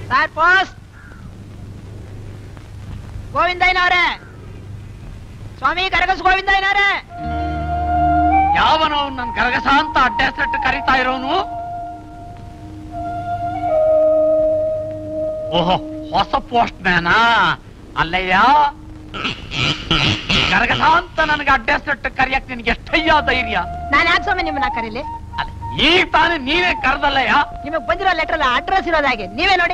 Sir post ಗೋವಿಂದಯ್ಯನವ್ರೆ ಸ್ವಾಮಿ ಕರಗಸ್ ಗೋವಿಂದಯ್ಯನವ್ರೆ ಯಾವನೋ ನನ್ ಕರಗಸ ಅಂತ ಅಡ್ಡ ಹೆಸರಿಟ್ಟು ಕರೀತಾ ಇರೋನು ಓಹೋ ಹೊಸ ಪೋಸ್ಟ್ ಮ್ಯಾನಾ ಅಲ್ಲಯ್ಯ ಕರಗಸ ಅಂತ ನನಗೆ ಅಡ್ಡ ಹೆಸರಿಟ್ಟು ಕರಿಯಕ್ ನಿನ್ಗೆ ಎಷ್ಟಯ್ಯ ಧೈರ್ಯ ನಾನು ಯಾಕೆ ಸ್ವಾಮಿ ನಿಮ್ಮನ್ನ ಕರೀಲಿ ಅಲ್ಲ ಈಗ ತಾನೇ ನೀವೇ ಕರೆದಲ್ಲಯ್ಯ ನಿಮಗ್ ಬಂದಿರೋ ಲೆಟರ್ ಅಲ್ಲ ಅಡ್ರೆಸ್ ಇರೋದು ಹಾಗೆ ನೀವೇ ನೋಡಿ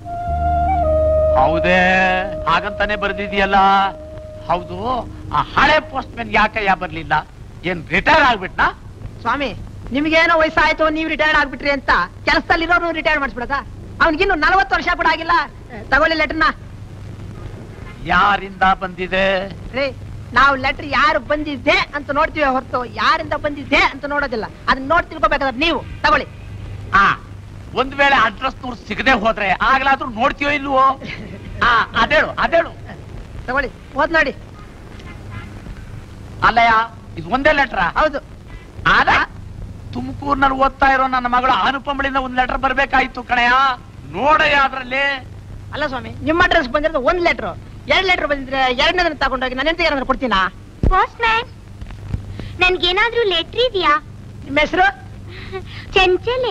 ಹೌದೇ ಹಾಗಂತಾನೆ ಬರ್ದಿದ್ಯಲ್ಲ ಹೌದು ಆ ಹಳೆ ಪೋಸ್ಟ್ ಮ್ಯಾನ್ ಯಾಕಯ್ಯ ಬರ್ಲಿಲ್ಲ ಏನ್ ರಿಟೈರ್ ಆಗ್ಬಿಟ್ನಾ ಸ್ವಾಮಿ ನಿಮ್ಗೇನೋ ವಯಸ್ಸಾಯ್ತು ನೀವು ರಿಟೈರ್ಡ್ ಆಗ್ಬಿಟ್ರಿ ಅಂತ ಕೆಲಸದಲ್ಲಿರೋರು ರಿಟೈರ್ಡ್ ಮಾಡಿಸ್ಬಿಡದ ಅವ್ನಿಗಿನ್ನು ನಲವತ್ತು ವರ್ಷ ಕೂಡ ಆಗಿಲ್ಲ ತಗೊಳ್ಳಿ ಲೆಟರ್ನ ಯಾರಿಂದ ಬಂದಿದೆ ರೀ ನಾವು ಲೆಟರ್ ಯಾರು ಬಂದಿದೆ ಅಂತ ನೋಡ್ತೀವಿ ಹೊರತು ಯಾರಿಂದ ಬಂದಿದೆ ಅಂತ ನೋಡೋದಿಲ್ಲ ಅದನ್ನ ನೋಡಿ ತಿಳ್ಕೊಬೇಕಾದ್ರೆ ನೀವು ತಗೊಳ್ಳಿ ಆ ಒಂದ್ ವೇಳೆ ಅಡ್ರೆಸ್ ನೂರು ಸಿಗದೆ ಹೋದ್ರೆ ಆಗ್ಲಾದ್ರೂ ನೋಡ್ತೀಯೋ ಇಲ್ವೋ ಆ ಅದೇಳು ಅದೇಳು ತಗೊಳ್ಳಿ ಓದ್ ನೋಡಿ ಅಲ್ಲಯ್ಯ ಇದು ಒಂದೇ ಲೆಟ್ರ ಹೌದು ಆದ ತುಮಕೂರ್ನಲ್ಲಿ ಓದ್ತಾ ಇರೋ ನನ್ನ ಮಗಳು ಅನುಪಮಳಿಂದ ಒಂದ್ ಲೆಟರ್ ಬರ್ಬೇಕಾಯ್ತು ಕಣಯ್ಯ ನೋಡಯ್ಯ ಅದ್ರಲ್ಲಿ ಅಲ್ಲ ಸ್ವಾಮಿ ನಿಮ್ಮ ಅಡ್ರೆಸ್ ಬಂದಿರೋದು ಒಂದ್ ಲೆಟರ್ ಎರಡ್ ಲೆಟರ್ ಬಂದಿದ್ರೆ ಎರಡನೇ ತಗೊಂಡೋಗಿ ನನ್ನ ಹೆಂಡತಿಗೆ ಏನಾದ್ರು ಕೊಡ್ತೀನಾ ಪೋಸ್ಟ್ ಮ್ಯಾನ್ ನನ್ಗೇನಾದ್ರೂ ಲೆಟ್ರ್ ಇದೆಯಾ ನಿಮ್ಮ ಹೆಸರು ಚಂಚಲೆ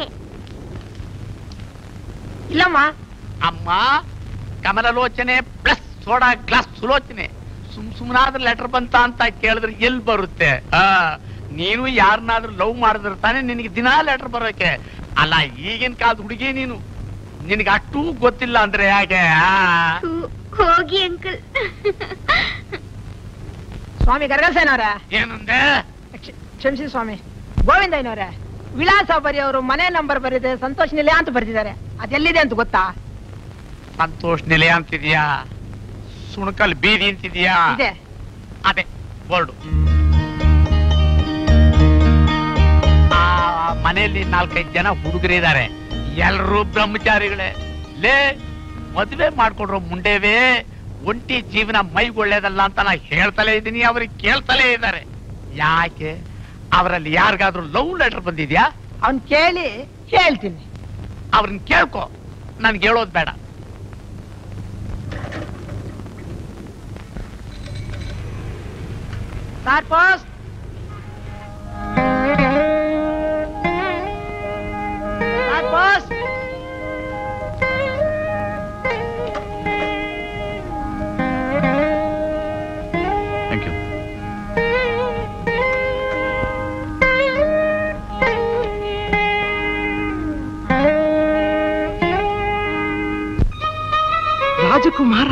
ಇಲ್ಲಮ್ಮ ಅಮ್ಮ ಕಮಲಲೋಚನೆ ಪ್ಲಸ್ ಸೋಡಾ ಗ್ಲಾಸ್ ಸುಲೋಚನೆ ಸುಮ್ ಸುಮ್ನಾದ್ರೂ ಲೆಟರ್ ಬಂತ ಅಂತ ಕೇಳಿದ್ರೆ ಎಲ್ ಬರುತ್ತೆ ಆ ನೀನು ಯಾರನ್ನಾದ್ರೂ ಲವ್ ಮಾಡಿದ್ರೆ ತಾನೇ ನಿನಗೆ ದಿನಾ ಲೆಟರ್ ಬರೋಕೆ ಅಲ್ಲ ಈಗಿನ ಕಾಲದ ಹುಡುಗಿ ನೀನು ನಿನಗೆ ಅಷ್ಟೂ ಗೊತ್ತಿಲ್ಲ ಅಂದ್ರೆ ಯಾಕೆ ಆ? ಹೋ- ಹೋಗಿ ಅಂಕಲ್ ಸ್ವಾಮಿ ಗರಗಸೇನವ್ರೆ ಏನಂದೆ ಕ್ಷಮಿಸಿ ಸ್ವಾಮಿ ಗೋವಿಂದಯ್ಯನವ್ರೆ ವಿಳಾಸ ಬರೆಯೋರು ಮನೆ ನಂಬರ್ ಬರೆದಿದೆ ಸಂತೋಷ್ ನಿಲಯ ಅಂತ ಬರೆದಿದ್ದಾರೆ ಅದೆಲ್ಲಿದೆ ಅಂತ ಗೊತ್ತಾ ಸಂತೋಷ್ ನಿಲಯ ಅಂತಿದ್ಯಾ ಸುಣಕಲ್ ಬೀದಿ ಅಂತಿದ್ಯಾ ಇದೆ ಅದೇ ಬೋರ್ಡು ಆ ಮನೆಯಲ್ಲಿ ನಾಲ್ಕೈದು ಜನ ಹುಡುಗರಿದ್ದಾರೆ ಎಲ್ರೂ ಬ್ರಹ್ಮಚಾರಿಗಳೇ ಲೇ ಮದುವೆ ಮಾಡ್ಕೊಡ್ರೋ ಮುಂಡೇವೇ ಒಂಟಿ ಜೀವನ ಮೈಗೆ ಒಳ್ಳೇದಲ್ಲ ಅಂತ ನಾ ಹೇಳ್ತಲೇ ಇದ್ದೀನಿ ಅವ್ರಿಗೆ ಕೇಳ್ತಲೇ ಇದ್ದಾರೆ ಯಾಕೆ ಅವರಲ್ಲಿ ಯಾರಿಗಾದ್ರೂ ಲವ್ ಲೆಟರ್ ಬಂದಿದ್ಯಾ ಅವ್ನ್ ಕೇಳಿ ಹೇಳ್ತೀನಿ ಅವ್ರನ್ನ ಕೇಳ್ಕೊ ನನ್ಗೆ ಹೇಳೋದ್ ಬೇಡ sir post sir post thank you Rajakumara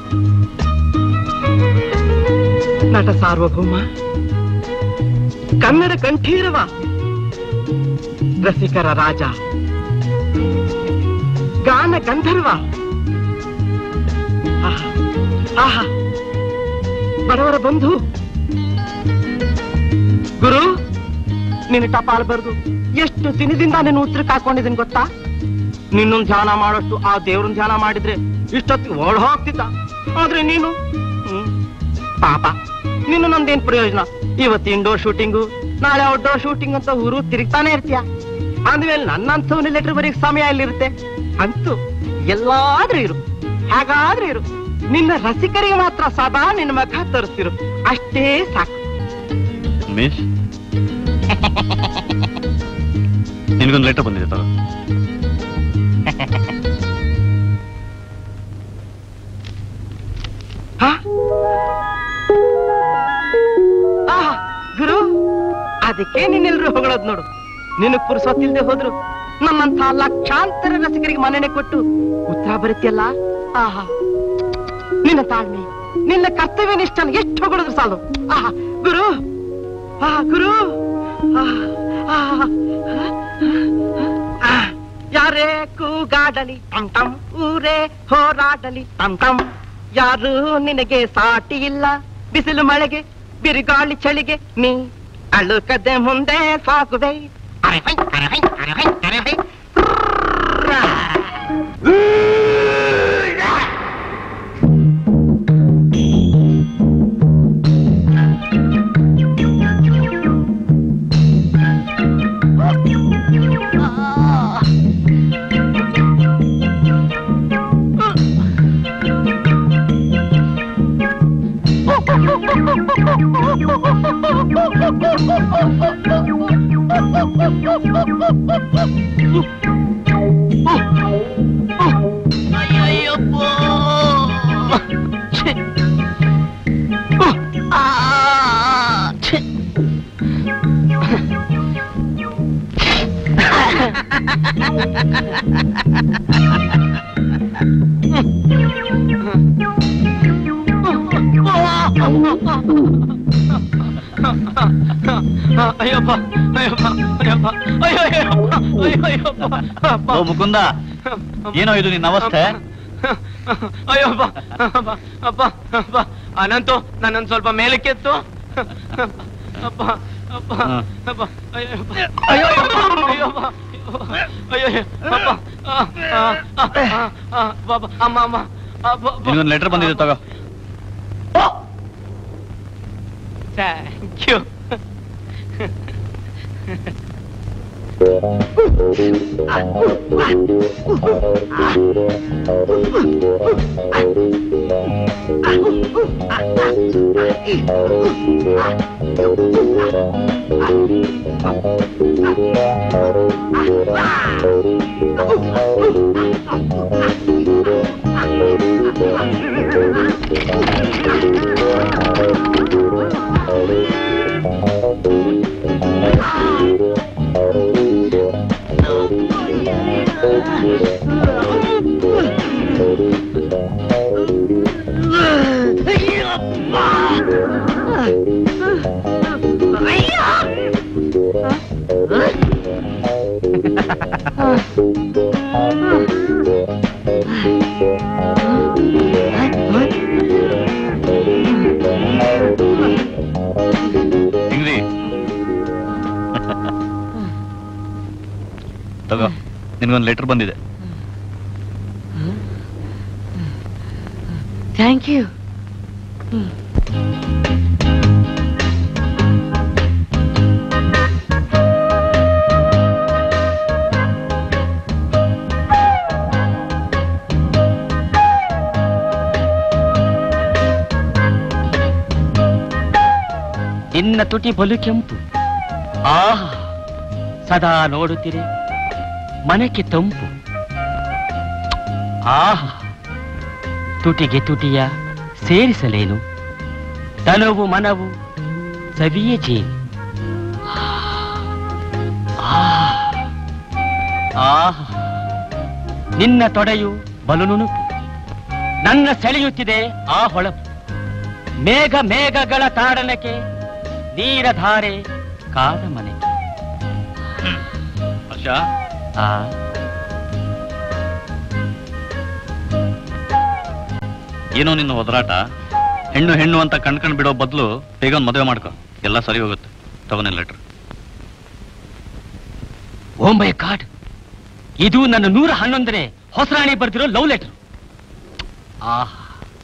ನಟ ಸಾರ್ವಭೌಮ ಕನ್ನಡ ಕಂಠೀರವ ರಸಿಕರ ರಾಜ ಗಾನ ಗಂಧರ್ವ ಆಹಾ, ಆಹಾ ಬಡವರ ಬಂಧು ಗುರು ನಿನ್ನ ಟಪಾಲ್ ಬರ್ದು ಎಷ್ಟು ದಿನದಿಂದ ನೀನು ಉತ್ತರಕ್ಕೆ ಹಾಕೊಂಡಿದ್ದೀನಿ ಗೊತ್ತಾ ನಿನ್ನೊಂದ್ ಧ್ಯಾನ ಮಾಡೋಷ್ಟು ಆ ದೇವ್ರನ್ ಧ್ಯಾನ ಮಾಡಿದ್ರೆ ಇಷ್ಟೊತ್ತಿಗೆ ಓಡ್ ಹೋಗ್ತಿದ್ದ ಆದ್ರೆ ನೀನು ಹ್ಮ್, ಪಾಪ ನಿನ್ನ ನಂದೇನ್ ಪ್ರಯೋಜನ ಇವತ್ತು ಇಂಡೋರ್ ಶೂಟಿಂಗು ನಾಳೆ ಔಟ್ಡೋರ್ ಶೂಟಿಂಗ್ ಅಂತ ಊರು ತಿರುಗ್ತಾನೆ ಇರ್ತೀಯ ಅಂದ್ಮೇಲೆ ನನ್ನಂಥವನ್ನ ಲೆಟರ್ ಬರೀಕ್ ಸಮಯ ಎಲ್ಲಿರುತ್ತೆ ಅಂತೂ ಎಲ್ಲಾದ್ರೂ ಇರು ಹೇಗಾದ್ರೂ ಇರು ನಿನ್ನ ರಸಿಕರಿಗೆ ಮಾತ್ರ ಸದಾ ನಿನ್ನ ಮುಖ ತೋರಿಸ್ತಿರು ಅಷ್ಟೇ ಸಾಕು ಉಮೇಶ್ ನಿನಗೊಂದು ಲೆಟರ್ ಬಂದಿದೆ ತಗೋ ಹಾ? ಆಹಾ, ಗುರು ಅದಕ್ಕೆ ನಿನ್ನೆಲ್ರು ಹೊಗಳೋದ್ ನೋಡು ನಿನಗ್ ಪುರುಸೊತ್ತಿಲ್ದೆ ಹೋದ್ರು ನಮ್ಮಂತ ಲಕ್ಷಾಂತರ ರಸಿಕರಿಗೆ ಮನ್ನಣೆ ಕೊಟ್ಟು ಉತ್ತರ ಬರುತ್ತಿಯಲ್ಲ ಆಹಾ ನಿನ್ನ ತಾಳ್ಮೆ ನಿನ್ನ ಕರ್ತವ್ಯ ನಿಷ್ಠನ ಎಷ್ಟು ಹೊಗಳಿದ್ರು ಸಾಲು ಆಹಾ ಗುರು ಆ ಗುರು ಆಹಾ, ಆಹಾ, ಆಹಾ. ಯಾರೇ ಕೂಗಾಡಲಿ ಟಮ್ ಟಮ್ ಊರೇ ಹೋರಾಡಲಿ ಟಮ್ ಟಮ್ ಯಾರು ನಿನಗೆ ಸಾಟಿ ಇಲ್ಲ ಬಿಸಿಲು ಮಳೆಗೆ ಬಿರುಗಾಳಿ ಚಳಿಗೆ ನೀ ಅಳುಕದೆ ಮುಂದೆ ಸಾಗುವೆ ಅರೆ ಹೈ, ಅರೆ ಹೈ, ಅರೆ ಹೈ, ಅರೆ ಹೈ. ಅಯ್ಯಪ್ಪ ಅಯ್ಯಪ್ಪ ಅಯ್ಯಪ್ಪ ಅಯ್ಯೋ ಅಯ್ಯಪ್ಪ ಅಯ್ಯೋ ಅಯ್ಯಪ್ಪ ಅಪ್ಪ. ಓ ಮುಕುಂದ ಏನೋ ಇದು ನಿನ್ನ ಅವಸ್ಥೆ ಅಯ್ಯಪ್ಪ ಅಪ್ಪ ಅಪ್ಪ ಅಪ್ಪ ಅನಂತು ನನ್ನನ್ನು ಸ್ವಲ್ಪ ಮೇಲಕ್ಕೆ ಎತ್ತು ಅಪ್ಪ ಅಪ್ಪ ಹಾ. ಅಪ್ಪ ಅಯ್ಯಪ್ಪ ಅಯ್ಯೋ ಅಯ್ಯಪ್ಪ ಅಯ್ಯಪ್ಪ ಅಯ್ಯೋ ಅಪ್ಪ ಆ, ಆ, ಆ, ಆ, ಆ, ಬಾಬಾ ಅಮ್ಮ ಅಮ್ಮ ಅಪ್ಪ ಅಪ್ಪ. ನಿನ್ಗೊಂದು ಲೆಟರ್ ಬಂದಿದೆ ತಗೋ ಥ್ಯಾಂಕ್ ಯು ಇಂಗ್ರಿ ತಗೋ ನಿನ್ಗೊಂದು ಲೆಟರ್ ಬಂದಿದೆ ಥ್ಯಾಂಕ್ ಯು ನಿನ್ನ ತುಟಿ ಬಲು ಕೆಂಪು ಆಹಾ ಸದಾ ನೋಡುತ್ತೀರಿ ಮನಕ್ಕೆ ತಂಪು ಆಹಾ ತುಟಿಗೆ ತುಟಿಯ ಸೇರಿಸಲೇನು ತನವು ಮನವು ಸವಿಯ ಜೇನು ಆಹಾ ನಿನ್ನ ತೊಡೆಯು ಬಲು ನುಣುಪು ನನ್ನ ಸೆಳೆಯುತ್ತಿದೆ ಆ ಹೊಳಪು ಮೇಘ ಮೇಘಗಳ ತಾಡನಕ್ಕೆ ನೀರಧಾರೆ ಕಾದ ಮನೆಗೆ ಹರ್ಷ ಆ ಏನೋ ನಿನ್ನ ಒದರಾಟ ಹೆಣ್ಣು ಹೆಣ್ಣು ಅಂತ ಕಣ್ಕಂಡ್ ಬಿಡೋ ಬದಲು ಬೇಗ ಒಂದು ಮದುವೆ ಮಾಡ್ಕೊ ಎಲ್ಲ ಸರಿ ಹೋಗುತ್ತೆ ತಗೋ ನಿನ್ನ ಲೆಟರ್ ಓ ಮೈ ಗಾಡ್ ಇದು ನನ್ನ ನೂರ ಹನ್ನೊಂದನೇ ಹೊಸರಾಣಿ ಬರ್ತಿರೋ ಲವ್ ಲೆಟರ್ ಆಹಾ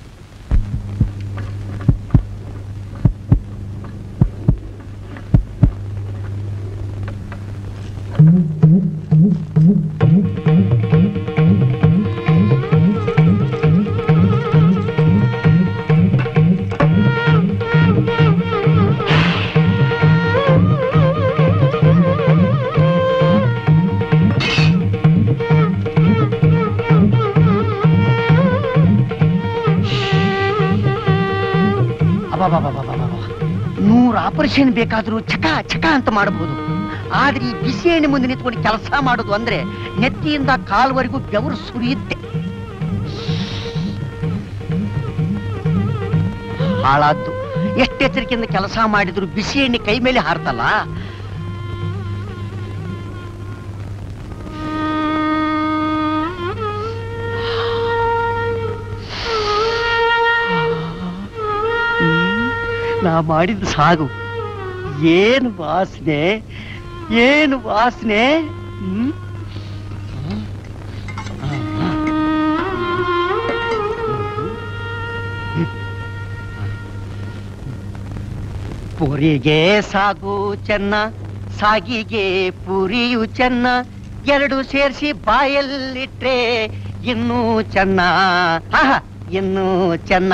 ನೂರು ಆಪರೇಷನ್ ಬೇಕಾದ್ರೂ ಚಕ ಚಕ ಅಂತ ಮಾಡಬಹುದು ಆದ್ರೆ ಈ ಬಿಸಿ ಎಣ್ಣೆ ಮುಂದೆ ನಿಂತ್ಕೊಂಡು ಕೆಲಸ ಮಾಡೋದು ಅಂದ್ರೆ ನೆತ್ತಿಯಿಂದ ಕಾಲ್ವರೆಗೂ ಬೆವರು ಸುರಿಯುತ್ತೆ ಹಾಳಾದ್ದು ಎಷ್ಟು ಎಚ್ಚರಿಕೆಯಿಂದ ಕೆಲಸ ಮಾಡಿದ್ರು ಬಿಸಿ ಎಣ್ಣೆ ಕೈ ಮೇಲೆ ಹಾರ್ತಲ್ಲ ನಾ ಮಾಡಿದ ಸಾಗು ಏನು ವಾಸನೆ ಏನು ವಾಸನೆ ಹ್ಮ್? ಪುರಿಗೆ ಸಾಗು ಚೆನ್ನ ಸಾಗಿಗೆ ಪುರಿಯು ಚೆನ್ನ ಎರಡು ಸೇರಿಸಿ ಬಾಯಲ್ಲಿಟ್ರೆ ಇನ್ನೂ ಚೆನ್ನ ಆಹಾ, ಇನ್ನೂ ಚೆನ್ನ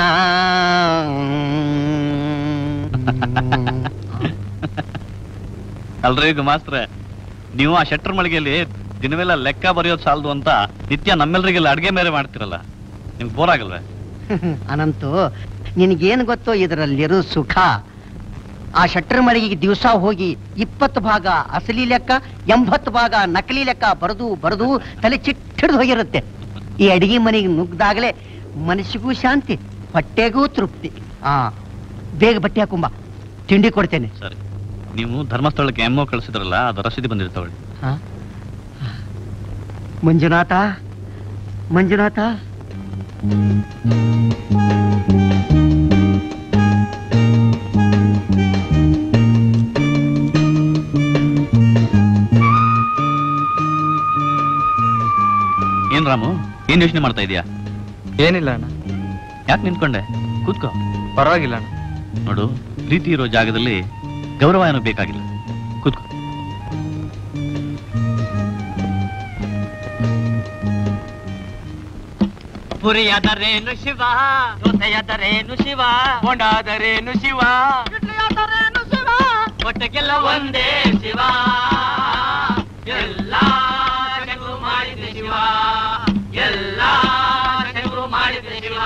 ಅಲ್ರಿ ಮಾಸ್ತ್ರೆ ನೀವು ಆ ಶೆಟ್ರ್ ಮಳಿಗೆಯಲ್ಲಿ ದಿನವೆಲ್ಲ ಲೆಕ್ಕ ಬರೆಯೋದು ಸಾಲದು ಅಂತ ನಿತ್ಯ ನಮ್ಮೆಲ್ಲರಿಗೆಲ್ಲ ಅಡ್ಗೆ ಮೇರೆ ಮಾಡ್ತಿರಲ್ಲ ನಿಮ್ಗೆ ಬೋರ್ ಆಗಲ್ವೇ ಅನಂತು ನಿನಗೇನು ಗೊತ್ತೋ ಇದರಲ್ಲಿರೋ ಸುಖ ಆ ಶಟ್ರ್ ಮಳಿಗೆಗೆ ದಿವಸ ಹೋಗಿ ಇಪ್ಪತ್ತು ಭಾಗ ಅಸಲಿ ಲೆಕ್ಕ ಎಂಬತ್ತು ಭಾಗ ನಕಲಿ ಲೆಕ್ಕ ಬರೆದು ಬರೆದು ತಲೆ ಚಿಟ್ಟಿಡ್ದು ಹೋಗಿರುತ್ತೆ ಈ ಅಡಿಗೆ ಮನೆಗೆ ನುಗ್ಗದಾಗಲೇ ಮನಸ್ಸಿಗೂ ಶಾಂತಿ ಹೊಟ್ಟೆಗೂ ತೃಪ್ತಿ ಆ ಬೇಗ ಬಟ್ಟೆ ಹಾಕುಂಬ ತಿಂಡಿ ಕೊಡ್ತೇನೆ ಸರಿ ನೀವು ಧರ್ಮಸ್ಥಳಕ್ಕೆ ಎಮ್ಮೋ ಕಳಿಸಿದ್ರಲ್ಲ ಅದು ರಸೀದಿ ಬಂದಿರ್ತಾವಳಿ ಆ? ಮಂಜುನಾಥ ಮಂಜುನಾಥ ಏನ್ ರಾಮು ಏನ್ ಯೋಚನೆ ಮಾಡ್ತಾ ಇದೀಯಾ ಏನಿಲ್ಲ ಅಣ್ಣ ಯಾಕೆ ನಿಂತ್ಕೊಂಡೆ ಕೂತ್ಕೋ ಪರವಾಗಿಲ್ಲ ಅಣ್ಣ ನೋಡು ಪ್ರೀತಿ ಇರೋ ಜಾಗದಲ್ಲಿ ಗೌರವ ಏನೋ ಬೇಕಾಗಿಲ್ಲ ಕೂತ್ಕೋ ಪುರಿಯದರೇನು ಶಿವ ದೋಸೆಯದರೇನು ಶಿವ ಕೊಂಡಾದರೇನು ಶಿವ ಒಟ್ಟಕ್ಕೆಲ್ಲ ಒಂದೇ ಶಿವ ಎಲ್ಲ ಜಗವು ಮಾಡಿದ ಶಿವ ಎಲ್ಲ ಜಗವು ಮಾಡಿದ ಶಿವ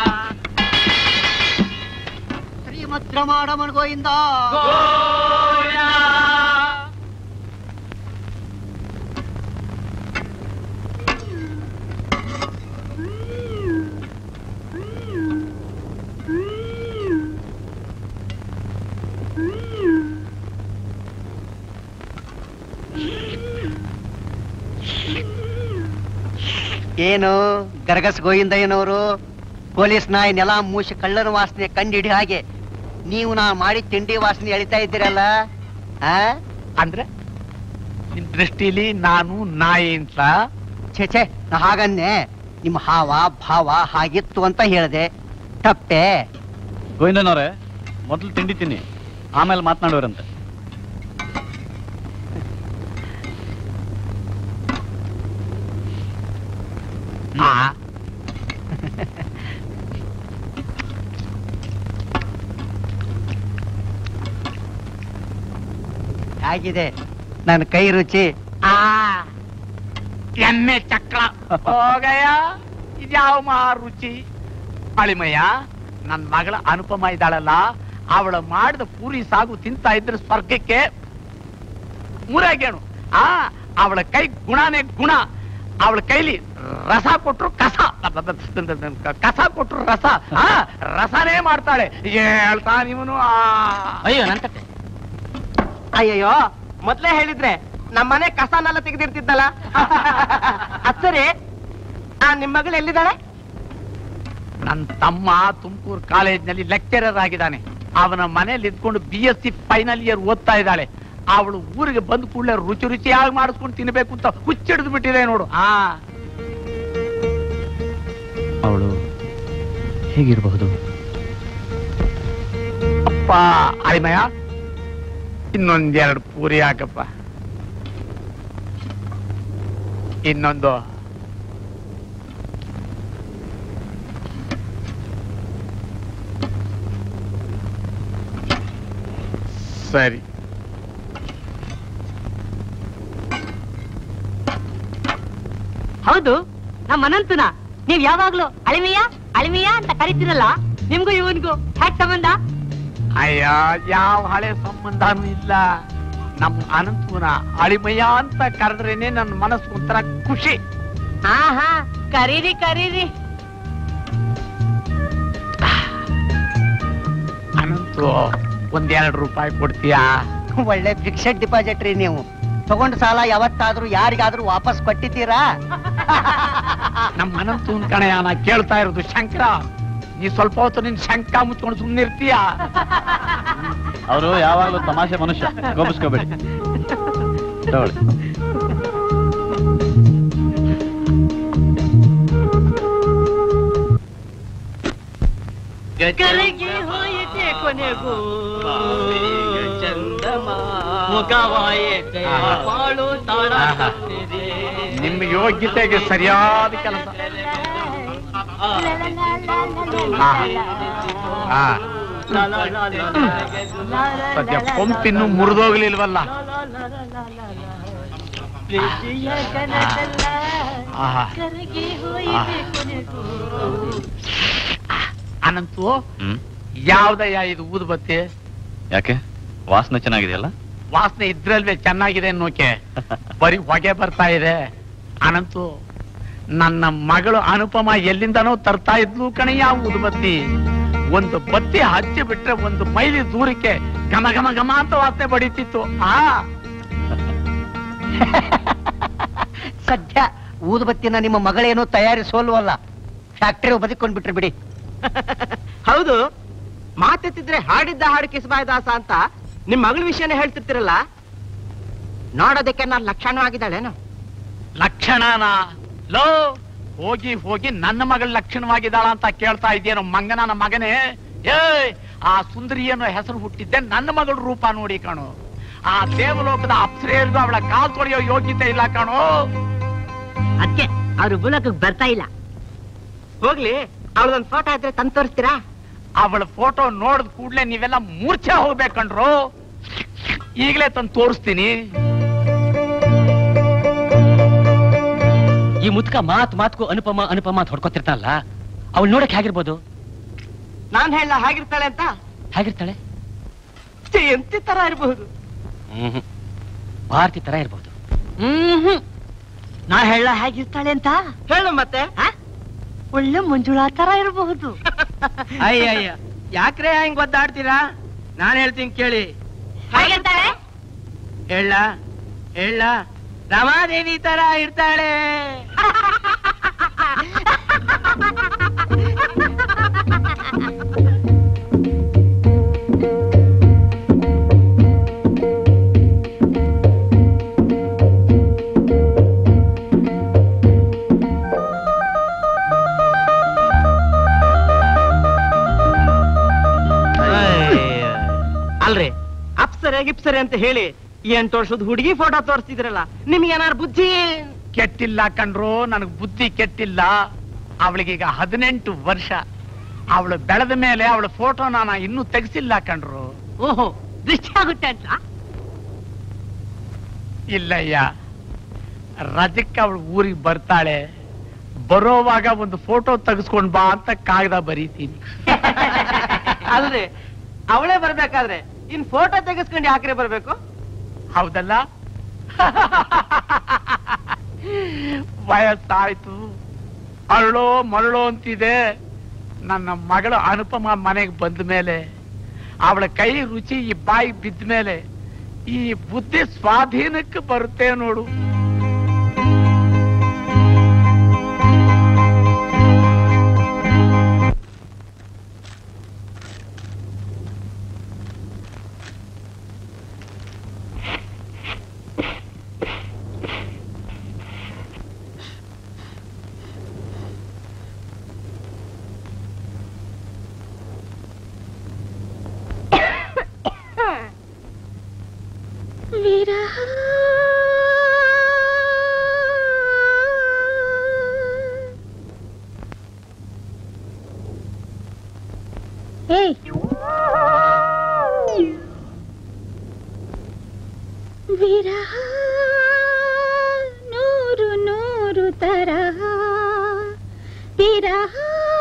ಶ್ರೀಮದ್ ರಮಾರಮಣ ಗೋವಿಂದ ಗೋವಿಂದ. ಏನು ಗರಗಸ್ ಗೋವಿಂದ ಏನವರು ಪೊಲೀಸ್ ನಾಯಿ ನೆಲ ಮೂಸಿ ಕಳ್ಳನ ವಾಸನೆ ಕಂಡಿಡಿ ಹಾಗೆ ನೀವು ನಾ ಮಾಡಿ ತಿಂಡಿ ವಾಸನೆ ಎಳಿತಾ ಇದ್ದೀರಲ್ಲ ಆ ಅಂದ್ರೆ ನಿಮ್ ದೃಷ್ಟಿಲಿ ನಾನು ನಾಯಿ ಅಂತ ಛೇ ಛೇ ನಾ ಹಾಗನ್ನೆ ನಿಮ್ಮ ಹಾವ ಭಾವ ಹಾಗಿತ್ತು ಅಂತ ಹೇಳಿದೆ ತಪ್ಪೆ ಗೋವಿಂದನವ್ರೆ ಮೊದಲು ತಿಂಡಿ ತಿನ್ನಿ ಆಮೇಲೆ ಮಾತನಾಡೋರಂತೆ ಆ, ಹೇಗಿದೆ ನನ್ನ ಕೈ ರುಚಿ ಆ, ಎಮ್ಮೆ ಚಕ್ರ ಹೋಗಯ್ಯ ಇದ್ಯಾವ ಮಾ ರುಚಿ ಅಳಿಮಯ್ಯ ನನ್ ಮಗಳ ಅನುಪಮ ಇದ್ದಾಳಲ್ಲ ಅವಳ ಮಾಡಿದ ಪೂರಿ ಸಾಗು ತಿಂತಾ ಇದ್ರೆ ಸ್ವರ್ಗಕ್ಕೆ ಮೂರಾಗೇಣು ಆ ಅವಳ ಕೈ ಗುಣನೇ ಗುಣ ಅವಳ ಕೈಲಿ ರಸ ಕೊಟ್ರು ಕಸ ಕಸ ಕೊಟ್ರು ರಸ ಆ ರಸನೇ ಮಾಡ್ತಾಳೆ ಹೇಳ್ತಾ ಇವನು ಆ ಅಯ್ಯೋ ನನ್ ಕತೆ ಅಯ್ಯಯ್ಯೋ ಮೊದ್ಲೇ ಹೇಳಿದ್ರೆ ನಮ್ಮನೆ ಕಸನೆಲ್ಲ ತೆಗೆದಿರ್ತಿದ್ದಲ್ಲ ಅಚ್ಚರಿ ಆ ನಿಮ್ ಮಗಳು ಎಲ್ಲಿದ್ದಾಳೆ ನನ್ನ ತಮ್ಮ ತುಮಕೂರು ಕಾಲೇಜ್ನಲ್ಲಿ ಲೆಕ್ಚರರ್ ಆಗಿದ್ದಾನೆ ಅವನ ಮನೇಲಿ ಇದ್ಕೊಂಡು B S C final year ಓದ್ತಾ ಇದ್ದಾಳೆ ಅವಳು ಊರಿಗೆ ಬಂದ ಕೂಡಲೇ ರುಚಿ ರುಚಿಯಾಗಿ ಮಾಡಿಸ್ಕೊಂಡು ತಿನ್ಬೇಕು ಅಂತ ಹುಚ್ಚಿಡಿದು ಬಿಟ್ಟಿದೆ ನೋಡು ಆ ಅವಳು ಹೇಗಿರಬಹುದು ಅಪ್ಪ ಅಳಿಮಯ ಇನ್ನೊಂದೆರಡು ಪೂರಿ ಹಾಕಪ್ಪ ಇನ್ನೊಂದು ಸರಿ ಹೌದು ನಮ್ಮ ಅನಂತನ ನೀವ್ ಯಾವಾಗ್ಲೂ ಅಳಿಮೆಯ ಅಳಿಮೆಯ ಅಂತ ಕರಿತೀರಲ್ಲ ನಿಮ್ಗೂ ಇವನ್ಗೂ ಹ್ಯಾಕ್ ಸಂಬಂಧ ಅಯ್ಯ ಯಾವ ಹಳೆ ಸಂಬಂಧನೂ ಇಲ್ಲ ನಮ್ಮ ಅನಂತನ ಅಳಿಮಯ್ಯ ಅಂತ ಕರೆದ್ರೇನೆ ನನ್ನ ಮನಸ್ಸು ಒಂಥರ ಖುಷಿ ಹಾ ಹಾ ಕರೀರಿ ಕರೀರಿ ಅನಂತು ಒಂದೆರಡು ರೂಪಾಯಿ ಕೊಡ್ತೀಯಾ ಒಳ್ಳೆ ಫಿಕ್ಸೆಡ್ ಡಿಪಾಸಿಟ್ ರೀ ನೀವು ತಗೊಂಡ ಸಾಲ ಯಾವತ್ತಾದ್ರೂ ಯಾರಿಗಾದ್ರೂ ವಾಪಸ್ ಕೊಟ್ಟಿದ್ದೀರಾ ನಮ್ಮ ಅನಂತನ ಕಣಯ್ಯ ನಾ ಕೇಳ್ತಾ ಇರೋದು ಶಂಕರ ನೀ ಸ್ವಲ್ಪ ಹೊತ್ತು ನಿನ್ ಶಂಕ ಮುಚ್ಕೊಂಡು ಸುಮ್ಮನೆ ಇರ್ತೀಯ ಅವರು ಯಾವಾಗಲೂ ತಮಾಷೆ ಮನುಷ್ಯ ಕೋಪಿಸ್ಕೋಬೇಡಿ ತಗೊಳ್ಳಿ ಕರಗಿ ಹೋಯಿತೆ ಕೊನೆಗೂ ಚಂದಮ ಮುಖವಾಯಿತೆ ಬಾಳು ತಾಳ ತಪ್ಪಿದೆ. ನಿಮ್ಮ ಯೋಗ್ಯತೆಗೆ ಸರಿಯಾದ ಕೆಲಸ ಆ, ಲ ಲ ಲ ಲ ಲ ಲ ಲ ಲ ಸದ್ಯ ಲ ಲ ಪಂಪ್ ಇನ್ನು ಲ ಲ ಮುರಿದೋಗ್ಲಿಲ್ವಲ್ಲ ಲ ಲ ಲ ಲ ಲ ಲ ಲ. ಪ್ರೀತಿಯ ಕನಸಲ್ಲ ಆಹಾ. ಕರಗಿ ಆಹಾ. ಹೋಯಿತೆ ಕೊನೆಗೂ. ಅನಂತು ಹ್ಮ್ ಯಾವ್ದಯ್ಯ ಇದು ಊದುಬತ್ತಿ ಯಾಕೆ ವಾಸನೆ ಚೆನ್ನಾಗಿದೆಯಲ್ಲ ವಾಸನೆ ಇದ್ರಲ್ವೇ ಚೆನ್ನಾಗಿದೆ ಅನ್ನೋಕೆ ಬರೀ ಹೊಗೆ ಬರ್ತಾ ಇದೆ ಅನಂತು ನನ್ನ ಮಗಳು ಅನುಪಮ ಎಲ್ಲಿಂದನೋ ತರ್ತಾ ಇದ್ಲು ಕಣಯ್ಯ ಊದುಬತ್ತಿ ಒಂದು ಬತ್ತಿ ಹಚ್ಚಿ ಬಿಟ್ರೆ ಒಂದು ಮೈಲಿ ದೂರಕ್ಕೆ ಘಮ ಘಮ ಘಮ ಅಂತ ವಾಸನೆ ಬಡೀತಿತ್ತು ಆ ಸದ್ಯ ಊದುಬತ್ತಿನ ನಿಮ್ಮ ಮಗಳೇನೋ ತಯಾರಿಸೋಲ್ವಲ್ಲ ಫ್ಯಾಕ್ಟರಿ ಬದುಕೊಂಡ್ ಬಿಟ್ರಿ ಬಿಡಿ ಹೌದು ಮಾತೆತ್ತಿದ್ರೆ ಹಾಡಿದ್ದ ಹಾಡು ಕಿಸಬಾಯ ದಾಸ ಅಂತ ನಿಮ್ ಮಗಳ ವಿಷಯನೇ ಹೇಳ್ತಿರ್ತಿರಲ್ಲ ನೋಡೋದಕ್ಕೆ ನಾನು ಲಕ್ಷಣವಾಗಿದ್ದಾಳೇನು ಲಕ್ಷಣನ ಲೋ ಹೋಗಿ ಹೋಗಿ ನನ್ನ ಮಗಳ ಲಕ್ಷಣವಾಗಿದ್ದಾಳ ಅಂತ ಕೇಳ್ತಾ ಇದೆಯೇನೋ ಮಂಗನನ ಮಗನೇ ಏ ಆ ಸುಂದರಿ ಅನ್ನೋ ಹೆಸರು ಹುಟ್ಟಿದ್ದೆ ನನ್ನ ಮಗಳ ರೂಪ ನೋಡಿ ಕಣು ಆ ದೇವಲೋಕದ ಅಪ್ಸರೆಯರಿಗೂ ಅವಳ ಕಾಲ್ ತೊಳೆಯೋ ಯೋಗ್ಯತೆ ಇಲ್ಲ ಕಣೋ ಅದಕ್ಕೆ ಅವ್ರು ಭೂಲೋಕಕ್ಕೆ ಬರ್ತಾ ಇಲ್ಲ ಹೋಗ್ಲಿ ಅವಳದೊಂದು ಫೋಟೋ ಇದ್ರೆ ತಂದು ತೋರಿಸ್ತೀರಾ ಅವಳ ಫೋಟೋ ನೋಡಿದ ಕೂಡ್ಲೆ ನೀವೆಲ್ಲ ಮೂರ್ಛೆ ಹೋಗ್ಬೇಕಂಡ್ರು ಈಗಲೇ ತಂದು ತೋರಿಸ್ತೀನಿ ಈ ಮುದ್ಕ ಮಾತ್ ಮಾತ್ಕು ಅನುಪಮ ಅನುಪಮ ಅಂತ ಹೊಡ್ಕೊತಿರ್ತಾನಲ್ಲ ಅವಳು ನೋಡಕ್ ಹೇಗಿರ್ಬೋದು ನಾನ್ ಹೇಳ ಹಾಗಿರ್ತಾಳೆ ಅಂತ ಹೇಗಿರ್ತಾಳೆ ಎಂತಿ ತರ ಇರಬಹುದು ಹ್ಮ್ ಭಾರತಿ ತರ ಇರ್ಬೋದು ಹ್ಮ್ ನಾ ಹೇಳ ಹೇಗಿರ್ತಾಳೆ ಅಂತ ಹೇಳು ಮತ್ತೆ ಆ? ಒಳ್ಳೆ ಮಂಜುಳಾ ತರ ಇರಬಹುದು ಅಯ್ಯಯ್ಯ ಯಾಕ್ರೆ ಹಿಂಗ್ ಒದ್ದಾಡ್ತೀರಾ ನಾನ್ ಹೇಳ್ತೀನಿ ಕೇಳಿ ಹಾಗಿರ್ತಾಳೆ ಹೇಳ ಹೇಳ ರಮಾದೇವಿ ತರ ಇರ್ತಾಳೆ ಅಲ್ರಿ ಅಪ್ಸರೆ ಗಿಪ್ಸರೆ ಅಂತ ಹೇಳಿ ಎಂಟು ವರ್ಷದ ಹುಡುಗಿ ಫೋಟೋ ತೋರಿಸ್ತಿದ್ರಲ್ಲ ನಿಮ್ಗೆ ಏನಾರು ಬುದ್ಧಿ ಕೆಟ್ಟಿಲ್ಲ ಕಣ್ರು ನನಗ್ ಬುದ್ಧಿ ಕೆಟ್ಟಿಲ್ಲ ಅವಳಿಗೀಗ ಹದಿನೆಂಟು ವರ್ಷ ಅವಳು ಬೆಳೆದ ಮೇಲೆ ಅವಳ ಫೋಟೋ ನಾನು ಇನ್ನೂ ತೆಗೆಸಿಲ್ಲ ಕಣ್ರು ಓಹೋ ದೃಷ್ಟಿ ಆಗುತ್ತೆ ಅಂತ ಇಲ್ಲಯ್ಯ ರಜಕ್ಕೆ ಅವಳು ಊರಿಗೆ ಬರ್ತಾಳೆ ಬರೋವಾಗ ಒಂದು ಫೋಟೋ ತೆಗೆಸ್ಕೊಂಡ್ ಬಾ ಅಂತ ಕಾಗದ ಬರೀತೀನಿ ಅಲ್ರಿ ಅವಳೇ ಬರ್ಬೇಕಾದ್ರೆ ಇನ್ ಫೋಟೋ ತೆಗೆಸ್ಕೊಂಡು ಯಾಕ್ರೆ ಬರ್ಬೇಕು ಹೌದಲ್ಲ ವಯಸ್ಸಾಯ್ತು ಅರಳೋ ಮರಳೋ ಅಂತಿದೆ ನನ್ನ ಮಗಳು ಅನುಪಮ ಮನೆಗೆ ಬಂದ ಮೇಲೆ ಅವಳ ಕೈ ರುಚಿ ಈ ಬಾಯಿ ಬಿದ್ದ ಮೇಲೆ ಈ ಬುದ್ಧಿ ಸ್ವಾಧೀನಕ್ಕೆ ಬರುತ್ತೆ ನೋಡು ವಿರಹ ಏಯ್ ವಿರಹ ನೂರು ನೂರು ತರಹ ವಿರಹ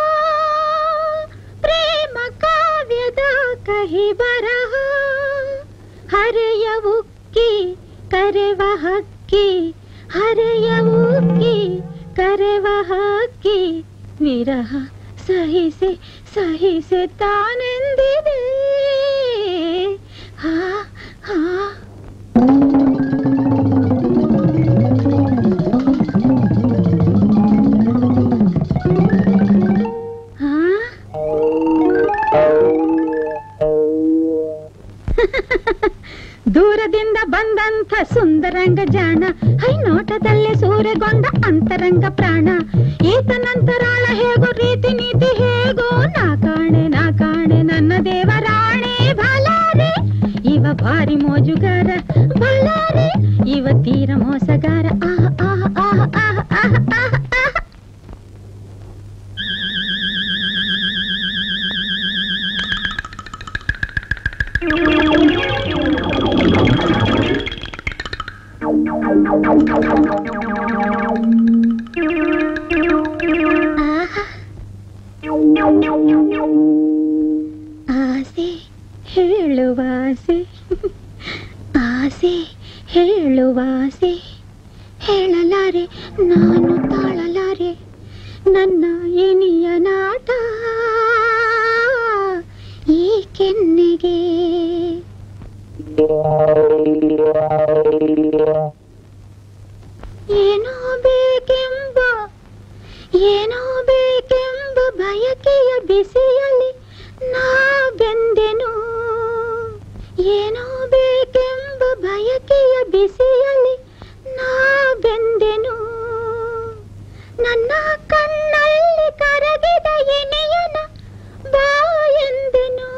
ಪ್ರೇಮ ಕಾವ್ಯದ ಕಹಿ ಬರಹ ಹರೆಯ ಉಕ್ಕಿ ಕರೆವ ಹಕ್ಕಿ ಹರೆಯ ಉಕ್ಕಿ ಕರೆವ ಹಕ್ಕಿ ವಿರಹ ಸಹಿಸೆ ಸಹಿಸೆ ತಾನೆಂದಿದೆ ಹಾ ಹಾ ಹಾ ದೂರದಿಂದ ಬಂದಂಥ ಸುಂದರಂಗ ಜಾಣ ಹೈ ನೋಟದಲ್ಲೇ ಸೂರೆಗೊಂಡ ಅಂತರಂಗ ಪ್ರಾಣ ಈತನಂತರಾಳ ಹೇಗೋ ರೀತಿ ನೀತಿ ಹೇಗೋ ನಾ ಕಾಣೆ ನಾ ಕಾಣೆ ನನ್ನ ದೇವರಾಣೆ ಬಲಾರೆ ಇವ ಭಾರಿ ಮೋಜುಗಾರ ಬಲಾರೆ ಇವ ತೀರ ಮೋಸಗಾರ ಆಹ ಆಹ ಆಹ ಆಹ ಆಹ ಆಹ ಆಹ Thank you. ನಾನು ತಾಳಲಾರೆ ನನ್ನ ಇನಿಯ ನಾಟ ಈ ಕೆನ್ನೆಗೆ ಏನೋ ಬೇಕೆಂಬ ಏನೋ ಬೇಕೆಂಬ ಬಯಕೆಯ ಬಿಸಿಯಲ್ಲಿ ನಾ ಬೆಂದೆನು ಏನೋ ಬೇಕೆಂಬ ಬಯಕೆಯ ಬಿಸಿಯಲ್ಲಿ ನಾ ಬೆಂದೆನು ನನ್ನ ಕಣ್ಣಲ್ಲಿ ಕರಗಿದ ಎನೆಯನ ಬಾ ಎಂದೆನು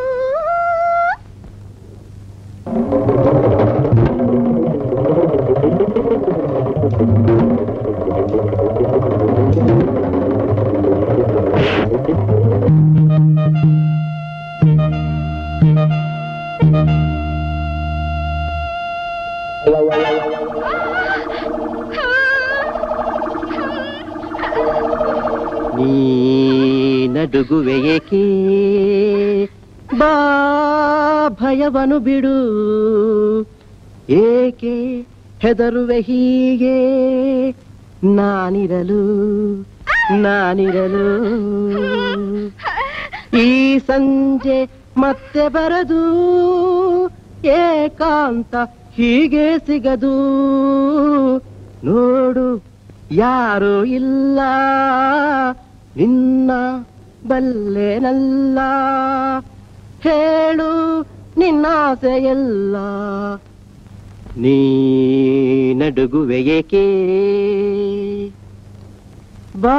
ನೀ ನಡುಗುವೆ ಏಕೆ ಬಾ ಭಯವನು ಬಿಡು ಏಕೆ ಹೆದರುವೆ ಹೀಗೆ ನಾನಿರಲು ನಾನಿರಲು ಈ ಸಂಜೆ ಮತ್ತೆ ಬರದು ಏಕಾಂತ ಹೀಗೆ ಸಿಗದು ನೋಡು ಯಾರು ಇಲ್ಲ ನಿನ್ನ ಬಲ್ಲೆನಲ್ಲ ಹೇಳು ನಿನ್ನಾಸೆಯಲ್ಲ ನೀ ನಡುಗುವೆ ಏಕೆ ಬಾ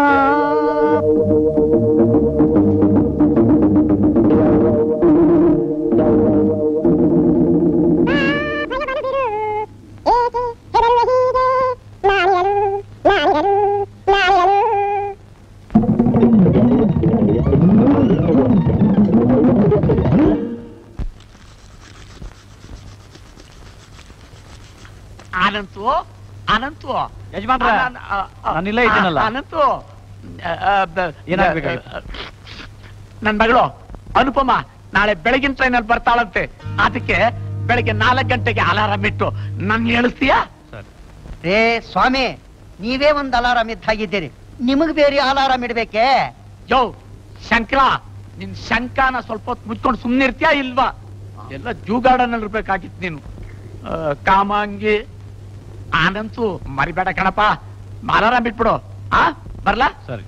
ಅನಂತು ಅನಂತು ಯಜಮಾನ್ರೆ, ಅನ- ಅ- ಅ- ನಾನಿಲ್ಲೇ ಇದ್ದೀನಲ್ಲ. ಅನಂತು ಅ, ಅ, ಬ- ಏನಾಗ್ಬೇಕಾಗಿತ್ತು? ನನ್ ಮಗಳು ಅನುಪಮ ನಾಳೆ ಬೆಳಗಿನ ಟ್ರೈನಲ್ಲಿ ಬರ್ತಾಳಂತೆ ಅದಕ್ಕೆ ಬೆಳಗ್ಗೆ ನಾಲ್ಕು ಗಂಟೆಗೆ ಅಲಾರಾಮ್ ಇಟ್ಟು ನನ್ ಹೇಳಿಸ್ತೀಯಾ ರೇ ಸ್ವಾಮಿ ನೀವೇ ಒಂದು ಅಲಾರಾಮ್ ಇದ್ದಾಗಿದ್ದೀರಿ ನಿಮಗ್ ಬೇರೆ ಅಲಾರಾಮ್ ಇಡ್ಬೇಕೆ ಯೋ ಶಂಕರ ನಿನ್ ಶಂಕನ ಸ್ವಲ್ಪ ಹೊತ್ತು ಮುಚ್ಕೊಂಡು ಸುಮ್ನೆ ಇರ್ತೀಯಾ ಇಲ್ವಾ ಎಲ್ಲ ಜೂಗಾರ್ಡನ್ ಇರ್ಬೇಕಾಗಿತ್ತು ನೀನು ಆ, ಕಾಮಾಂಗಿ ಆನಂತು ಮರಿಬೇಡ ಕಣಪ್ಪ ಅಲಾರಾಮ್ ಬಿಟ್ಬಿಡು ಆ ಬರ್ಲಾ ಸರಿ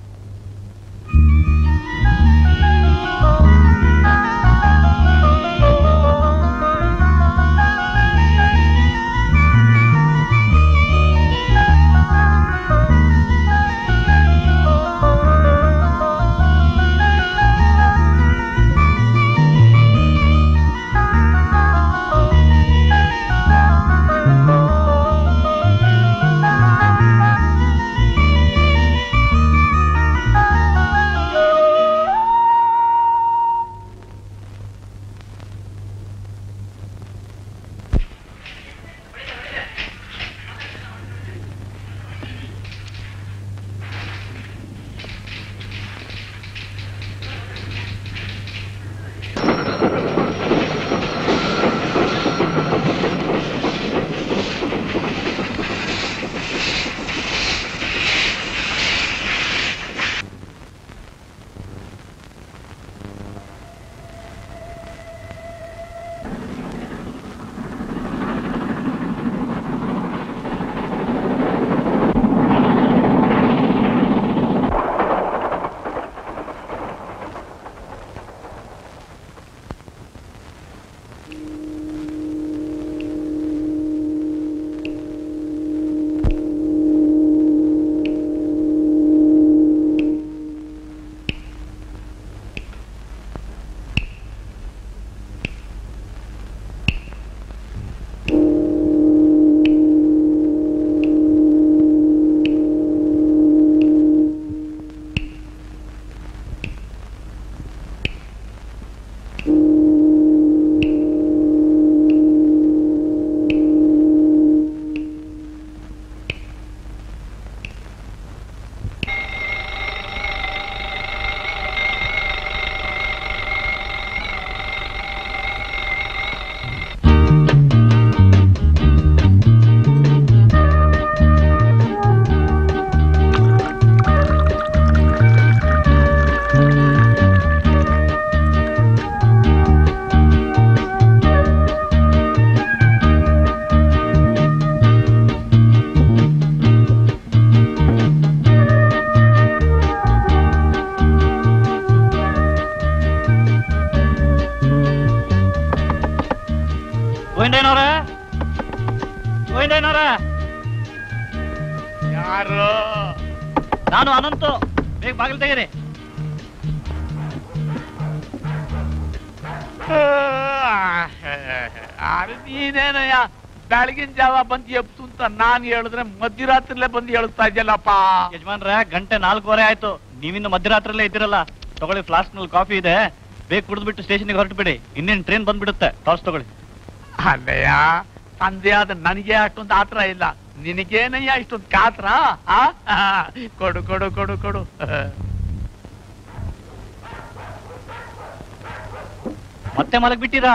ಆ ಯಾರು ನಾನು ಅನಂತು ಬೇಗ ಬಾಗಿಲು ತೆಗೀರಿ ಅರೆ ನೀನೇನಯ್ಯ ಬೆಳಗಿನ ಜಾವ ಬಂದು ಎಪ್ತು ಅಂತ ನಾನ್ ಹೇಳಿದ್ರೆ ಮಧ್ಯರಾತ್ರಿಲೇ ಬಂದು ಹೇಳ್ತಾ ಇದ್ಯಲ್ಲಪ್ಪ ಯಜಮಾನ್ರೆ ಗಂಟೆ ನಾಲ್ಕೂವರೆ ಆಯ್ತು ನೀವಿನ್ನು ಮಧ್ಯರಾತ್ರಿಲೇ ಇದ್ದೀರಲ್ಲ ತಗೊಳ್ಳಿ ಫ್ಲಾಸ್ಕ್ ನಲ್ಲಿ ಕಾಫಿ ಇದೆ ಬೇಗ ಕುಡಿದ್ಬಿಟ್ಟು ಸ್ಟೇಷನ್ಗೆ ಹೊರಟುಬಿಡಿ ಇನ್ನೇನು ಟ್ರೈನ್ ಬಂದ್ಬಿಡುತ್ತೆ ಟಾಸ್ ತಗೊಳ್ಳಿ ಅಲ್ಲಯ್ಯ ತಂದೆ ಆದ ನನಗೆ ಅಷ್ಟೊಂದು ಆತ್ರ ಇಲ್ಲ ನಿನಗೇನಯ್ಯ ಇಷ್ಟೊಂದು ಕಾತ್ರ ಆ? ಆ, ಕೊಡು ಕೊಡು ಕೊಡು ಕೊಡು ಮತ್ತೆ ಮಲಗ್ ಬಿಟ್ಟಿರಾ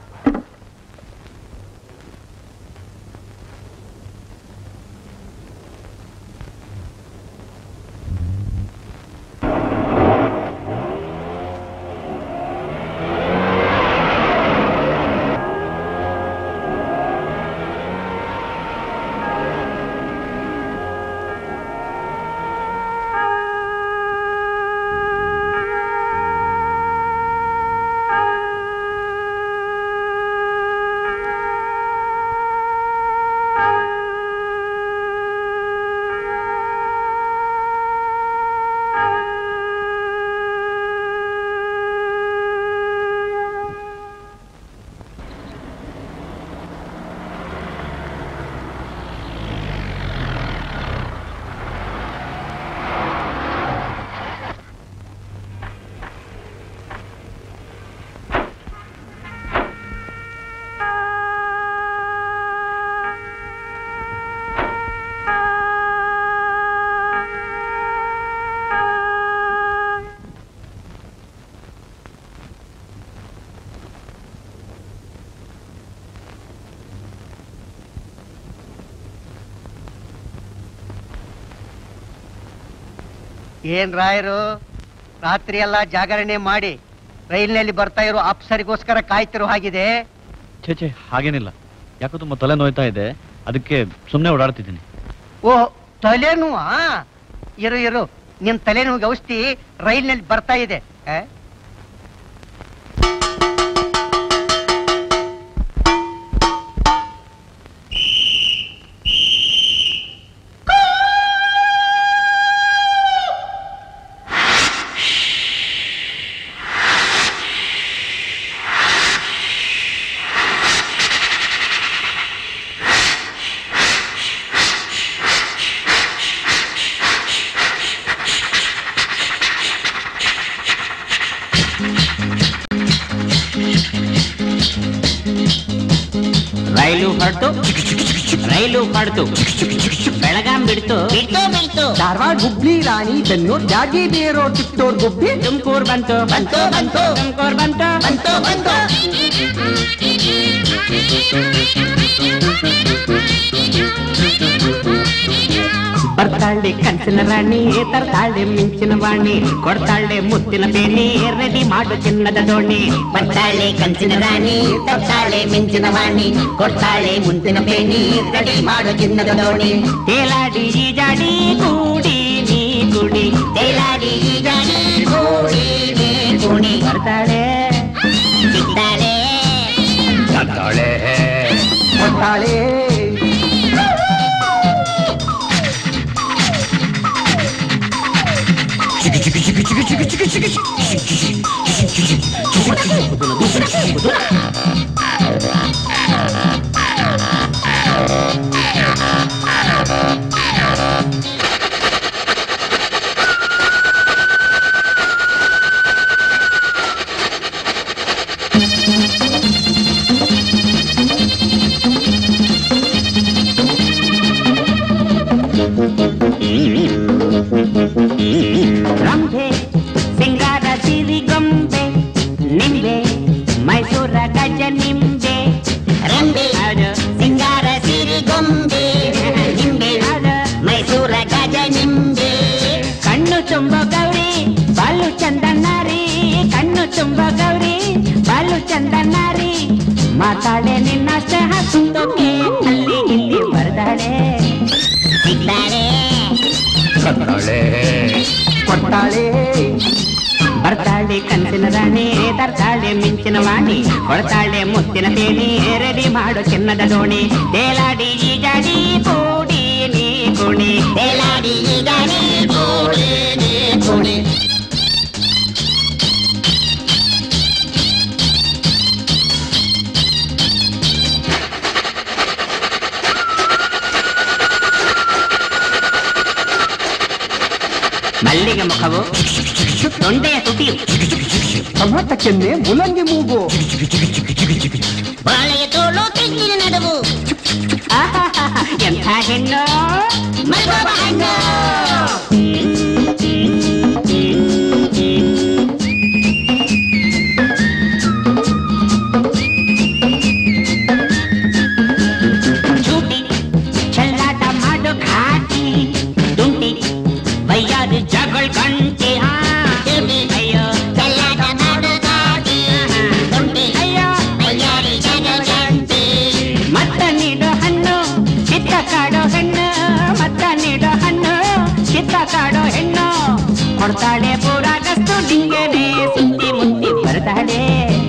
ಏನ್ ರಾಯರು ರಾತ್ರಿ ಎಲ್ಲ ಜಾಗರಣೆ ಮಾಡಿ ರೈಲಿನಲ್ಲಿ ಬರ್ತಾ ಇರೋ ಅಪ್ಸರಿಗೋಸ್ಕರ ಕಾಯ್ತಿರೋ ಹಾಗಿದೆ ಛೇ ಛೇ ಹಾಗೇನಿಲ್ಲ ಯಾಕೋ ತುಂಬಾ ತಲೆ ನೋಯ್ತಾ ಇದೆ ಅದಕ್ಕೆ ಸುಮ್ಮನೆ ಓಡಾಡ್ತಿದ್ದೀನಿ ಓ ತಲೆನೋವಾ ಇರು ಇರು ನಿನ್ ತಲೆನೋವಿಗೆ ಔಷಧಿ ರೈಲಿನಲ್ಲಿ ಬರ್ತಾ ಇದೆ ಆ? ರೈಲು ಹೊರಟು ರೈಲು ಹೊರಟು ಬೆಳಗಾಂ ಬಿಡ್ತು ಬಿಡ್ತು ಬಿಡ್ತು ಧಾರವಾಡ ಹುಬ್ಳಿ ರಾಣಿ ಬೆನ್ನೂರ್ ಜಾಗಿ ಬೇರೋ ಚಿತ್ತೂರ್ ಗುಬ್ಬಿ ತುಮಕೂರ್ ಬಂತು ಬಂತು ಬಂತು ತುಮಕೂರ್ ಬಂತು ಬಂತು ಬಂತು ಬರ್ತಾಳೆ ಕನಸಿನ ರಾಣಿ ತರ್ತಾಳೆ ಮಿಂಚಿನ ವಾಣಿ ಕೊಡ್ತಾಳೆ ಮುತ್ತಿನ ಬೇನಿ ರೆಡಿ ಮಾಡು ಚಿನ್ನದ ದೋಣಿ ಬರ್ತಾಳೆ ಕನಸಿನ ರಾಣಿ ತರ್ತಾಳೆ ಮಿಂಚಿನ ವಾಣಿ ಕೊಡ್ತಾಳೆ ಮುತ್ತಿನ ಬೇನಿ ರೆಡಿ ಮಾಡು ಚಿನ್ನದ ದೋಣಿ ತೇಲಾಡಿ ಈಜಾಡಿ ಕೂಡಿ ನೀ ಕುಡಿ ತೇಲಾಡಿ ಈಜಾಡಿ ಕೂಡಿ ನೀ ಕುಣಿ ಬರ್ತಾಳೆ ಸಿಗ್ತಾಳೆ ಕೊಟ್ಟಾಳೆ ರಂಭೆ ಸಿಂಗಾರ ಸಿರಿಗೊಂಬೆ ನಿಂಬೆ ಮೈಸೂರ ಗಜ ನಿಂಬೆ ರಂಬೆ ಸಿಂಗಾರ ಸಿರಿಗೊಂಬೆ ನಿಂಬೆ ಮೈಸೂರ ಗಜ ನಿಂಬೆ ಕಣ್ಣು ತುಂಬ ಗೌರಿ ಬಾಲು ಚಂದನಾರಿ ಕಣ್ಣು ತುಂಬ ಗೌರಿ ಬಾಲು ಚಂದನಾರಿ ಮಾತಾಡೆ ನಿನ್ನಷ್ಟೇ ಹಸುತ್ತೋಕೆ ಅಲ್ಲಿ ಇಲ್ಲಿ ಬರ್ದಾಳೆ ಸಿಗ್ತಾಳೆ ಕೊಟ್ಟಾಳೆ ಬರ್ತಾಳೆ ಕನಸಿನ ರಾಣಿ ತರ್ತಾಳೆ ಮಿಂಚಿನ ವಾಣಿ ಕೊಡ್ತಾಳೆ ಮುತ್ತಿನ ತೇಣಿ ರೆಡಿ ಮಾಡು ಚಿನ್ನದ ದೋಣಿ ತೇಲಾಡಿ ಈಜಾಡಿ ಕೂಡಿ ನೀ ಕುಣಿ ಬೇಲಾಡಿ ಈಗ ನೀ ಕುಣಿ ನೀ ಕುಣಿ ಮಲ್ಲಿಗೆ ಮುಖವು ತೊಂಡೆಯ ತುಟಿಯು ಕೆನ್ನೆ ಮುಲಂಗಿ ಮೂಗು ಬಾಳೆಯ ತೋಳು ತೆಂಗಿನ ನಡುವು ಆಹಾಹಾಹಾ, ಎಂಥ ಹೆಣ್ಣು ಮಲ್ಗೋಬ ಹಣ್ಣು ಚೂಟಿ ಚೆಲ್ಲಾಟ ಮಾಡು ಘಾಟಿ ದುಂಟಿ ಬೈಯಾದ ಜಗಳ ಗಂಟೆ ಹಾ ಅಯ್ಯೋ ಚೆಲ್ಲಾಟ ಮಾಡು ಘಾಟಿ ದುಂಟಿ ಅಯ್ಯೋ ಬೈಯಾದ ಜಗಳ ಗಂಟೆ ಮತ್ತ ನೀಡು ಹಣ್ಣು ಚಿತ್ತ ಕಾಡೋ ಹೆಣ್ಣು ಮತ್ತ ನೀಡು ಹಣ್ಣು ಚಿತ್ತ ಕಾಡೋ ಹೆಣ್ಣು ಕೊಡ್ತಾಳೆ ಪೂರಾಗಸ್ತು ನಿಂಗೆನೆ ಸುತ್ತಿ ಮುತ್ತಿ ಬರ್ತಾಳೆ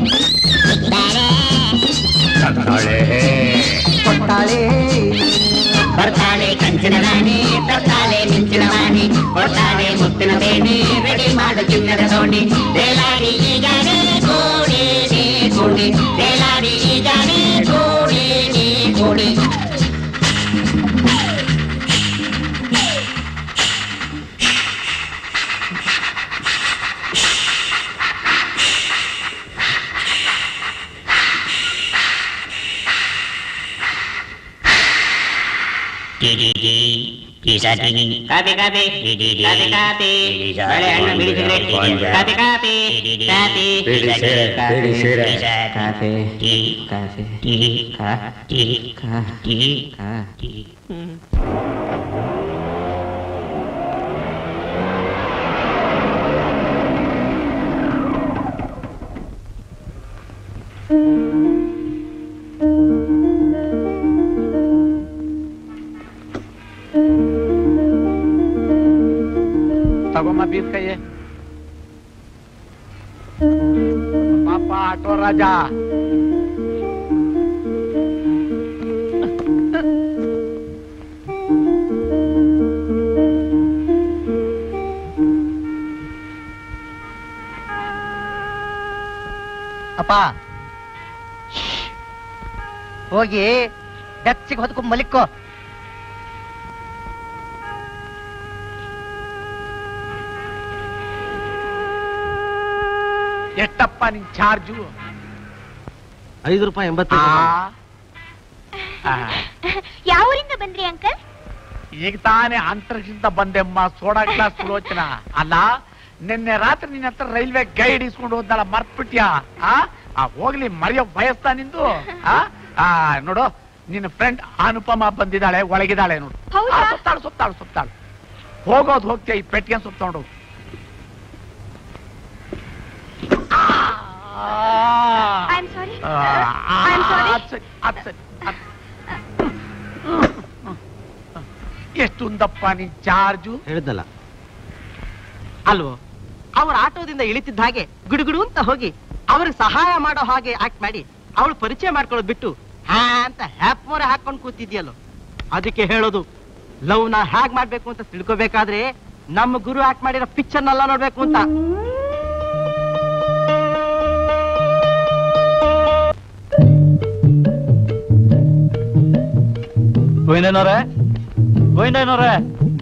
ಕೊಟ್ಟಾಳೆ ಬರ್ತಾಳೆ ಕಂಚಿನ ರಾಣಿ ತರ್ತಾಳೆ ಮಿಂಚಿನ ವಾಣಿ ಕೊಡ್ತಾಳೆ ಮುತ್ತಿನ ಬೇಣಿ ರೆಡಿ ಮಾಡು ಚಿನ್ನದ ದೋಣಿ ಬೇಲಾಡಿ ಈಗಾನೇ ಕೂಡಿ ನೀ ಕೂಡಿ ಬೇಲಾಡಿ ಈಗಾನೇ ಕೂಡಿ ನೀ ಕೂಡಿ ಕಾಪಿ ಕಾಪಿ ಕಾಪಿ ಕಾಪಿ ಬಾಳೆಹಣ್ಣು ಬಿಡಿ ಸಿಗರೇಟ್ ಕಾಪಿ ಕಾಪಿ ಕಾಪಿ ಕಾಪಿ ಕಾಪಿ ಕಾಪಿ ತಗೊಮ್ಮ ಬೀರ್ ಕೈಯೇ ಪಾಪ ಆಟೋ ರಾಜ ಅಪ್ಪ ಹೋಗಿ ಬೆಚ್ಚಿಗೆ ಹೊದ್ಕೊಂಡ್ ಮಲಿಕ್ಕೋ ಎಷ್ಟಪ್ಪ ನಿನ್ ಚಾರ್ಜು ಐದು ರೂಪಾಯಿ ಎಂಬತ್ತು ಯಾವ ಊರಿಂದ ಬಂದ್ರಿ ಅಂಕಲ್ ಈಗ ತಾನೇ ಅಂತರಿಕ್ಷದಿಂದ ಬಂದೆಮ್ಮ ಸೋಡಾ ಗ್ಲಾಸ್ ಸುಲೋಚನ ಅಲ್ಲ ನಿನ್ನೆ ರಾತ್ರಿ ನಿನ್ನ ಹತ್ರ ರೈಲ್ವೆ ಗೈಡ್ ಇಸ್ಕೊಂಡು ಹೋದ್ನಲ್ಲ ಮರ್ತ್ಬಿಟ್ಯಾ ಆ ಆ, ಹೋಗ್ಲಿ ಮರೆಯೋ ಬಯಸ್ತಾ ನಿಂದು ಆ ಆ, ನೋಡು ನಿನ್ನ ಫ್ರೆಂಡ್ ಅನುಪಮ ಬಂದಿದ್ದಾಳೆ ಒಳಗಿದ್ದಾಳೆ ನೋಡು ಹೌದಾ? ಆ, ಸುತ್ತಾಳು ಸುತ್ತಾಳು ಸುತ್ತಾಳು ಹೋಗೋದು ಹೋಗ್ತೀಯ ಈ ಪೆಟ್ಟಿಗೆ ಸುತ್ತಕೊಂಡು ಐ ಆಮ್ ಸಾರಿ ಆ, ಐ ಆಮ್ ಸಾರಿ ಅದ್ ಸರಿ, ಅದ್ ಸರಿ, ಅದ್- ಎಷ್ಟು ಉಂದಪ್ಪ ನಿನ್ ಚಾರ್ಜು ಹೇಳಿದ್ನಲ್ಲ ಅಲ್ವೋ ಅವ್ರ ಆಟೋದಿಂದ ಇಳಿತಿದ್ದ ಹಾಗೆ ಗುಡುಗುಡು ಅಂತ ಹೋಗಿ ಅವ್ರಿಗೆ ಸಹಾಯ ಮಾಡೋ ಹಾಗೆ ಆಕ್ಟ್ ಮಾಡಿ ಅವಳು ಪರಿಚಯ ಮಾಡ್ಕೊಳ್ಳೋದು ಬಿಟ್ಟು ಹ್ಯಾ ಅಂತ ಹ್ಯಾಪ್ ಮೊರೆ ಹಾಕೊಂಡು ಕೂತಿದ್ಯಲ್ಲೋ ಅದಕ್ಕೆ ಹೇಳೋದು ಲವ್ ನ ಹ್ಯಾಗ್ ಮಾಡ್ಬೇಕು ಅಂತ ತಿಳ್ಕೊಬೇಕಾದ್ರೆ ನಮ್ಮ ಗುರು ಆಕ್ಟ್ ಮಾಡಿರೋ ಪಿಕ್ಚರ್ನೆಲ್ಲ ನೋಡ್ಬೇಕು ಅಂತ ಗೋವಿಂದನವ್ರೆ ಗೋವಿಂದನವ್ರೆ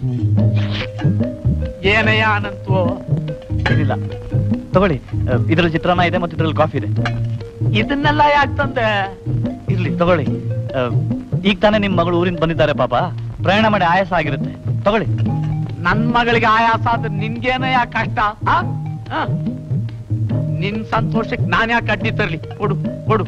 ಏನಯ್ಯ ಅನಂತು ಏನಿಲ್ಲ ತಗೊಳ್ಳಿ ಅಹ್, ಇದ್ರಲ್ಲಿ ಚಿತ್ರಾನ್ನ ಇದೆ ಮತ್ತೆ ಇದ್ರಲ್ಲಿ ಕಾಫಿ ಇದೆ ಇದನ್ನೆಲ್ಲ ಯಾಕೆ ತಂದೆ ಇರ್ಲಿ ತಗೊಳ್ಳಿ ಅಹ್, ಈಗ ತಾನೇ ನಿಮ್ ಮಗಳು ಊರಿಂದ ಬಂದಿದ್ದಾರೆ ಪಾಪ ಪ್ರಯಾಣ ಮಾಡಿ ಆಯಾಸ ಆಗಿರುತ್ತೆ ತಗೊಳ್ಳಿ ನನ್ ಮಗಳಿಗೆ ಆಯಾಸ ಆದ್ರೆ ನಿನ್ಗೇನಯ್ಯ ಕಷ್ಟ ಆ? ಆ? ನಿನ್ ಸಂತೋಷಕ್ಕೆ ನಾನ್ ಯಾಕೆ ಅಡ್ಡಿ ತರ್ಲಿ ಕೊಡು ಕೊಡು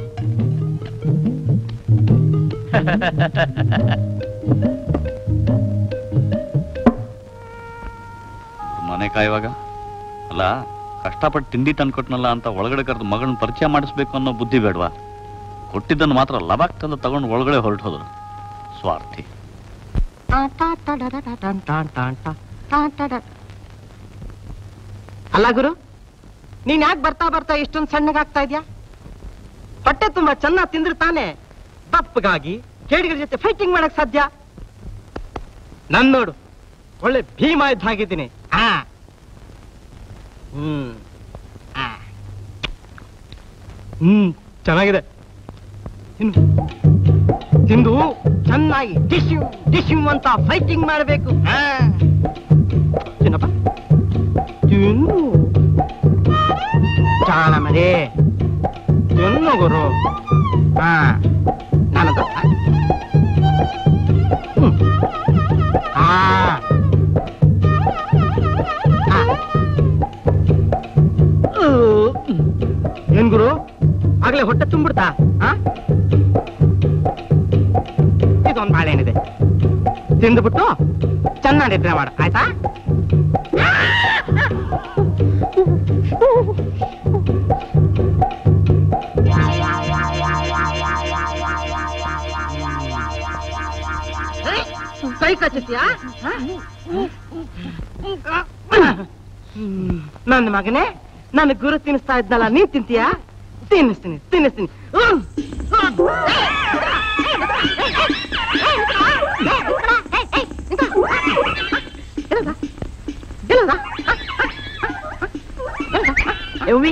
ಮನೆ ಕಾಯುವಾಗ ಅಲ್ಲ ಕಷ್ಟಪಟ್ಟು ತಿಂಡಿ ತಂದ್ಕೊಟ್ನಲ್ಲ ಅಂತ ಒಳಗಡೆ ಕರೆದು ಮಗಳನ್ನ ಪರಿಚಯ ಮಾಡಿಸ್ಬೇಕು ಅನ್ನೋ ಬುದ್ಧಿ ಬೇಡವಾ ಕೊಟ್ಟಿದ್ದನ್ನು ಮಾತ್ರ ಲಬಾಕ್ ತಂದು ತಗೊಂಡು ಒಳಗಡೆ ಹೊರಟು ಹೋದ್ರು ಸ್ವಾರ್ಥಿ ಅಲ್ಲ ಗುರು ನೀನ್ ಯಾಕೆ ಬರ್ತಾ ಬರ್ತಾ ಇಷ್ಟೊಂದು ಸಣ್ಣಗಾಗ್ತಾ ಇದ್ಯಾ ಹೊಟ್ಟೆ ತುಂಬಾ ಚೆನ್ನಾಗಿ ತಿಂದ್ರೆ ತಾನೇ ದಪ್ಪಗಾಗಿ ಕೇಡಿಗಳ ಜೊತೆ ಫೈಟಿಂಗ್ ಮಾಡಕ್ ಸಾಧ್ಯ ನನ್ ನೋಡು ಒಳ್ಳೆ ಭೀಮ ಇದ್ದ ಹಾಗಿದ್ದೀನಿ ಆ ಹ್ಮ್ ಆ. ಹ್ಮ್ ಚೆನ್ನಾಗಿದೆ ತಿನ್ನು ತಿಂದು ಚೆನ್ನಾಗಿ ಡಿಶ್ಯೂ ಡಿಶ್ಯೂ ಅಂತ ಫೈಟಿಂಗ್ ಮಾಡಬೇಕು ತಿನ್ನಪ್ಪ ತಿನ್ನು ಚಾಣ ಮರಿ ತಿನ್ನು ಗುರು ಹಾ ನಾನದು ಹ್ಮ್ ಆ ಆ. ಊ. ಏನ್ ಗುರು ಆಗ್ಲೇ ಹೊಟ್ಟೆ ತುಂಬಿಡ್ತಾ ಆ? ಇದೊಂದು ಬಾಳೆಹಣ್ಣಿದೆ ತಿಂದ್ಬಿಟ್ಟು ಚೆನ್ನಾಗಿ ನಿದ್ರೆ ಮಾಡು ಆಯ್ತಾ ಕೈ ಕಚ್ಚುತ್ತೀಯಾ ನನ್ನ ಮಗನೇ ನನ್ನ ಗುರು ತಿನ್ನಿಸ್ತಾ ಇದ್ನಲ್ಲ ನೀನ್ ತಿಂತೀಯಾ ತಿನ್ನಿಸ್ತೀನಿ ತಿನ್ನಿಸ್ತೀನಿ ಹ್ಮ್. ಯವ್ವಿ.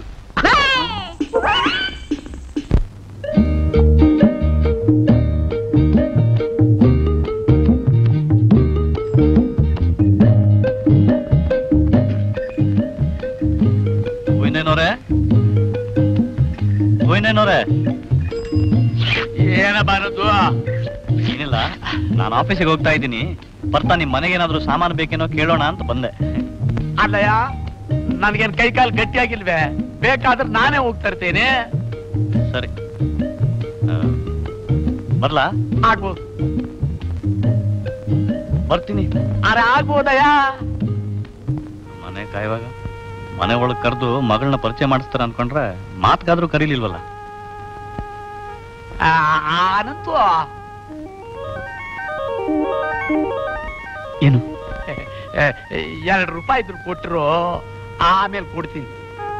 ಹೂವಿನೇನೋರೆ ಹೂವಿನೇನೋರೆ ಏನ ಬಾರದು ಏನಿಲ್ಲ ನಾನು ಆಫೀಸಿಗೆ ಹೋಗ್ತಾ ಇದ್ದೀನಿ ಬರ್ತಾ ನಿಮ್ ಮನೆಗೆ ಏನಾದ್ರೂ ಸಾಮಾನು ಬೇಕೇನೋ ಕೇಳೋಣ ಅಂತ ಬಂದೆ ಅಲ್ಲಯ್ಯ ನನ್ಗೇನ್ ಕೈ ಕಾಲು ಗಟ್ಟಿಯಾಗಿಲ್ವೇ ಬೇಕಾದ್ರೆ ನಾನೇ ಹೋಗ್ತಾ ಇರ್ತೇನೆ ಸರಿ ಆ, ಬರ್ಲಾ ಆಗ್ಬೋದು ಬರ್ತೀನಿ ಅರೆ ಆಗ್ಬೋದಯ್ಯ ಮನೆ ಕಾಯುವಾಗ ಮನೆ ಒಳಗ್ ಕರೆದು ಮಗಳನ್ನ ಪರಿಚಯ ಮಾಡಿಸ್ತಾರ ಅನ್ಕೊಂಡ್ರೆ ಮಾತ್ಗಾದ್ರೂ ಕರೀಲಿಲ್ವಲ್ಲ ಆ, ಆನಂತು ಏನು ಎರಡು ರೂಪಾಯಿ ಇದ್ರು ಕೊಟ್ಟರು ಆಮೇಲೆ ಕೊಡ್ತೀನಿ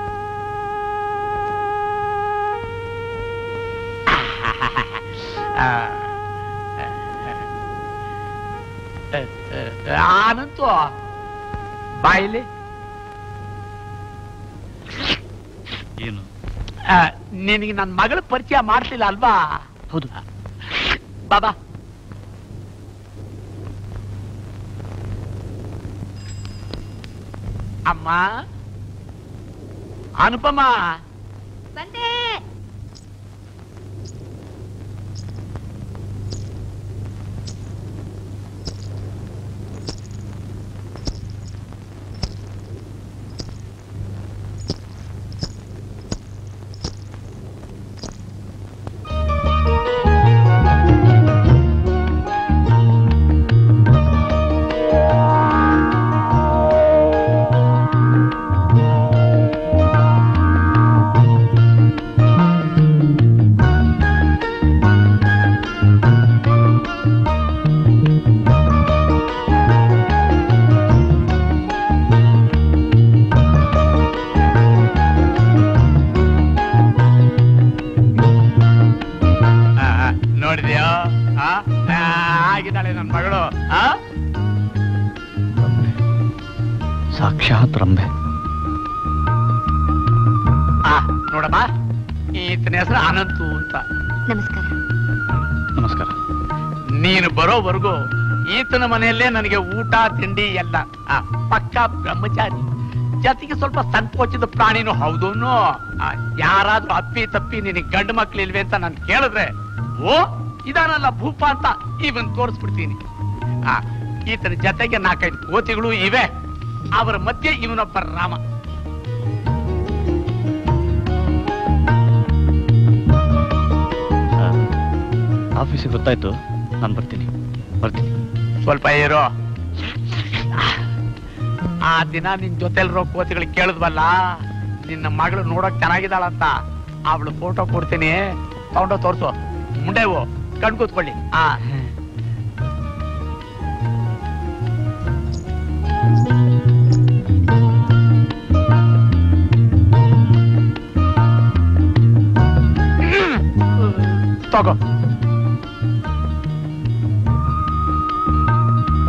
ಆ, ಆನಂತು ಬಾಯಿಲಿ ಏನು ಆ, ನಿನಗೆ ನನ್ನ ಮಗಳ ಪರಿಚಯ ಮಾಡ್ತಿಲ್ಲ ಅಲ್ವಾ ಹೌದು ಬಾಬಾ ಅಮ್ಮ ಅನುಪಮ ಬಂದೆ ಆ, ನೋಡಿದ್ಯೋ ಆ? ಆ, ಆಗಿದ್ದಾಳೆ ನನ್ನ ಮಗಳು ಆ ಸಾಕ್ಷಾತ್ ರಂಬೆ ಆ, ನೋಡಮ್ಮ ಈತನ ಹೆಸರು ಅನಂತು ಅಂತ ನಮಸ್ಕಾರ ನಮಸ್ಕಾರ ನೀನು ಬರೋವರೆಗೂ ಈತನ ಮನೆಯಲ್ಲೇ ನನಗೆ ಊಟ ತಿಂಡಿ ಎಲ್ಲ ಆ, ಪಕ್ಕಾ ಬ್ರಹ್ಮಚಾರಿ ಜೊತೆಗೆ ಸ್ವಲ್ಪ ಸಂಕೋಚದ ಪ್ರಾಣಿನೂ ಹೌದೂನು ಆ, ಯಾರಾದ್ರೂ ಅಪ್ಪಿ ತಪ್ಪಿ ನಿನಗೆ ಗಂಡು ಮಕ್ಳಿಲ್ವೇ ಅಂತ ನಾನು ಕೇಳಿದ್ರೆ ಓ ಇದಾನಲ್ಲ ಭೂಪ ಅಂತ ಇವನ್ ತೋರಿಸ್ಬಿಡ್ತೀನಿ ಆ, ಈತನ ಜೊತೆಗೆ ನಾಲ್ಕೈದು ಕೋತಿಗಳು ಇವೆ ಅವರ ಮಧ್ಯೆ ಇವನೊಬ್ಬ ರಾಮ ಆಫೀಸಿಗೆ ಗೊತ್ತಾಯ್ತು ನಾನು ಬರ್ತೀನಿ ಬರ್ತೀನಿ ಸ್ವಲ್ಪ ಇರೋ ಆ ದಿನ ನಿನ್ ಜೊತೆಲಿರೋ ಕೋತಿಗಳಿಗೆ ಕೇಳಿದ್ವಲ್ಲ ನಿನ್ನ ಮಗಳು ನೋಡಕ್ ಚೆನ್ನಾಗಿದ್ದಾಳಂತ ಅವಳು ಫೋಟೋ ಕೊಡ್ತೀನಿ ತಗೊಂಡೋ ತೋರ್ಸು ಮುಂಡೆವು ಕಣ್ ಕೂತ್ಕೊಳ್ಳಿ ಆ ತಗೋ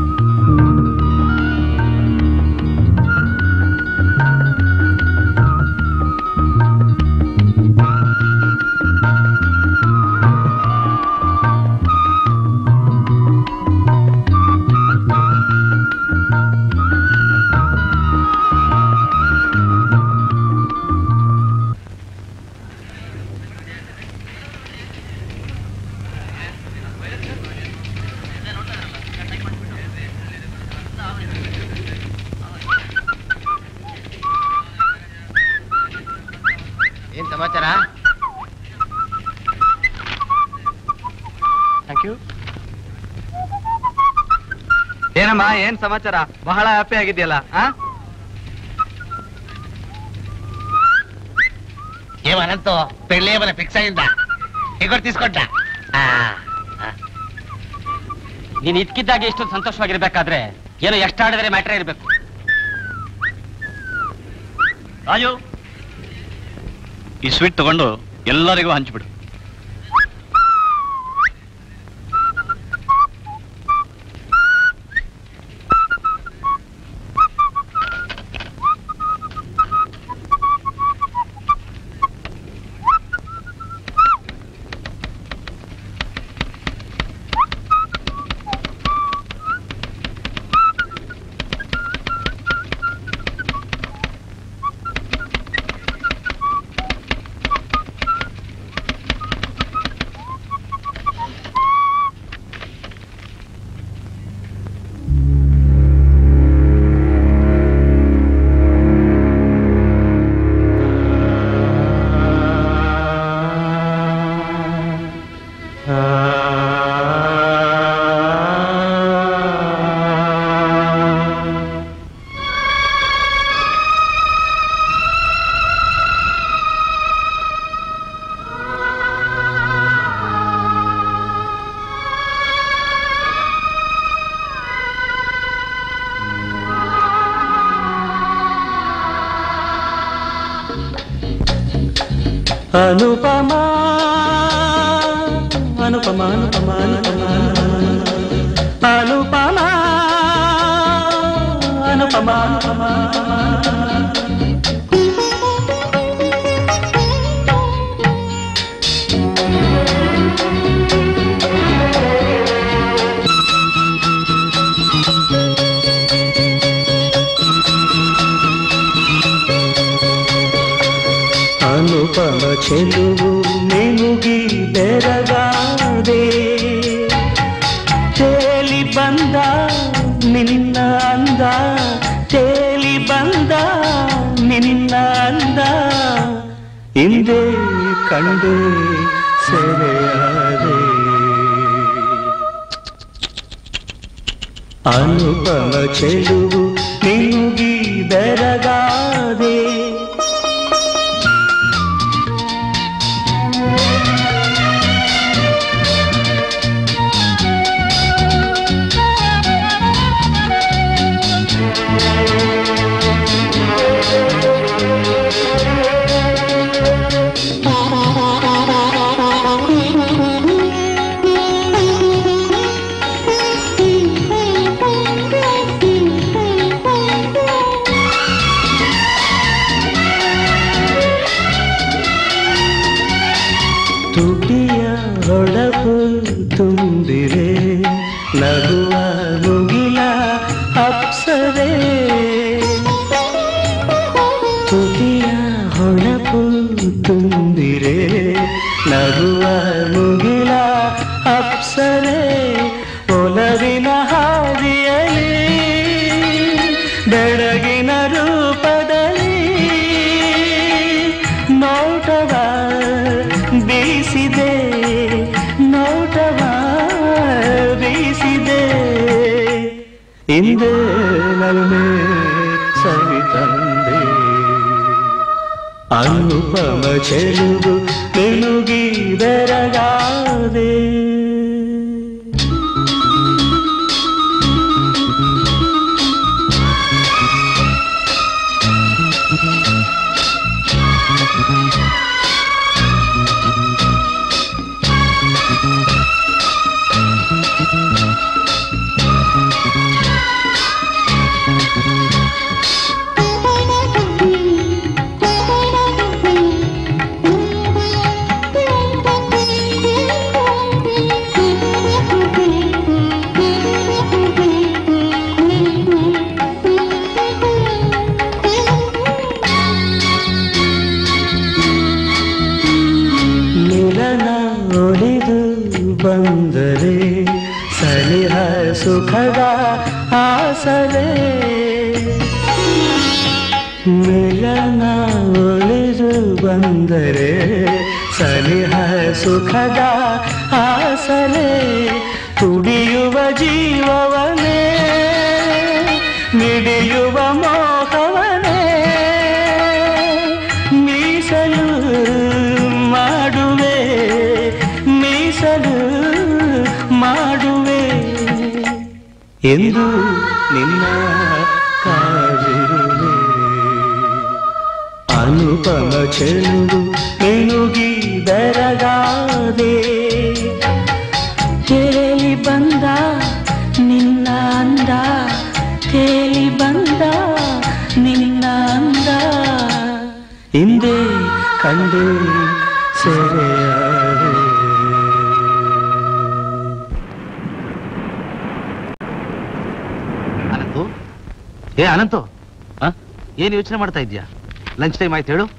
ಸಮಾಚಾರ ಥ್ಯಾಂಕ್ ಯು ಏನಮ್ಮ ಏನ್ ಸಮಾಚಾರ ಬಹಳ ಹ್ಯಾಪಿ ಆಗಿದೆಯಲ್ಲ ಆ ఏమనంతో పెళ్ళి ఏమైనా ఫిక్స్ అయిందా టికెట్ తీసుకుంటా ನೀನ್ ಇದ್ಕಿದ್ದಾಗೆ ಇಷ್ಟೊಂದು ಸಂತೋಷವಾಗಿರ್ಬೇಕಾದ್ರೆ ಏನೋ ಎಷ್ಟಾಡಿದ್ರೆ ಮ್ಯಾಟ್ರೇ ಇರ್ಬೇಕು ರಾಜು ಈ ಸ್ವೀಟ್ ತಗೊಂಡು ಎಲ್ಲರಿಗೂ ಹಂಚ್ಬಿಡು ಅನುಪಮ ಅನುಪಮ ಅನುಪಮ ಅನುಪಮ ಅನುಪಮ ಅನುಪಮ ಅನುಪಮ ಅನುಪಮ ಚೆಲುವು ಮೆನುಗಿ ಬೆರಗಾದೆ ತೇಲಿ ಬಂದ ನಿನ್ನ ಅಂದ ತೇಲಿ ಬಂದ ನಿನ್ನ ಅಂದ ಹಿಂದೆ ಕಂಡು ಸೆರೆಯಾದೆ ಅನುಪಮ ಚೆಲುವು ಮಿನುಗಿ ಬೆರಗಾದೆ ತುಟಿಯ ಹೊಳಪು ತುಂಬಿರೆ ನಗುವ ಮುಗಿಲ ಅಪ್ಸರೆ ತುಟಿಯ ಹೊಳಪು ತುಂಬಿರೆ ನಗುವ ಮುಗಿಲ ಅಪ್ಸರೆ ಒಲವಿನ ಹಾದಿಯಲಿ ಬೆಳಗಿನ ರೂಪದಲ್ಲಿ ನೋಟವ ಬೀಸಿದೆ ನೋಟವ ಬೀಸಿದೆ ಹಿಂದೆ ನಲ್ಮೆ ಸವಿತಂದೆ ಅನುಪಮ ಚೆಲುವು ತೆಲುಗಿ ಬೆರಗಾದೆ ಮಿಲನ ಒಲಿದು ಬಂದರೆ ಸನಿಹ ಸುಖದ ಆಸರೆ ಮಿಲನ ಒಲಿದು ಬಂದರೆ ಸನಿಹ ಸುಖದ ಆಸರೆ ತುಡಿಯುವ ಜೀವವನೇ ಮಿಡಿಯುವ ಮೋಹವನೇ ಮೀಸಲು ಮಾಡುವೆ ಮೀಸಲು ಮಾಡುವೆ ಎಂದು ನಿನ್ನ ಕಾದಿರುವೆ ಅನುಪಮ ಚೆಲುವು ಮೆನುಗಿ ಬೆರಗಾದೆ ಕೇಳಿ ಬಂದ ನಿನ್ನ ಅಂದ ಕೇಳಿ ಬಂದ ನಿನ್ನ ಅಂದ ಹಿಂದೆ ಕಂಡು ಸೆರೆಯಾದೆ ಅನಂತು ಏ ಅನಂತು ಏನ್ ಯೋಚನೆ ಮಾಡ್ತಾ ಇದ್ಯಾ ಲಂಚ್ ಟೈಮ್ ಆಯ್ತು ಹೇಳು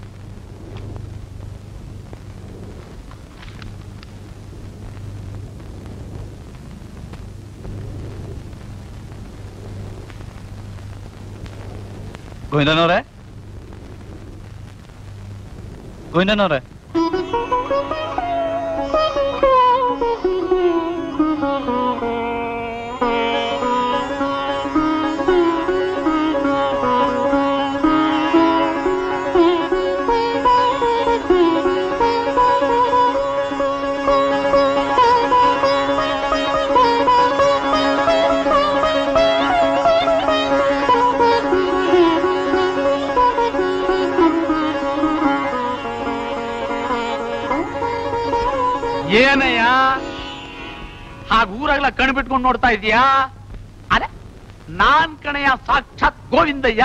ಗೋವಿಂದನವ್ರೆ ಗೋವಿಂದನವ್ರೆ ಏನಯ್ಯ ಹಾಗ ಊರಾಗ್ಲ ಕಣ್ ಬಿಟ್ಕೊಂಡು ನೋಡ್ತಾ ಇದೀಯಾ ಅರೆ ನಾನ್ ಕಣಯ್ಯ ಸಾಕ್ಷಾತ್ ಗೋವಿಂದಯ್ಯ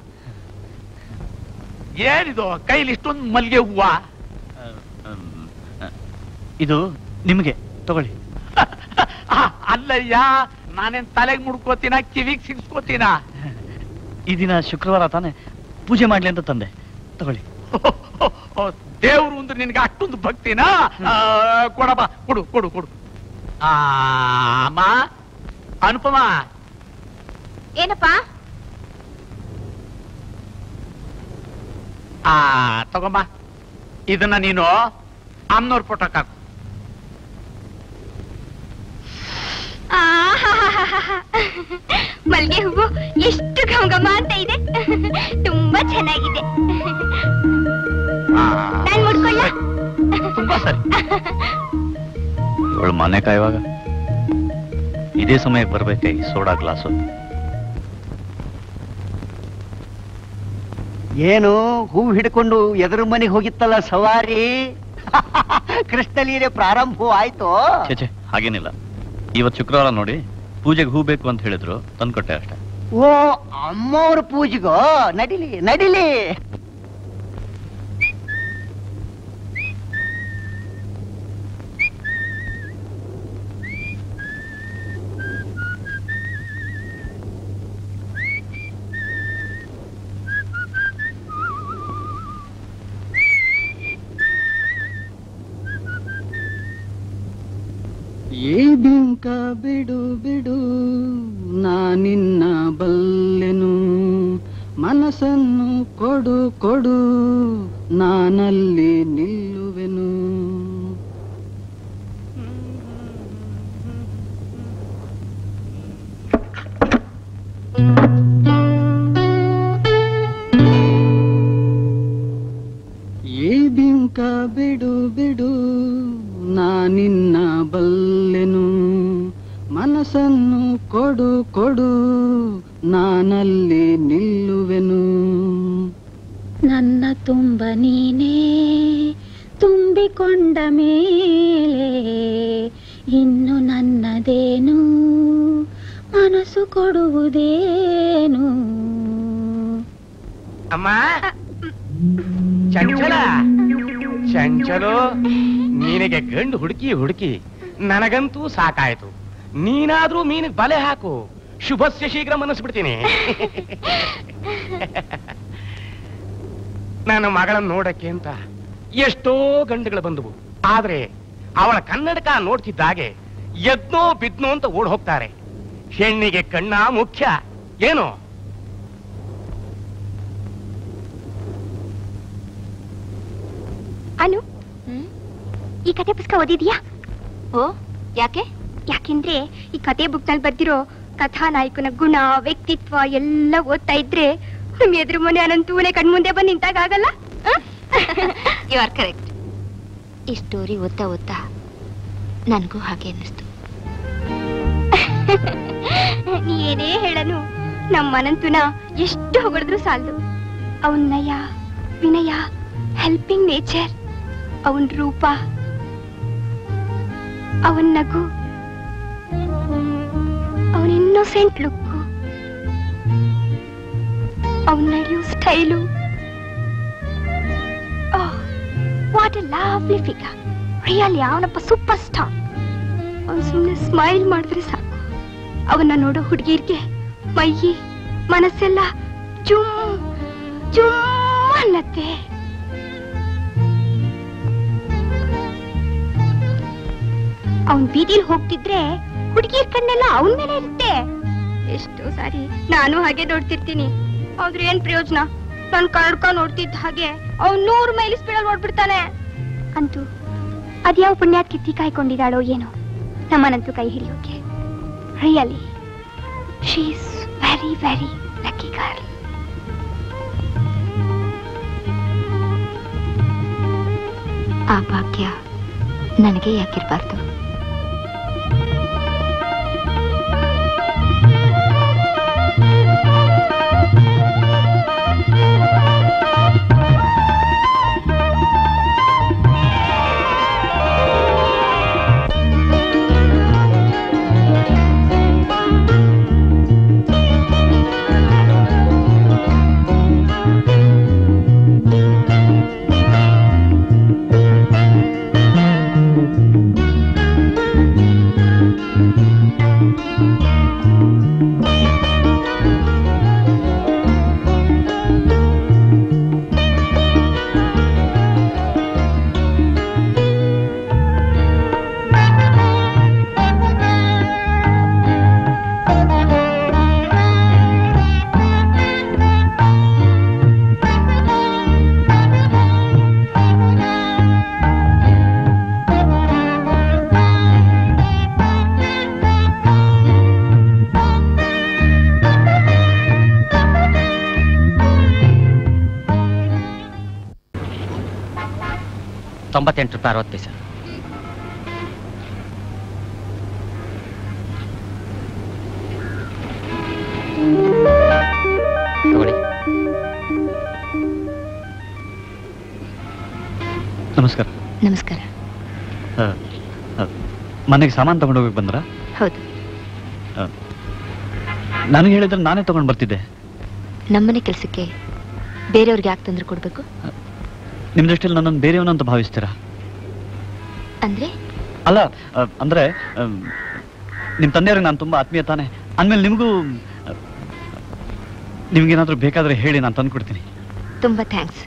ಏನಿದು ಕೈಲಿ ಇಷ್ಟೊಂದು ಮಲ್ಗೆ ಹೂವ ಇದು ನಿಮಗೆ ತಗೊಳ್ಳಿ ಅಲ್ಲಯ್ಯ ನಾನೇನ್ ತಲೆಗ್ ಮುಡ್ಕೋತೀನ ಕಿವಿಗ್ ಸಿಗ್ಸ್ಕೋತೀನ ಈ ದಿನ ಶುಕ್ರವಾರ ತಾನೆ ಪೂಜೆ ಮಾಡ್ಲಿ ಅಂತ ತಂದೆ ತಗೊಳ್ಳಿ ದೇವ್ರು ಅಂದ್ರೆ ನಿನ್ಗೆ ಅಷ್ಟೊಂದು ಭಕ್ತಿನಾ ಆ, ಕೊಡಪ್ಪ ಕೊಡು ಕೊಡು ಕೊಡು ಆ, ಅಮ್ಮ ಅನುಪಮ ಏನಪ್ಪ ಆ ತಗೊಂಬ ಇದನ್ನ ನೀನು ಅಮ್ಮನವ್ರ ಫೋಟೋಕ್ ಹಾಕು ಆಹಾಹಾಹಾಹಾ. ಮಲ್ಗೆ ಹೂವು ಎಷ್ಟು ಘಮ ಘಮ ಅಂತ ಇದೆ ತುಂಬಾ ಚೆನ್ನಾಗಿದೆ ನಾನ್ ಮುಡ್ಕೊಳ್ಳ ತುಂಬಾ ಸರಿ ಇವಳು ಮನೆ ಕಾಯುವಾಗ ಇದೇ ಸಮಯಕ್ಕೆ ಬರ್ಬೇಕೆ ಈ ಸೋಡಾ ಗ್ಲಾಸು ಏನು ಹೂ ಹಿಡ್ಕೊಂಡು ಎದುರು ಮನೆಗೆ ಹೋಗಿತ್ತಲ್ಲ ಸವಾರಿ ಕೃಷ್ಣಲೀಲೆ ಪ್ರಾರಂಭ ಆಯ್ತು ಛೇ ಛೇ ಹಾಗೇನಿಲ್ಲ ಇವತ್ತು ಶುಕ್ರವಾರ ನೋಡಿ ಪೂಜೆಗೆ ಹೂ ಬೇಕು ಅಂತ ಹೇಳಿದ್ರು ತಂದ್ಕೊಟ್ಟೆ ಅಷ್ಟೇ ಓ ಅಮ್ಮವ್ರ ಪೂಜೆಗೋ ನಡಿಲಿ ನಡಿಲಿ ಈ ಬಿಂಕ ಬಿಡು ಬಿಡು ನಾನಿನ್ನ ಬಲ್ಲೆನು ಮನಸ್ಸನ್ನು ಕೊಡು ಕೊಡು ನಾನಲ್ಲಿ ನಿಲ್ಲುವೆನು ಈ ಬಿಂಕ ಬಿಡು ಬಿಡು ನಾನಿನ್ನ ಬಲ್ಲೆನು ಮನಸ್ಸನ್ನು ಕೊಡು ಕೊಡು ನಾನಲ್ಲಿ ನಿಲ್ಲುವೆನು ನನ್ನ ತುಂಬ ನೀನೇ ತುಂಬಿಕೊಂಡ ಮೇಲೆ ಇನ್ನು ನನ್ನದೇನು ಮನಸ್ಸು ಕೊಡುವುದೇನು ಅಮ್ಮ ಚಂಚಲ ಚಂಚಲು ನಿನಗೆ ಗಂಡು ಹುಡುಕಿ ಹುಡುಕಿ ನನಗಂತೂ ಸಾಕಾಯ್ತು ನೀನಾದ್ರೂ ಮೀನಿಗೆ ಬಲೆ ಹಾಕು ಶುಭಸ್ಯ ಶೀಘ್ರ ಮನಸ್ಬಿಡ್ತೀನಿ ನನ್ನ ಮಗಳನ್ನ ನೋಡಕ್ಕೆ ಅಂತ ಎಷ್ಟೋ ಗಂಡುಗಳು ಬಂದವು ಆದ್ರೆ ಅವಳ ಕನ್ನಡಕ ನೋಡ್ತಿದ್ದಾಗೆ ಎದ್ನೋ ಬಿದ್ನೋ ಅಂತ ಓಡ್ ಹೋಗ್ತಾರೆ ಹೆಣ್ಣಿಗೆ ಕಣ್ಣ ಮುಖ್ಯ ಏನು ಅನು ಈ ಕತೆ ಪುಸ್ತಕ ಓದಿದ್ಯಾ ಓ ಯಾಕೆ ಯಾಕೆಂದ್ರೆ ಈ ಕತೆ ಬುಕ್ ನಲ್ಲಿ ಬರ್ದಿರೋ ಕಥಾನಾಯಕನ ಗುಣ ವ್ಯಕ್ತಿತ್ವ ಎಲ್ಲ ಓದ್ತಾ ಇದ್ರೆ ನಮ್ ಎದುರು ಮನೆ ಅನಂತೂನೆ ಕಣ್ಮುಂದೆ ಬಂದು ನಿಂತಾಗ ಆಗಲ್ಲ ಯು ಆರ್ ಕರೆಕ್ಟ್ ಈ ಸ್ಟೋರಿ ಓದ್ತಾ ಓದ್ತಾ ನನಗೂ ಹಾಗೆ ಅನ್ನಿಸ್ತು ನೀ ಏನೇ ಹೇಳನು ನಮ್ಮ ಅನಂತುನ ಎಷ್ಟು ಹೊಗಳಿದ್ರು ಸಾಲದು ಅವನ್ ನಯ ವಿನಯ ಹೆಲ್ಪಿಂಗ್ ನೇಚರ್ ಅವನ್ ರೂಪ ಅವನ್ ನಗು ಅವನ ಇನ್ನೋಸೆಂಟ್ ಲುಕ್ ಅವನ್ ನಡೆಯೋ style what a lovely figure really ಅವನಪ್ಪ ಸೂಪರ್ ಸ್ಟಾರ್ ಅವನು ಸುಮ್ಮನೆ ಸ್ಮೈಲ್ ಮಾಡಿದ್ರೆ ಸಾಕು ಅವನ್ನ ನೋಡೋ ಹುಡುಗಿರ್ಗೆ ಮೈಯಿ ಮನಸ್ಸೆಲ್ಲ ಜುಮ್ ಜುಮ್ ಅನ್ನತ್ತೆ ಅವನ್ ಬೀದಿಲ್ ಹೋಗ್ತಿದ್ರೆ ಹುಡುಗಿರ್ ಕಣ್ಣೆಲ್ಲ ಅವನ್ ಮೇಲೆ ಇರುತ್ತೆ ಎಷ್ಟೋ ಸಾರಿ ನಾನು ಹಾಗೆ ನೋಡ್ತಿರ್ತೀನಿ ಆದ್ರೆ ಏನ್ ಪ್ರಯೋಜನ ನನ್ ಕಣ್ಕ ನೋಡ್ತಿದ್ದ ಹಾಗೆ ಅವ್ನ್ ನೂರು ಮೈಲಿ ಸ್ಪೀಡಲ್ಲಿ ಓಡ್ಬಿಡ್ತಾನೆ ಅಂತೂ ಅದ್ಯಾವ ಪುಣ್ಯಾತ್ ಕಿತ್ತಿ ಕಾಯ್ಕೊಂಡಿದ್ದಾಳೋ ಏನೋ ನಮ್ಮನಂತೂ ಕೈ ಹಿಡಿಯೋಕೆ really she's very very lucky girl ಆ ಭಾಗ್ಯ ನನಗೆ ಯಾಕಿರ್ಬಾರ್ದು ತೊಂಬತ್ತೆಂಟು ರೂಪಾಯಿ ಅರವತ್ತು ಪೈಸೆ ತಗೊಳ್ಳಿ ನಮಸ್ಕಾರ ನಮಸ್ಕಾರ ಆ, ಆ, ಮನೆಗೆ ಸಾಮಾನು ತಗೊಂಡು ಹೋಗಿ ಬಂದ್ರ ಹೌದು ನನಗೆ ಹೇಳಿದ್ರೆ ನಾನೇ ತಗೊಂಡು ಬರ್ತಿದ್ದೆ ನಮ್ಮನೆ ಕೆಲಸಕ್ಕೆ ಬೇರೆಯವ್ರಿಗೆ ಯಾಕೆ ತೊಂದರೆ ಕೊಡ್ಬೇಕು ನಿಮ್ ದೃಷ್ಟಿಯಲ್ಲಿ ನನ್ನನ್ನು ಬೇರೆಯವನಂತ ಭಾವಿಸ್ತೀರಾ ಅಂದ್ರೆ ಅಲ್ಲ ಆ, ಅಂದ್ರೆ ಆಮ್, ನಿಮ್ ತಂದೆಯವ್ರಿಗೆ ನಾನು ತುಂಬಾ ಆತ್ಮೀಯ ತಾನೆ ಅಂದ್ಮೇಲೆ ನಿಮಗೂ ನಿಮ್ಗೇನಾದ್ರೂ ಬೇಕಾದ್ರೆ ಹೇಳಿ ನಾನು ತಂದ್ಕೊಡ್ತೀನಿ ತುಂಬಾ ಥ್ಯಾಂಕ್ಸ್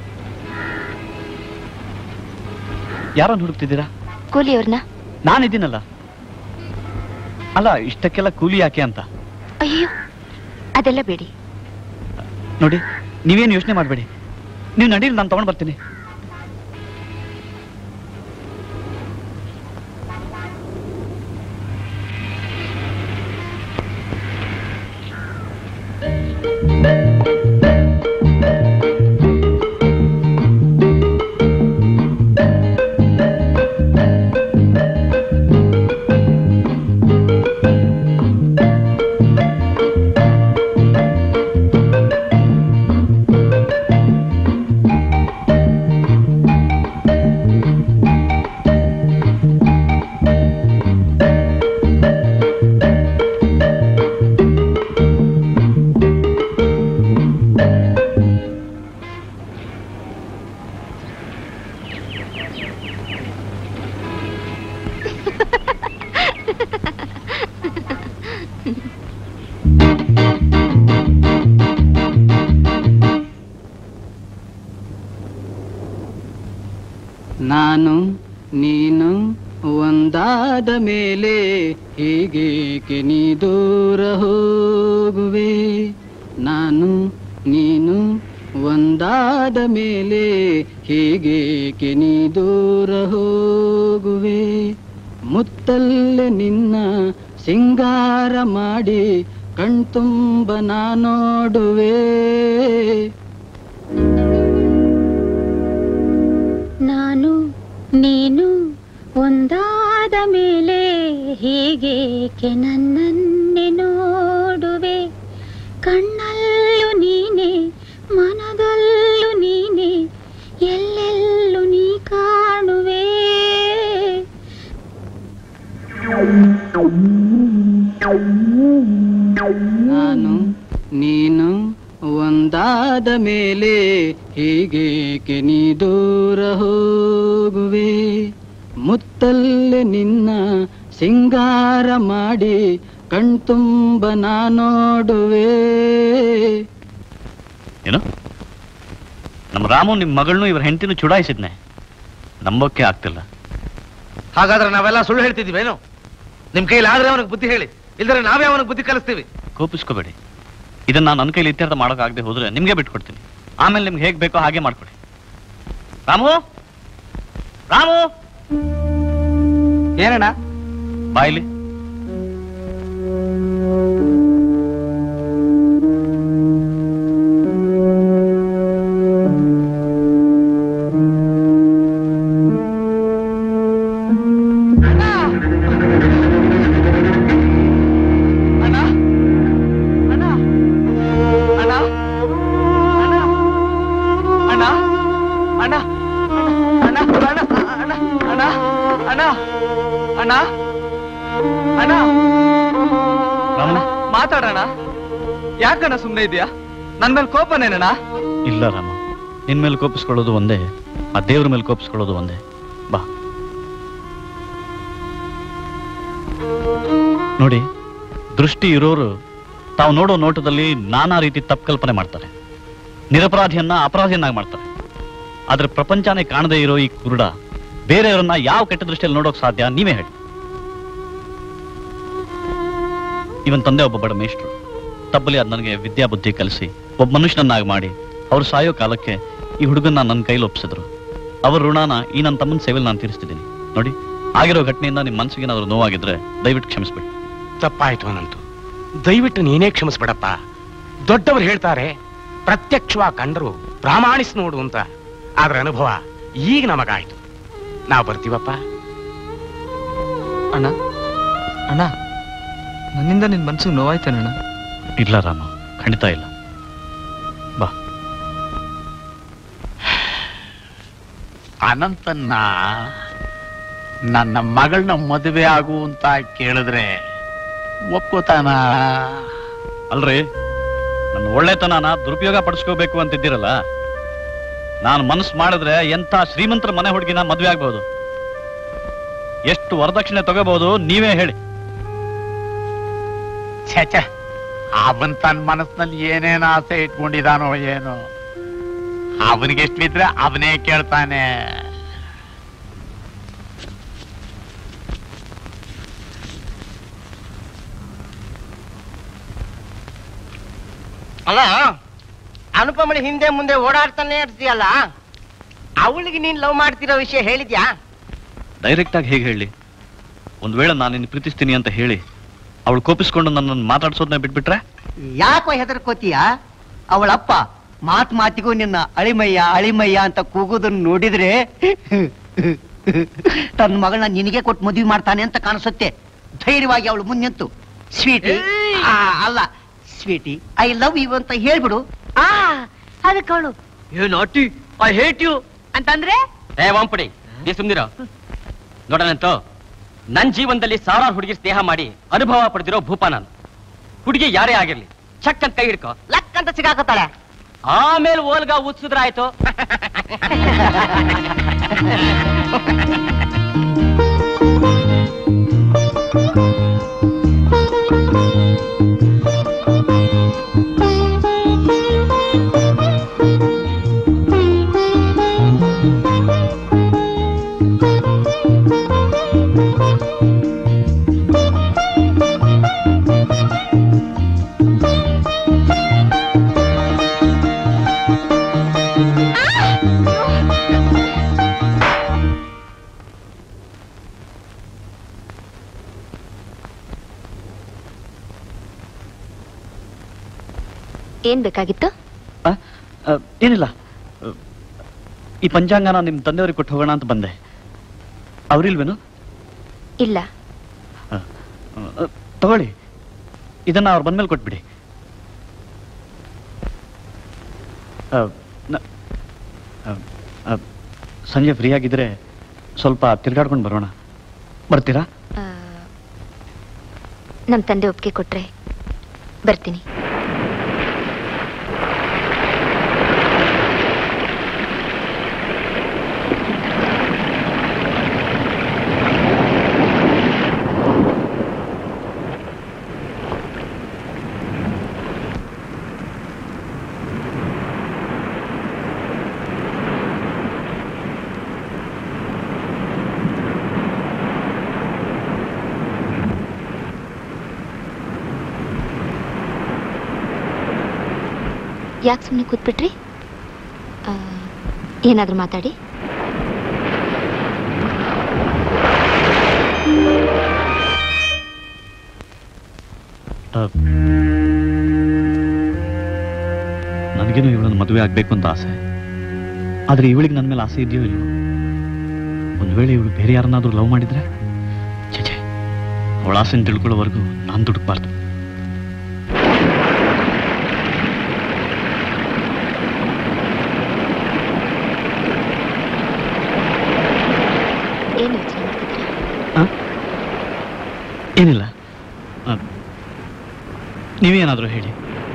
ಯಾರನ್ನು ಹುಡುಕ್ತಿದ್ದೀರಾ ಕೂಲಿಯವ್ರನ್ನ ನಾನಿದ್ದೀನಲ್ಲ ಅಲ್ಲ ಇಷ್ಟಕ್ಕೆಲ್ಲ ಕೂಲಿ ಯಾಕೆ ಅಂತ ಅಯ್ಯೋ ಅದೆಲ್ಲ ಬೇಡಿ ನೋಡಿ ನೀವೇನು ಯೋಚನೆ ಮಾಡಬೇಡಿ ನೀವು ನಡೀಲಿ ನಾನು ತಗೊಂಡ್ ಬರ್ತೀನಿ ನಾನು ನೀನು ಒಂದಾದ ಮೇಲೆ ಹೀಗೇಕೆ ನೀ ದೂರ ಹೋಗುವೆ ನಾನು ನೀನು ಒಂದಾದ ಮೇಲೆ ಹೀಗೇಕೆ ನೀ ದೂರ ಹೋಗುವೆ ಮುತ್ತಲ್ಲೆ ನಿನ್ನ ಸಿಂಗಾರ ಮಾಡಿ ಕಣ್ತುಂಬ ನಾ ನೋಡುವೆ ನಾನು ನೀನು ಒಂದಾದ ಮೇಲೆ ಹೀಗೇಕೆ ನನ್ನನ್ನೇ ನೋಡುವೆ ಕಣ್ಣಲ್ಲೂ ನೀನೆ ಮನದಲ್ಲೂ ನೀನೆ ಎಲ್ಲೆಲ್ಲೂ ನೀ ಕಾಣುವೆ ನಾನು ನೀನು ಒಂದಾದ ಮೇಲೆ ಹೀಗೇಕೆ ನೀ ದೂರ ಹೋಗುವೆ ಮುತ್ತಲ್ಲೆ ನಿನ್ನ ಸಿಂಗಾರ ಮಾಡಿ ಕಣ್ತುಂಬ ನಾ ನೋಡುವೆ ಏನು ನಮ್ಮ ರಾಮು ನಿಮ್ಮ ಮಗಳನ್ನೂ ಇವ್ರ ಹೆಂಡತಿನೂ ಚುಡಾಯಿಸಿದ್ನೆ ನಂಬೋಕೆ ಆಗ್ತಿಲ್ಲ ಹಾಗಾದ್ರೆ ನಾವೆಲ್ಲ ಸುಳ್ಳು ಹೇಳ್ತಿದೀವೇನು ನಿಮ್ ಕೈಲಿ ಆದ್ರೆ ಅವನಿಗೆ ಬುದ್ಧಿ ಹೇಳಿ ಇಲ್ದ್ರೆ ನಾವೇ ಅವನಿಗೆ ಬುದ್ಧಿ ಕಲಿಸ್ತೀವಿ ಕೋಪಿಸ್ಕೋಬೇಡಿ ಇದನ್ನ ನಾನು ನನ್ನ ಕೈಲಿ ಇತ್ಯರ್ಥ ಮಾಡೋಕ್ಕಾಗದೆ ಹೋದ್ರೆ ನಿಮ್ಗೆ ಬಿಟ್ಕೊಡ್ತೀನಿ ಆಮೇಲೆ ನಿಮ್ಗೆ ಹೇಗೆ ಬೇಕೋ ಹಾಗೆ ಮಾಡ್ಕೊಡಿ ರಾಮು ರಾಮು ಏನಣ್ಣ ಬಾಯ್ಲಿ ಅಣ್ಣ ಅಣ್ಣ ಅಣ್ಣ ಅಣ್ಣ ಅಣ್ಣ ಅಣ್ಣ ಅಣ್ಣ ಅಣ್ಣ ಅಣ್ಣ ಅಣ್ಣ ಅಣ್ಣ ಅಣ್ಣ ಮಾತಾಡೋಣ ಯಾಕಣ್ಣ ಸುಮ್ಮನೆ ಇದೆಯಾ ನನ್ ಮೇಲೆ ಕೋಪನೇನಣ್ಣ ಇಲ್ಲ ರಾಮ ನಿನ್ ಮೇಲೆ ಕೋಪಿಸ್ಕೊಳ್ಳೋದು ಒಂದೇ ಆ ದೇವ್ರ ಮೇಲೆ ಕೋಪಿಸ್ಕೊಳ್ಳೋದು ಒಂದೇ ಬಾ ನೋಡಿ ದೃಷ್ಟಿ ಇರೋರು ತಾವು ನೋಡೋ ನೋಟದಲ್ಲಿ ನಾನಾ ರೀತಿ ತಪ್ಪು ಕಲ್ಪನೆ ಮಾಡ್ತಾರೆ ನಿರಪರಾಧಿಯನ್ನ ಅಪರಾಧಿಯನ್ನಾಗಿ ಮಾಡ್ತಾರೆ ಆದ್ರೆ ಪ್ರಪಂಚನೇ ಕಾಣದೇ ಇರೋ ಈ ಕುರುಡ ಬೇರೆಯವರನ್ನ ಯಾವ ಕೆಟ್ಟ ದೃಷ್ಟಿಯಲ್ಲಿ ನೋಡೋಕ್ ಸಾಧ್ಯ ನೀವೇ ಹೇಳಿ ಇವನ್ ತಂದೆ ಒಬ್ಬ ಬಡ ಮೇಷ್ಟ್ರು ತಬ್ಬಲಿ ಅದ್ ನನಗೆ ವಿದ್ಯಾ ಬುದ್ಧಿ ಕಲಿಸಿ ಒಬ್ಬ ಮನುಷ್ಯನನ್ನಾಗಿ ಮಾಡಿ ಅವ್ರು ಸಾಯೋ ಕಾಲಕ್ಕೆ ಈ ಹುಡುಗನ್ನ ನನ್ನ ಕೈಲಿ ಒಪ್ಸಿದ್ರು ಅವ್ರ ಋಣನ ಈ ನನ್ನ ತಮ್ಮನ ಸೇವೆಲಿ ನಾನು ತೀರಿಸ್ತಿದ್ದೀನಿ ನೋಡಿ ಆಗಿರೋ ಘಟನೆಯಿಂದ ನಿಮ್ಮ ಮನಸ್ಸಿಗೆ ಏನಾದ್ರು ನೋವಾಗಿದ್ರೆ ದಯವಿಟ್ಟು ಕ್ಷಮಿಸ್ಬಿಡಿ ತಪ್ಪಾಯ್ತು ಅನಂತು ದಯವಿಟ್ಟು ನೀನೇ ಕ್ಷಮಿಸ್ಬಿಡಪ್ಪ ದೊಡ್ಡವರು ಹೇಳ್ತಾರೆ ಪ್ರತ್ಯಕ್ಷವಾಗಿ ಕಂಡರು ಪ್ರಾಮಾಣಿಸ್ ನೋಡು ಅಂತ ಆದ್ರ ಅನುಭವ ಈಗ ನಮಗಾಯ್ತು ನಾವು ಬರ್ತೀವಪ್ಪ ಅಣ್ಣ ಅಣ್ಣ ನನ್ನಿಂದ ನಿನ್ ಮನ್ಸಿಗೆ ನೋವಾಯ್ತೇನಣ್ಣ ಇಲ್ಲ ರಾಮ ಖಂಡಿತ ಇಲ್ಲ ಬಾ ಅನಂತನ್ನ ನನ್ನ ಮಗಳನ್ನ ಮದುವೆ ಆಗು ಅಂತ ಕೇಳಿದ್ರೆ ಒಪ್ಕೋತಾನ ಅಲ್ರಿ ನನ್ನ ಒಳ್ಳೆತನನ ದುರುಪಯೋಗ ಪಡಿಸ್ಕೋಬೇಕು ಅಂತಿದ್ದೀರಲ್ಲ ನಾನು ಮನಸ್ಸು ಮಾಡಿದ್ರೆ ಎಂಥ ಶ್ರೀಮಂತರ ಮನೆ ಹುಡುಗಿನ ಮದುವೆ ಆಗ್ಬಹುದು ಎಷ್ಟು ವರದಕ್ಷಿಣೆ ತಗೋಬಹುದು ನೀವೇ ಹೇಳಿ ಛೆ ಛೆ ಅವನ್ ತನ್ನ ಮನಸ್ಸಿನಲ್ಲಿ ಏನೇನ್ ಆಸೆ ಇಟ್ಕೊಂಡಿದಾನೋ ಏನೋ ಅವನಿಗೆ ಎಷ್ಟಿದ್ರೆ ಅವನೇ ಕೇಳ್ತಾನೆ ಅಲ್ಲ ಅನುಪಮಳಿ ಹಿಂದೆ ಮುಂದೆ ಓಡಾಡ್ತಾನೆ ಇರ್ತೀಯಲ್ಲ ಅವಳಿಗೆ ನೀನ್ ಲವ್ ಮಾಡ್ತಿರೋ ವಿಷಯ ಹೇಳಿದ್ಯಾ ಡೈರೆಕ್ಟ್ ಆಗಿ ಹೇಗೆ ಹೇಳಿ ಒಂದ್ ವೇಳೆ ನಾನು ನಿನ್ನ ಪ್ರೀತಿಸ್ತೀನಿ ಅಂತ ಹೇಳಿ ಅವಳು ಕೋಪಿಸ್ಕೊಂಡು ನನ್ನನ್ನು ಮಾತಾಡ್ಸೋದನ್ನ ಬಿಟ್ಬಿಟ್ರೆ ಯಾಕೋ ಹೆದರ್ಕೋತೀಯ ಅವಳಪ್ಪ ಮಾತ್ ಮಾತಿಗೂ ನಿನ್ನ ಅಳಿಮಯ್ಯ ಅಳಿಮಯ್ಯ ಅಂತ ಕೂಗೋದನ್ನ ನೋಡಿದ್ರೆ ತನ್ನ ಮಗಳನ್ನ ನಿನಗೆ ಕೊಟ್ಟು ಮದುವೆ ಮಾಡ್ತಾನೆ ಅಂತ ಕಾಣಿಸುತ್ತೆ ಧೈರ್ಯವಾಗಿ ಅವಳು ಮುಂದೆ ಸ್ವೀಟಿ ಅಲ್ಲ ಸ್ವೀಟಿ ಐ ಲವ್ ಯು ಅಂತ ಹೇಳ್ಬಿಡು ಆ ಅದಕ್ಕೆ ಅವಳು ಯು ನಾಟಿ ಐ ಹೇಟ್ ಯು ಅಂತಂದ್ರೆ ಏ ವಾಂಪಡಿ ನೀ ಸುಮ್ನಿರೋ ನೋಡೋಣಂತೋ ನನ್ ಜೀವನದಲ್ಲಿ ಸಾವಿರಾರು ಹುಡುಗಿ ಸ್ನೇಹ ಮಾಡಿ ಅನುಭವ ಪಡೆದಿರೋ ಭೂಪ ನಾನು ಹುಡುಗಿ ಯಾರೇ ಆಗಿರ್ಲಿ ಚಕ್ ಅಂತ ಕೈ ಹಿಡ್ಕೋ ಲಕ್ ಅಂತ ಸಿಗಾಕತ್ತಾಳೆ ಆಮೇಲೆ ಓಲ್ಗ ಉತ್ಸಿದ್ರಾಯ್ತು ಏನ್ ಬೇಕಾಗಿತ್ತು ಆ, ಆ, ಏನಿಲ್ಲ ಆ, ಈ ಪಂಚಾಂಗನ ನಿಮ್ಮ ತಂದೆಯವ್ರಿಗೆ ಕೊಟ್ಟು ಹೋಗೋಣ ಅಂತ ಬಂದೆ ಅವ್ರಿಲ್ವೇನು ಇಲ್ಲ ಆ, ಆ, ತಗೊಳ್ಳಿ ಇದನ್ನ ಅವ್ರು ಬಂದ್ಮೇಲೆ ಕೊಟ್ಬಿಡಿ ಆ, ನ- ಆ, ಆ, ಸಂಜೆ ಫ್ರೀ ಆಗಿದ್ರೆ ಸ್ವಲ್ಪ ತಿರ್ಗಾಡ್ಕೊಂಡು ಬರೋಣ ಬರ್ತೀರಾ ಆ, ನಮ್ ತಂದೆ ಒಪ್ಪಿಗೆ ಕೊಟ್ರೆ ಬರ್ತೀನಿ ಯಾಕೆ ಸುಮ್ಮನೆ ಕೂತ್ಬಿಟ್ರಿ ಆ, ಏನಾದ್ರೂ ಮಾತಾಡಿ ಆ, ನನಗೇನು ಇವಳನ್ನು ಮದುವೆ ಆಗ್ಬೇಕು ಅಂತ ಆಸೆ ಆದ್ರೆ ಇವಳಿಗೆ ನನ್ನ ಮೇಲೆ ಆಸೆ ಇದೆಯೋ ಇಲ್ವೋ ಒಂದು ವೇಳೆ ಇವಳು ಬೇರೆ ಯಾರನ್ನಾದ್ರೂ ಲವ್ ಮಾಡಿದ್ರೆ ಛೇ ಅವಳ ಆಸೆನ ತಿಳ್ಕೊಳ್ಳೋವರೆಗೂ ನಾನು ದುಡುಕ್ಬಾರ್ದು ಏನ್ ಯೋಚನೆ ಮಾಡ್ತಿದ್ದೀರಾ ಆ? ಏನಿಲ್ಲ ಆ, ನೀವೇನಾದ್ರೂ ಹೇಳಿ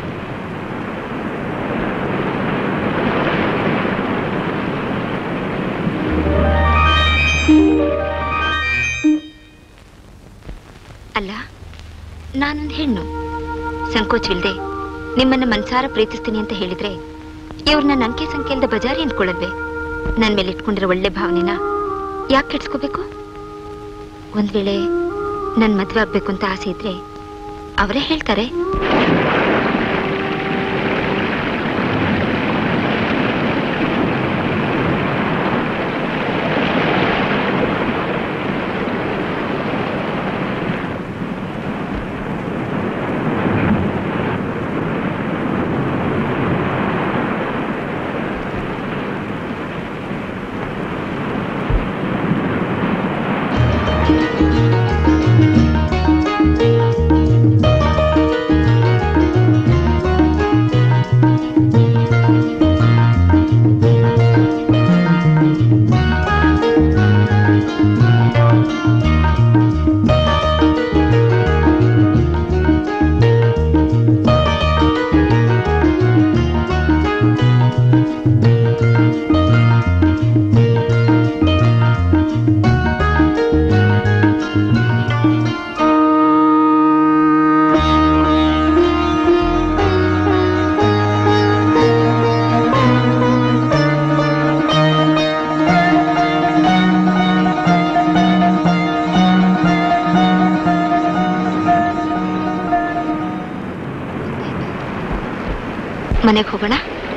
ಅಲ್ಲ ನಾನೊಂದು ಹೆಣ್ಣು ಸಂಕೋಚವಿಲ್ದೆ ನಿಮ್ಮನ್ನ ಮನ್ಸಾರ ಪ್ರೀತಿಸ್ತೀನಿ ಅಂತ ಹೇಳಿದ್ರೆ ಇವ್ರನ್ನ ನಂಕೆ ಸಂಖ್ಯೆಯಿಂದ ಬಜಾರಿ ಅಂದ್ಕೊಳ್ಳಲ್ವೇ ನನ್ ಮೇಲೆ ಇಟ್ಕೊಂಡಿರೋ ಒಳ್ಳೆ ಭಾವನೆನ ಯಾಕೆ ಕೆಡ್ಸ್ಕೋಬೇಕು ಒಂದ್ ವೇಳೆ ನನ್ ಮದ್ವೆ ಆಗ್ಬೇಕು ಅಂತ ಆಸೆ ಇದ್ರೆ ಅವರೇ ಹೇಳ್ತಾರೆ ಮನೆಗೆ ಹೋಗೋಣ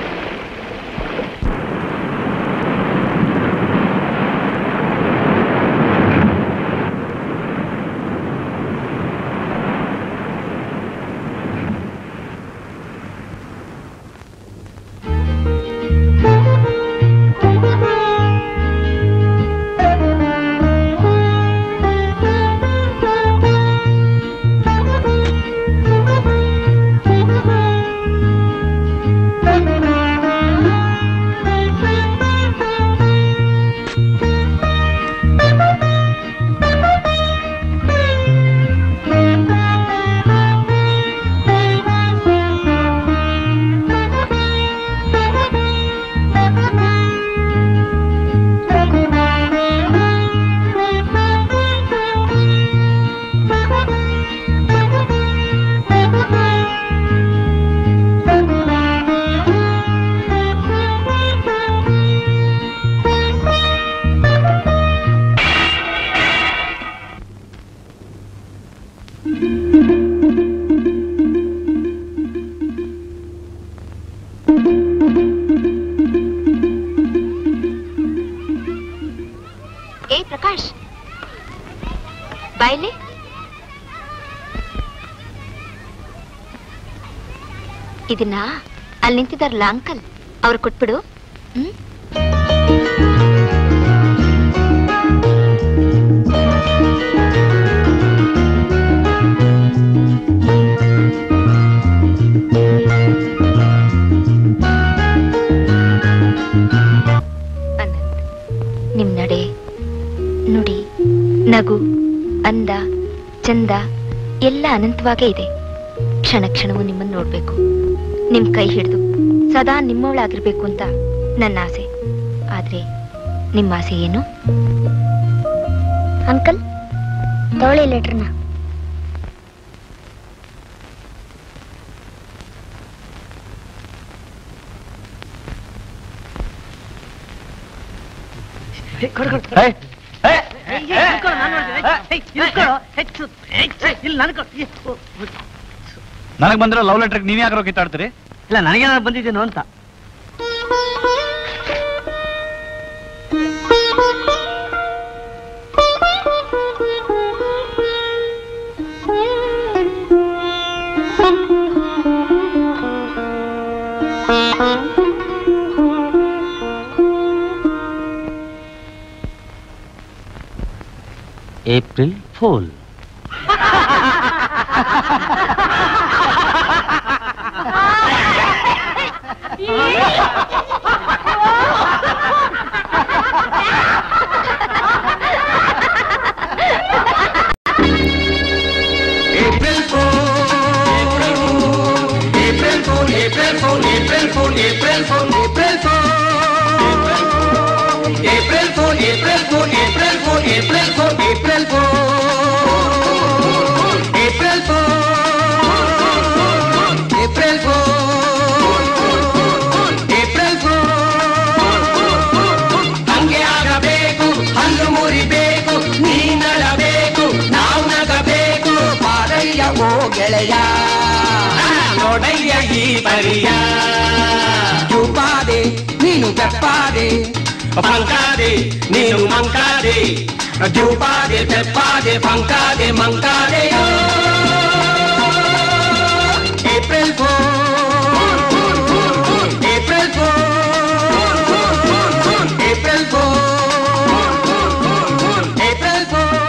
ಏ ಪ್ರಕಾಶ್ ಬಾಯ್ಲಿ ಇದನ್ನ ಅಲ್ಲಿ ನಿಂತಿದಾರಲ್ಲ ಅಂಕಲ್ ಅವ್ರು ಕೊಟ್ಬಿಡು ಹ್ಮ್ ಅನಂತ್ ನಿಮ್ ನಡೆ ನುಡಿ ನಗು ಅಂದ ಚಂದ ಎಲ್ಲ ಅನಂತವಾಗೇ ಇದೆ ಕ್ಷಣ ಕ್ಷಣವೂ ನಿಮ್ಮನ್ನು ನೋಡ್ಬೇಕು ನಿಮ್ ಕೈ ಹಿಡಿದು ಸದಾ ನಿಮ್ಮವಳಾಗಿರ್ಬೇಕು ಅಂತ ನನ್ನ ಆಸೆ ಆದ್ರೆ ನಿಮ್ಮ ಆಸೆ ಏನು ಅಂಕಲ್ ತಗೊಳ್ಳಿ ಲೆಟ್ರನ್ನ ನನಗೆ ಬಂದಿರೋ ಲವ್ ಲೆಟರ್ ನೀವ್ ಯಾಕೆ ಕಿತ್ತಾಡ್ತೀರಿ ಇಲ್ಲ ನನಗೇನಾದ್ರು ಬಂದಿದ್ದೇನೋ ಅಂತ April fool April Fool, April Fool, April Fool, April Fool, April Fool, April Fool. April Fool, April Fool, April Fool, April Fool, April Fool. April Fool, April Fool, April Fool. ಹಂಗೆ ಆಗಬೇಕು ಹಲ್ಲು ಮುರಿಬೇಕು ನೀನಳಬೇಕು ನಾವು ನಗಬೇಕು ಪಾರಯ್ಯ ಓ ಗೆಳೆಯ ನೋಡಯ್ಯ ಈ ಪರಿಯ ಚೂಪಾದೆ ನೀನು ಬೆಪ್ಪಾದೆ ಪಂಕಾದೆ ನೀನು ಮಂಕಾದೆ ಜೂಪಾದೆ ಬೆಪ್ಪಾದೆ ಪಂಕಾದೆ ಮಂಕಾದೆ April fool April fool April fool April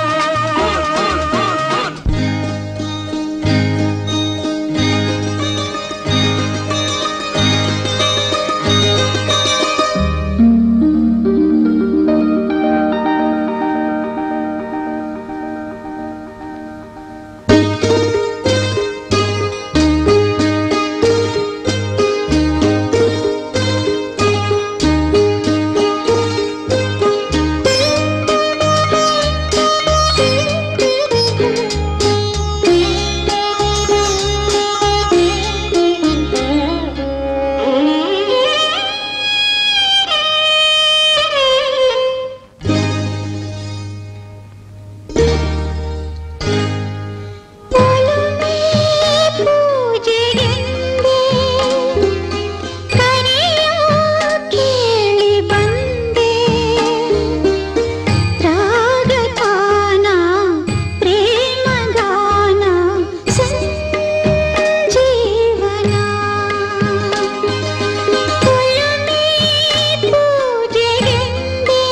ಕೇಳಿ ಬಂದೆ ರಾಗತಾನ ಪ್ರೇಮಗಾನ ಸಂಜೀವನ ಒಲುಮೆ ಪೂಜೆಗೆಂದೆ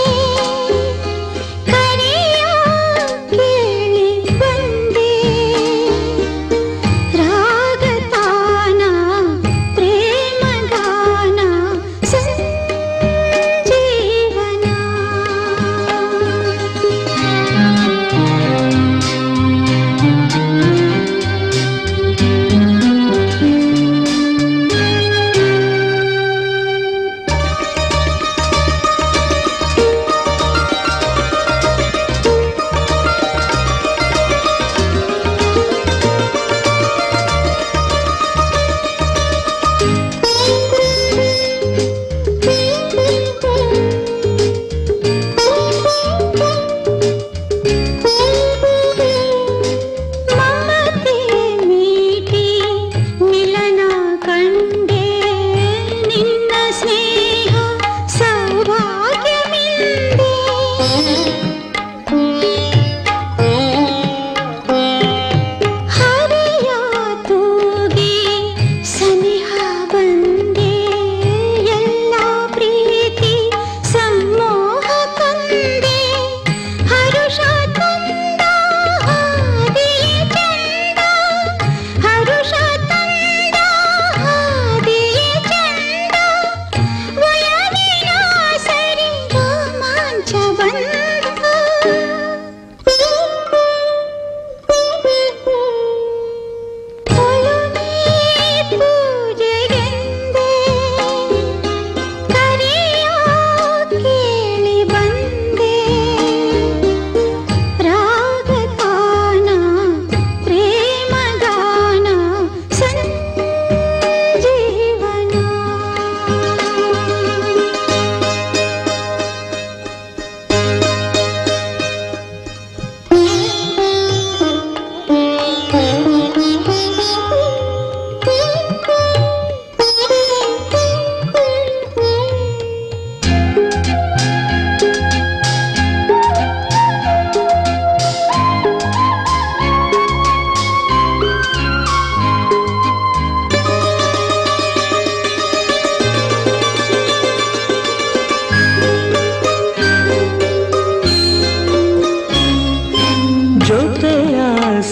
ಕರೆಯ ಕೇಳಿ ಬಂದೆ ರಾಗತಾನ ಪ್ರೇಮಗಾನ ಮಮತೆ ಮೀಟಿ ಮಿಲನ ಕಂಡೆ ನಿನ್ನ ಸ್ನೇಹ ಸೌಭಾಗ್ಯಮಿಂದೆ ಹರಿಯ ತೂಗಿ ಸನಿಹ ಬಂದೆ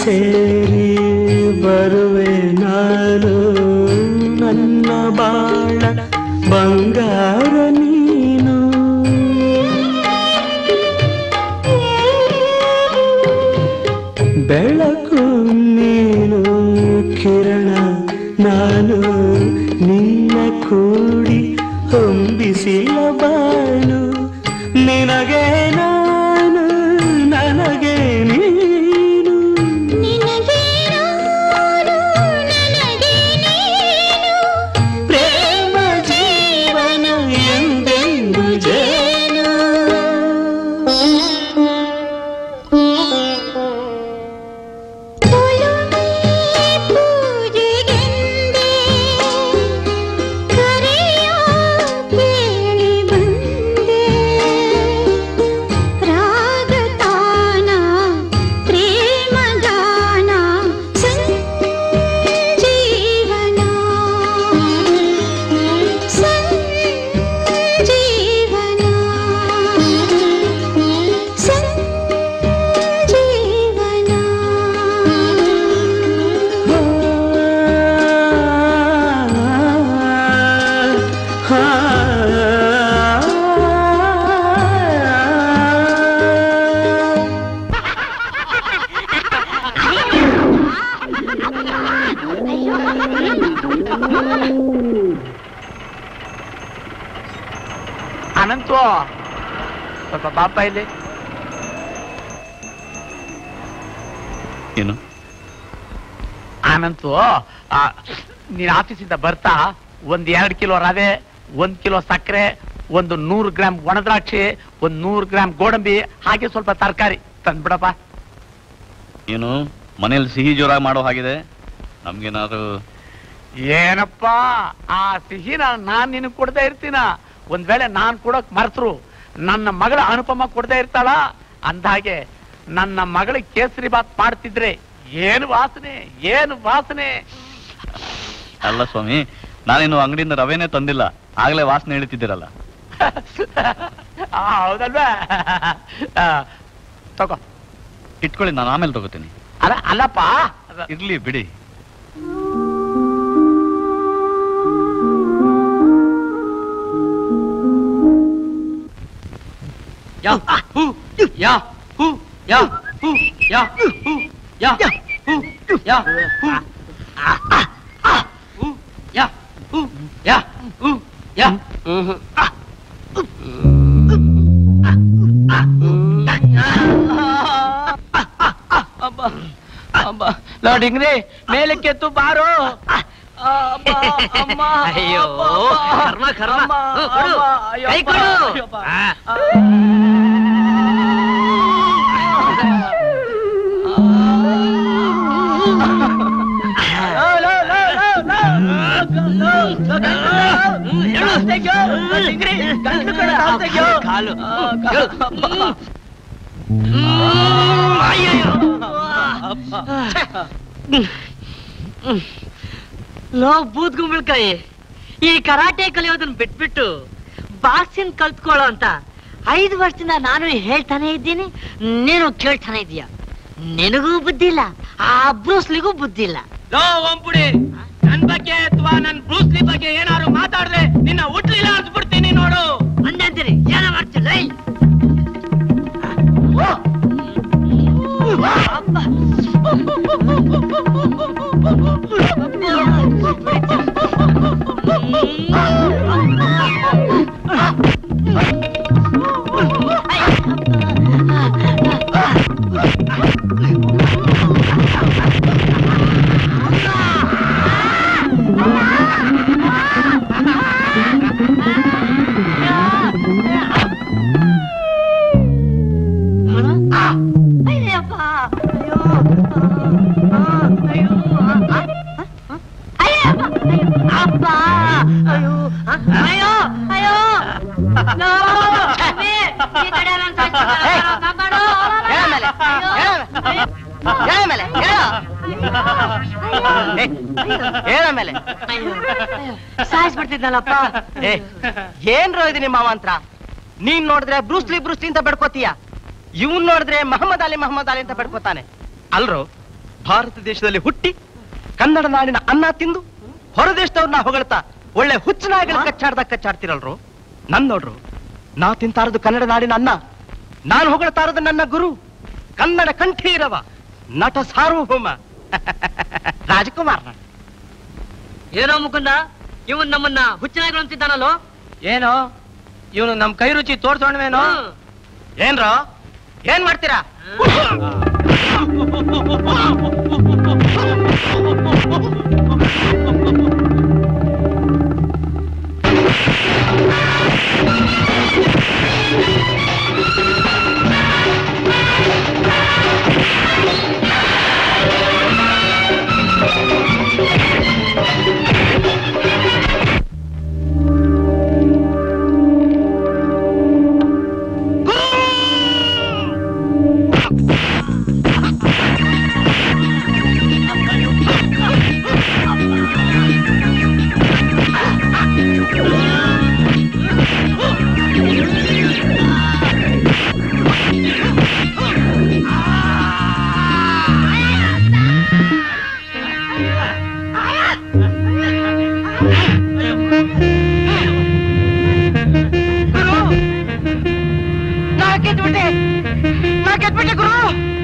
ಸೇರಿ ಬರುವೆ ನಾನು ನನ್ನ ಬಾಳ ಬಂಗಾರ ನೀನು ಬೆಳಕು ನೀನು ಕಿರಣ ನಾನು ನಿನ್ನ ಕೂಡಿ ಹೊಂಬಿಸಿಲ ಬಾಳು ನಿನಗೆ ನಾನು ನನಗೆ ನೀನು ನಿನಗೆ ನಾನು ನನಗೆ ನೀನು ಪ್ರೇಮ ಜೀವನ ಎಂದೆಂದು ಜೇನು ಪೂಜೆಗೆಂದೇ ಕರೆಯೋ ಕೇಳಿ ಬಂದೆ ರಾಗತಾನ ಪ್ರೇಮಗಾನ ಸಂಜೀವನ ಸಂಜೀವನ ಅನಂತು ಸ್ವಲ್ಪ ಪಾಪ ಇಲ್ಲಿ ಏನು ಅನಂತು ಆ, ನೀನ್ ಆಫೀಸಿಂದ ಬರ್ತಾ ಒಂದ್ ಎರಡ್ ಕಿಲೋ ರವೆ ಒಂದ್ ಕಿಲೋ ಸಕ್ಕರೆ ಒಂದು ನೂರು ಗ್ರಾಮ್ ಒಣದ್ರಾಕ್ಷಿ ಒಂದ್ ನೂರು ಗ್ರಾಮ್ ಗೋಡಂಬಿ ಹಾಗೆ ಸ್ವಲ್ಪ ತರಕಾರಿ ತಂದ್ಬಿಡಪ್ಪ ಏನು ಮನೇಲಿ ಸಿಹಿ ಜೋರಾಗಿ ಮಾಡೋ ಹಾಗಿದೆ ನಮ್ಗೇನಾದ್ರು ಏನಪ್ಪ ಆ ಸಿಹಿನ ನಾನ್ ನಿನಗ್ ಕೊಡ್ತಾ ಇರ್ತೀನ ಒಂದ್ ವೇಳೆ ನಾನ್ ಕೊಡಕ್ ಮರ್ತರು ನನ್ನ ಮಗಳ ಅನುಪಮ ಕೊಡ್ತಾ ಇರ್ತಾಳ ಅಂದ್ಹಾಗೆ ನನ್ನ ಮಗಳ ಕೇಸರಿ ಬಾತ್ ಮಾಡ್ತಿದ್ರೆ ಏನು ವಾಸನೆ ಏನು ವಾಸನೆ ಅಲ್ಲ ಸ್ವಾಮಿ ನಾನೇನು ಅಂಗಡಿಯಿಂದ ರವೆನೇ ತಂದಿಲ್ಲ ಆಗ್ಲೇ ವಾಸನೆ ಹೇಳ್ತಿದ್ದೀರಲ್ಲ ಆ, ಹೌದಲ್ವಾ ಆ, ತಗೋ ಇಟ್ಕೊಳ್ಳಿ ನಾನು ಆಮೇಲೆ ತಗೋತೀನಿ ಅಲ್ಲ ಅಲ್ಲಪ್ಪ ಇರ್ಲಿ ಬಿಡಿ ಯಾ ಹೂ ಯಾ ಹೂ ಯಾ ಹೂ ಯಾ ಹೂ ಯಾ ಹೂ ಯಾ ಹೂ ಹೂ ಯಾ ಹೂ ಯಾ ಹೂ ಯಾ ಡಿಂಗ್ರಿ ಮೇಲಕ್ಕೆ ಎತ್ತು ಬಾರೋ ಅಯ್ಯೋ ಕರ್ಮ ಕರ್ಮ ಹ್ಞೂ, ಕೊಡು. ಕೈ ಕೊಡು ಆ. ಕಾಲು ಲೋ ಬೂದ್ಗುಂಬಳಕಾಯಿ ಈ ಕರಾಟೆ ಕಲಿಯೋದನ್ನ ಬಿಟ್ಬಿಟ್ಟು ಬಾಕ್ಸಿಂಗ್ ಕಲ್ತ್ಕೊಳ್ಳೋ ಅಂತ ಐದು ವರ್ಷದಿಂದ ನಾನು ಹೇಳ್ತಾನೆ ಇದ್ದೀನಿ ನೀನು ಕೇಳ್ತಾನೆ ಇದೀಯ ನಿನಗೂ ಬುದ್ಧಿ ಇಲ್ಲ ಆ ಬ್ರೂಸ್ಲಿಗೂ ಬುದ್ಧಿ ಇಲ್ಲ ಲೋ ಒಂಪುಡಿ ನನ್ ಬಗ್ಗೆ ಅಥವಾ ನನ್ ಬ್ರೂಸ್ಲಿ ಬಗ್ಗೆ ಏನಾದ್ರು ಮಾತಾಡ್ರೆ ನಿನ್ನ ಹುಟ್ಲಿಲ್ಲ ಬಿಡ್ತೀನಿ ನೋಡು ಅಂದಂತೀರಿ ಏನ ಮಾಡ್ತಿಲ್ಲ ಅಪ್ಪ ಅಯ್ಯೋ ಅಯ್ಯೋ ಅಯ್ಯೋ ನೋ ಅಮ್ಮಿ, ಈ ಕಡೆ ನನ್ ಸಾಯ್ಸ್ಬಿಡ್ತಾರೆ. ಕಾಪಾಡು. ಹೇಳಮೇಲೆ ಸಾಯಿಸ್ಬಿಡ್ತಿದ್ನಲ್ಲಪ್ಪ ಏ ಏನ್ರೋ ಇದು ನಿಮ್ಮ ಅವಾಂತರ ನೀನ್ ನೋಡಿದ್ರೆ ಬ್ರೂಸ್ಲಿ ಬ್ರೂಸ್ಲಿ ಅಂತ ಬೆಡ್ಕೋತೀಯ ಇವನ್ ನೋಡಿದ್ರೆ ಮಹಮ್ಮದ್ ಅಲಿ ಮಹಮ್ಮದ್ ಅಲಿ ಅಂತ ಬೆಡ್ಕೋತಾನೆ ಅಲ್ರು ಭಾರತ ದೇಶದಲ್ಲಿ ಹುಟ್ಟಿ ಕನ್ನಡ ನಾಡಿನ ಅನ್ನ ತಿಂದು ಹೊರ ದೇಶದವ್ರನ್ನ ಹೊಗಳ್ತಾ ಒಳ್ಳೆ ಹುಚ್ಚನಾಗಿ ಕಚ್ಚಾಡ್ದಾಗ ಕಚ್ಚಾಡ್ತಿರಲ್ರು ನನ್ ನೋಡ್ರು ನಾ ತಿಂತಾರದು ಕನ್ನಡ ನಾಡಿನ ಅನ್ನ ನಾನು ಹೊಗಳ್ತಾ ಇರೋದು ನನ್ನ ಗುರು ಕನ್ನಡ ಕಂಠೀರವ ನಟ ಸಾರ್ವಭೌಮ ರಾಜಕುಮಾರ್ ಏನೋ ಮುಕುಂದ ಇವನ್ ನಮ್ಮನ್ನ ಹುಚ್ಚನಾಗಿ ಅಂತಿದ್ದಾನಲ್ಲೋ ಏನೋ ಇವನು ನಮ್ ಕೈ ರುಚಿ ತೋರ್ಸೋಣವೇನೋ ಏನ್ರೋ ಏನ್ ಮಾಡ್ತೀರಾ ನಾ ಗೆದ್ಬಿಟ್ಟೆ ನಾ ಗೆದ್ಬಿಟ್ಟೆ ಗುರು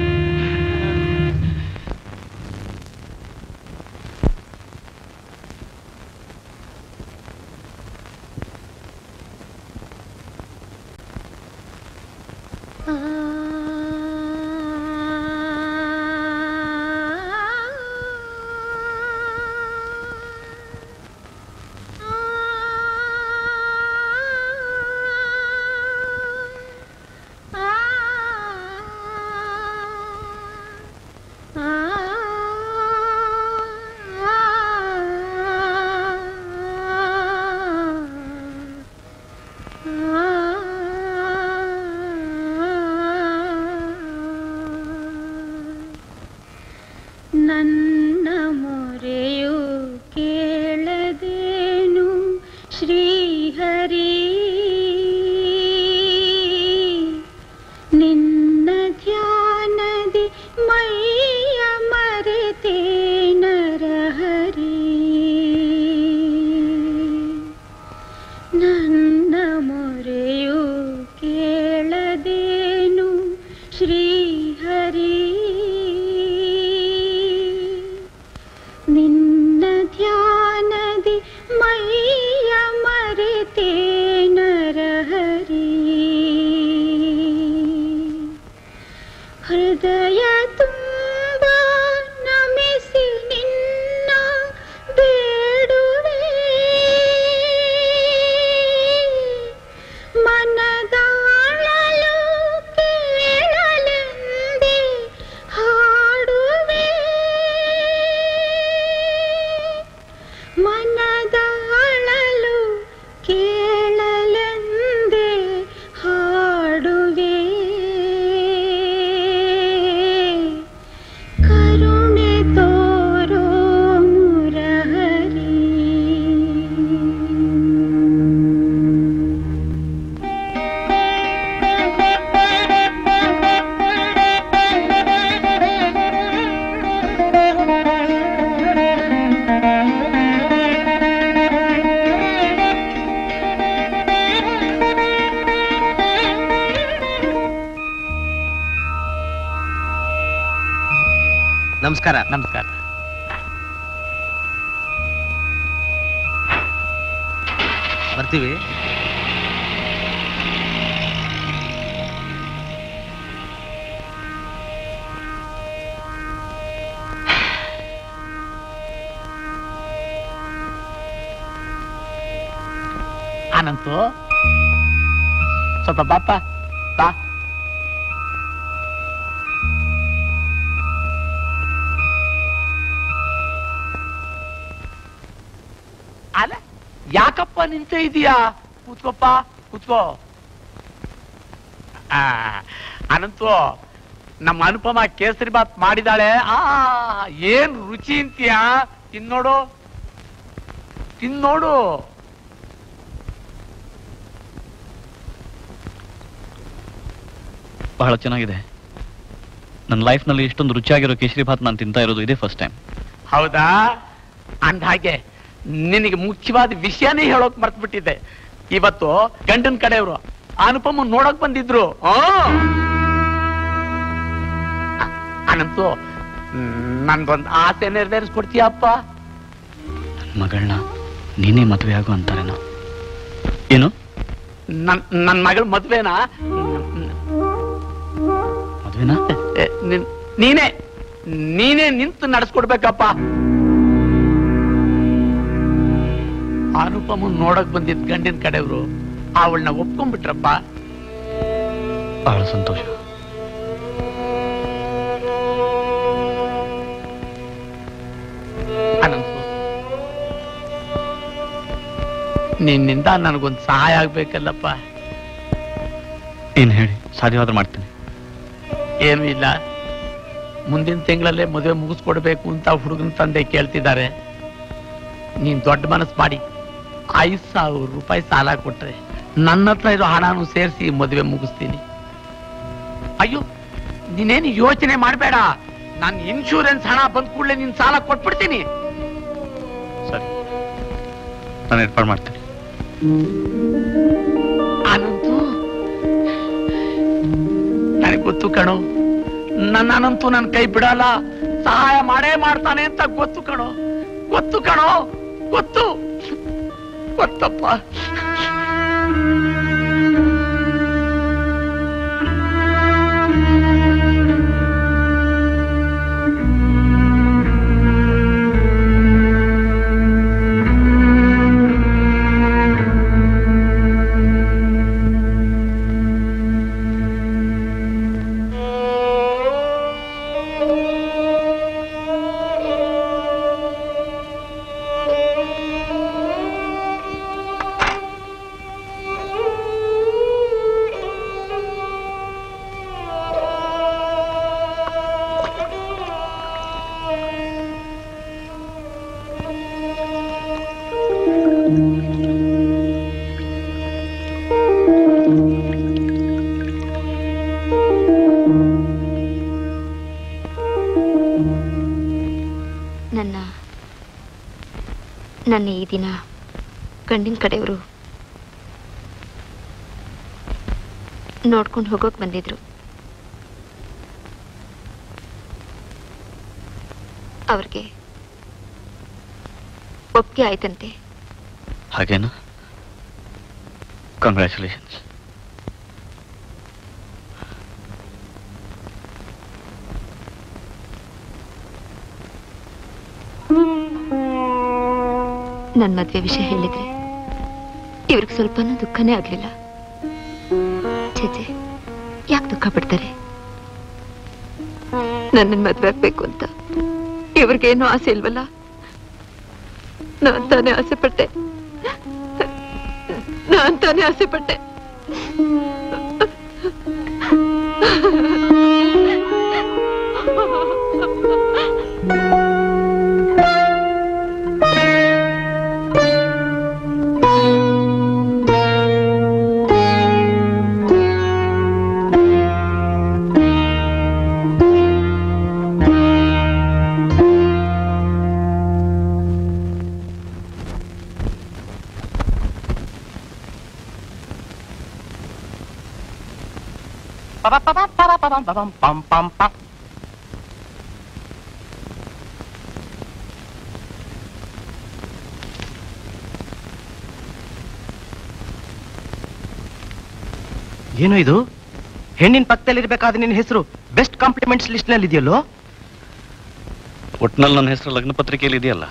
ನನ್ನ ಮೊರೆಯು ಕೇಳದೇನು ಶ್ರೀಹರಿ ನಿನ್ನ ಧ್ಯಾನದಿ ಮೈಯ ಮರೆತೇ ನರಹರಿ ನನ್ನ ಮೊರೆಯು ಕೇಳದೇನು ಶ್ರೀಹರಿ ನಿನ್ನ ಧ್ಯಾನದಿ ಮೈಯ ಮರೆತೇ ನರಹರಿ ಹೃದಯ ತುಂಬ ನಮಿಸಿ ನಿನ್ನ ಬೇಡುವೆ ಮನದಾಳಲು ಕೇಳಲೆಂದೇ ಹಾಡುವೆ ಮನದಾಳಲು ಕೇಳಲೆಂದೇ ಹಾಡುವೆ ಕರುಣೆ ತೋರೋ ಮುರಹರಿ ನಮಸ್ಕಾರ ನಮಸ್ಕಾರ ಬರ್ತೀವಿ ಅನಂತು ಸ್ವಲ್ಪ ಬಾಪ ಬಾ ಅಲ್ಲ ಯಾಕಪ್ಪ ನಿಂತ ಇದೀಯಾ ಕೂತ್ಕೋಪ್ಪ ಕೂತ್ಕೋ ಆ, ಅನಂತು ನಮ್ಮ ಅನುಪಮ ಕೇಸರಿ ಬಾತ್ ಮಾಡಿದಾಳೆ ಆ ಏನ್ ರುಚಿ ಅಂತೀಯ ತಿನ್ನೋಡು ತಿನ್ನೋಡು ಬಹಳ ಚೆನ್ನಾಗಿದೆ ನನ್ನ ಲೈಫ್ನಲ್ಲಿ ಇಷ್ಟೊಂದು ರುಚಿಯಾಗಿರೋ ಕೇಸರಿ ಭಾತ್ ನಾನು ತಿಂತಾ ಇರೋದು ಇದೇ ಫಸ್ಟ್ ಟೈಮ್ ಹೌದಾ ಅಂದ ಹಾಗೆ ನಿನಗೆ ಮುಖ್ಯವಾದ ವಿಷಯನೇ ಹೇಳೋಕ್ ಮರ್ತ್ಬಿಟ್ಟಿದ್ದೆ ಇವತ್ತು ಗಂಡನ್ ಕಡೆಯವರು ಅನುಪಮ ನೋಡಕ್ ಬಂದಿದ್ರು ಆ. ಅ- ಅನಂತು ನನ್ಗೊಂದ್ ಆಸೆ ನೆರವೇರಿಸ್ಕೊಡ್ತೀಯಪ್ಪ ಮಗಳನ್ನ ನೀನೇ ಮದುವೆ ಆಗು ಅಂತಾರೇನೋ ಏನು ನನ್ ನನ್ ಮಗಳ ಮದ್ವೆನಾ ಮದುವೆನಾ ಎ, ನಿನ್- ನೀನೇ ನೀನೇ ನಿಂತು ನಡೆಸ್ಕೊಡ್ಬೇಕಪ್ಪ ಅನುಪಮ ನೋಡಕ್ ಬಂದಿದ್ ಗಂಡಿನ ಕಡೆಯವರು ಅವಳನ್ನ ಒಪ್ಕೊಂಡ್ಬಿಟ್ರಪ್ಪ ಬಹಳ ಸಂತೋಷ ಅನಂತು ನಿನ್ನಿಂದ ನನಗೊಂದು ಸಹಾಯ ಆಗ್ಬೇಕಲ್ಲಪ್ಪ ಏನ್ ಹೇಳಿ ಸಾಧ್ಯವಾದ್ರೆ ಮಾಡ್ತೀನಿ ಏನೂ ಇಲ್ಲ ಮುಂದಿನ ತಿಂಗಳಲ್ಲೇ ಮದುವೆ ಮುಗಿಸ್ಕೊಡ್ಬೇಕು ಅಂತ ಹುಡುಗನ ತಂದೆ ಕೇಳ್ತಿದ್ದಾರೆ ನೀನ್ ದೊಡ್ಡ ಮನಸ್ಸು ಮಾಡಿ ಐದು ಸಾವಿರ ರೂಪಾಯಿ ಸಾಲ ಕೊಟ್ರೆ ನನ್ನ ಹತ್ರ ಇರೋ ಹಣನು ಸೇರಿಸಿ ಮದುವೆ ಮುಗಿಸ್ತೀನಿ ಅಯ್ಯೋ ನೀನೇನು ಯೋಚನೆ ಮಾಡಬೇಡ ನಾನು ಇನ್ಶೂರೆನ್ಸ್ ಹಣ ಬಂದ ಕೂಡಲೇ ನಿನ್ ಸಾಲ ಕೊಟ್ಬಿಡ್ತೀನಿ ಸರಿ ನಾನು ಏರ್ಪಾಡು ಮಾಡ್ತೀನಿ ಅನಂತು ನನಗೆ ಗೊತ್ತು ಕಣೋ ನನ್ನನಂತೂ ನನ್ನ ಕೈ ಬಿಡಲ್ಲ ಸಹಾಯ ಮಾಡೇ ಮಾಡ್ತಾನೆ ಅಂತ ಗೊತ್ತು ಕಣೋ ಗೊತ್ತು ಕಣೋ ಗೊತ್ತು ಗೊತ್ತಪ್ಪ ನನ್ನ ನನ್ನ ಈ ದಿನ ಗಂಡಿನ ಕಡೆಯವರು ನೋಡ್ಕೊಂಡು ಹೋಗೋಕ್ ಬಂದಿದ್ರು ಅವ್ರಿಗೆ ಒಪ್ಪಿಗೆ ಆಯ್ತಂತೆ ಹಾಗೇನಾ ಕಂಗ್ರ್ಯಾಚುಲೇಷನ್ಸ್ ನನ್ನ ಮದ್ವೆ ವಿಷಯ ಹೇಳಿದ್ರೆ ಇವ್ರಿಗೆ ಸ್ವಲ್ಪನೂ ದುಃಖನೇ ಆಗ್ಲಿಲ್ಲ ಛೇಚೆ ಯಾಕೆ ದುಃಖ ಪಡ್ತಾರೆ ನನ್ನ ಮದ್ವೆ ಆಗ್ಬೇಕು ಅಂತ ಇವ್ರಿಗೇನು ಆಸೆ ಇಲ್ವಲ್ಲ ನಾನ್ ತಾನೇ ಆಸೆ ಪಟ್ಟೆ ನಾನ್ ತಾನೇ ಆಸೆ ಪಟ್ಟೆ ಏನು ಇದು ಹೆಣ್ಣಿನ ಪಕ್ಕದಲ್ಲಿ ಇರ್ಬೇಕಾದ್ರೆ ನಿನ್ನ ಹೆಸರು ಬೆಸ್ಟ್ ಕಾಂಪ್ಲಿಮೆಂಟ್ಸ್ ಲಿಸ್ಟ್ ನಲ್ಲಿ ಇದೆಯಲ್ಲೋ ಒಟ್ನಲ್ಲಿ ನನ್ನ ಹೆಸರು ಲಗ್ನ ಪತ್ರಿಕೆಯಲ್ಲಿ ಇದೆಯಲ್ಲ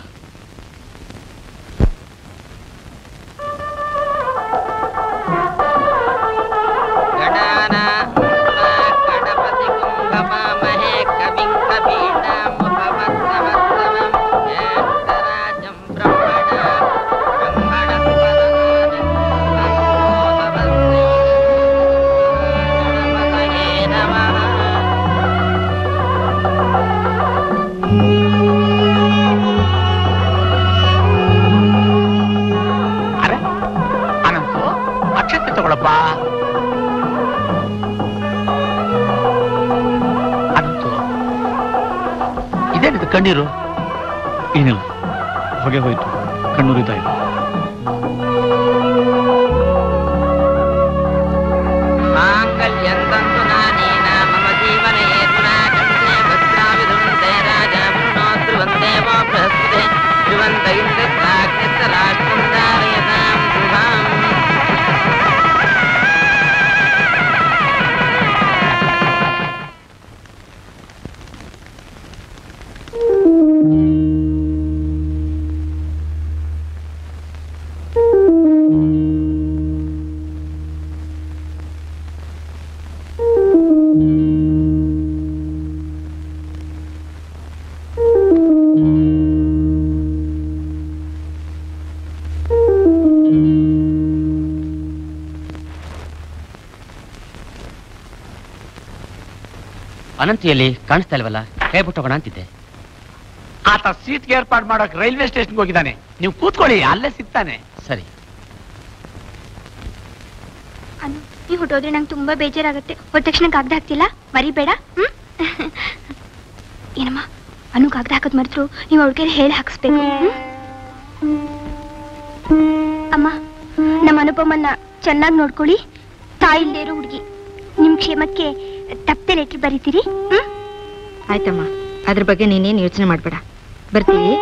ಅರೆ ಅನಂತು ಅಕ್ಷತೆ ತಗೊಳಪ್ಪ ಅನಂತು ಕಣ್ಣೀರು ಏನಿಲ್ಲ ಹೊಗೆ ಹೋಯ್ತು ಕಣ್ಣುರಿತಾ ಇದೆ ಮಾಂಗಲ್ಯಂತಂತು ನಾನೇನ ಮಮ ಜೀವನ ಏತುನಾ ಕಂಠೆ ಭದ್ರಾವಿಧುಂತೆ ರಾಜ ವಂದೇವೋ ಬೃಹಸ್ಪತಿ ಧ್ರುವಂತ ಇಂದ್ರಾಗ್ನಿಸ್ತ ರಾಷ್ಟ್ರಂ ಧಾರಯತಾಂ ಶುಭಾಂ ಅನಂತಿಯಲ್ಲಿ ಕಾಣಿಸ್ತಾ ಇಲ್ವಲ್ಲ ಹೇಳ್ಬಿಟ್ಟು ಹೋಗೋಣ ಅಂತಿದ್ದೆ ಆತ ಸೀಟ್ಗೆ ಏರ್ಪಾಡು ಮಾಡೋಕೆ ರೈಲ್ವೆ ಸ್ಟೇಷನ್ಗೆ ಹೋಗಿದ್ದಾನೆ ನೀವು ಕೂತ್ಕೊಳ್ಳಿ ಅಲ್ಲೇ ಸಿಗ್ತಾನೆ ಸರಿ ಅನು ನೀವು ಹೊಟ್ಟೋದ್ರೆ ನಂಗೆ ತುಂಬಾ ಬೇಜಾರಾಗುತ್ತೆ ಹೋದ ತಕ್ಷಣ ಕಾಗ್ದ ಹಾಕ್ತಿಲ್ಲ ಮರಿಬೇಡ ಹ್ಮ್ ಏನಮ್ಮ ಅನು ಕಾಗ್ದ ಹಾಕೋದ್ ಮರೆತ್ರು ನೀವು ಅವ್ಳ ಕೈಲಿ ಹೇಳಿ ಹಾಕಿಸ್ಬೇಕು ಹ್ಮ್? ಅಮ್ಮ ನಮ್ಮ ಅನುಪಮನ್ನ ಚೆನ್ನಾಗಿ ನೋಡ್ಕೊಳ್ಳಿ ತಾಯಿ ಇಲ್ದೇ ಇರೋ ಹುಡುಗಿ ನಿಮ್ ಕ್ಷೇಮಕ್ಕೆ ತಪ್ಪದೆ ಲೆಟ್ರ್ ಬರೀತೀರಿ ಹ್ಮ್ ಆಯ್ತಮ್ಮ ಅದ್ರ ಬಗ್ಗೆ ನೀನೇನು ಯೋಚನೆ ಮಾಡ್ಬೇಡ ಬರ್ತೀವಿ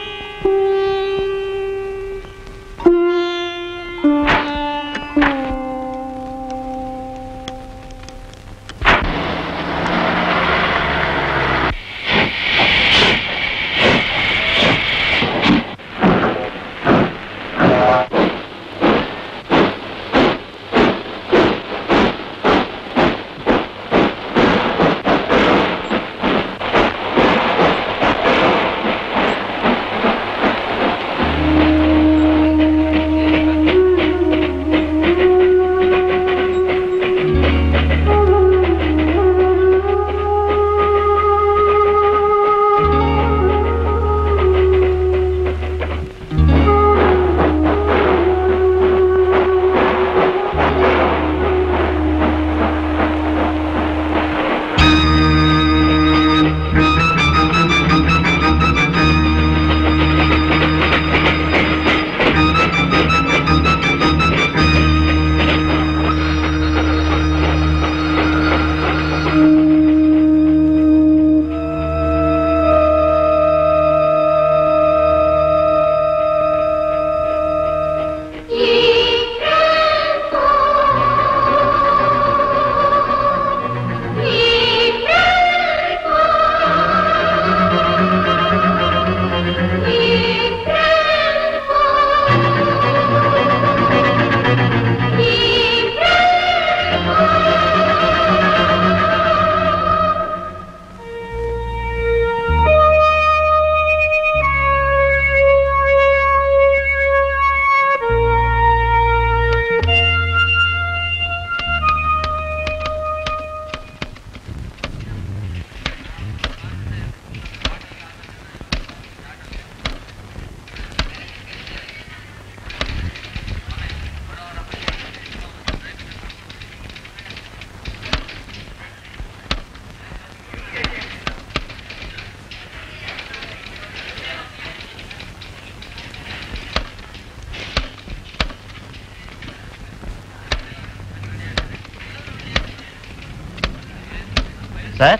ಸರ್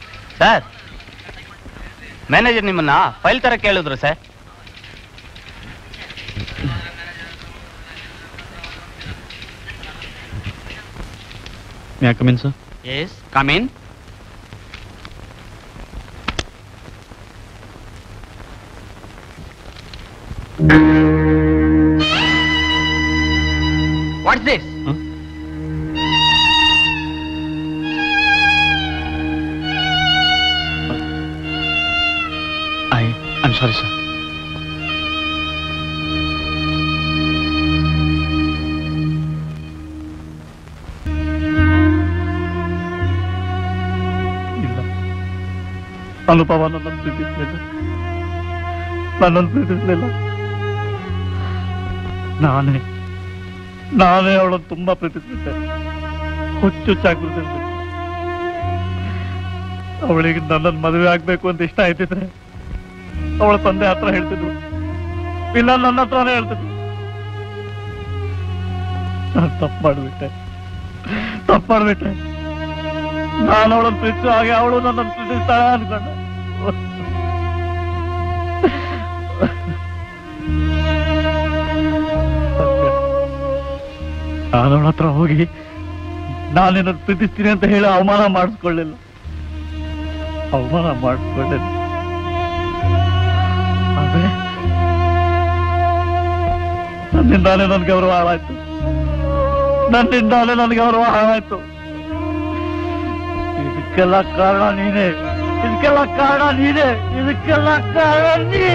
ಸರ್ ಮ್ಯಾನೇಜರ್ ನಿಮ್ಮನ್ನ ಫೈಲ್ ತರ ಕೇಳಿದ್ರು ಸರ್ ಯಾಕಮೀನ್ sir yes come in what's this I I'm sorry sir ಇಲ್ಲ ಅನುಭವ ನನ್ನನ್ನು ಪ್ರೀತಿಸಲಿಲ್ಲ ನನ್ನನ್ನು ಪ್ರೀತಿಸಲಿಲ್ಲ ನಾನೇ ನಾನೇ ಅವಳನ್ನು ತುಂಬಾ ಪ್ರೀತಿಸಿದ್ದೆ ಹುಚ್ಚು ಪ್ರೀತಿಸಿದ್ದೆ ಅವಳಿಗೆ ನನ್ನನ್ನು ಮದುವೆ ಆಗ್ಬೇಕು ಅಂತ ಇಷ್ಟ ಆಯ್ತಿದ್ರೆ ಅವಳ ತಂದೆ ಹತ್ರ ಹೇಳ್ತಿದ್ರು ಇಲ್ಲ ನನ್ನ ಹತ್ರನೇ ಹೇಳ್ತಿದ್ರು ನಾನು ತಪ್ಪು ಮಾಡ್ಬಿಟ್ಟೆ ತಪ್ಪು ಮಾಡ್ಬಿಟ್ಟೆ ನಾನು ಅವಳನ್ನು ಪ್ರೀತಿಸೋ ಹಾಗೆ ಅವಳು ನನ್ನನ್ನು ಪ್ರೀತಿಸ್ತಾಳೆ ಅನ್ಕೊಂಡೆ ನಾನು ಅವಳ ಹತ್ರ ಹೋಗಿ ನಾನು ನಿನ್ನನ್ನು ಪ್ರೀತಿಸ್ತೀನಿ ಅಂತ ಹೇಳಿ ಅವಮಾನ ಮಾಡಿಸ್ಕೊಳ್ಳಿಲ್ಲ ಅವಮಾನ ಮಾಡಿಸ್ಕೊಳ್ಳಿಲ್ಲ ಆದ್ರೆ ನನ್ನಿಂದಾನೇ ನನ್ ಗೌರವ ಹಾಳಾಯ್ತು ನನ್ನಿಂದಾನೇ ನನ್ ಗೌರವ ಹಾಳಾಯ್ತು ಇದಕ್ಕೆಲ್ಲ ಕಾರಣ ನೀನೇ ಇದಕ್ಕೆಲ್ಲ ಕಾರಣ ನೀನೇ ಇದಕ್ಕೆಲ್ಲ ಕಾರಣ ನೀನೇ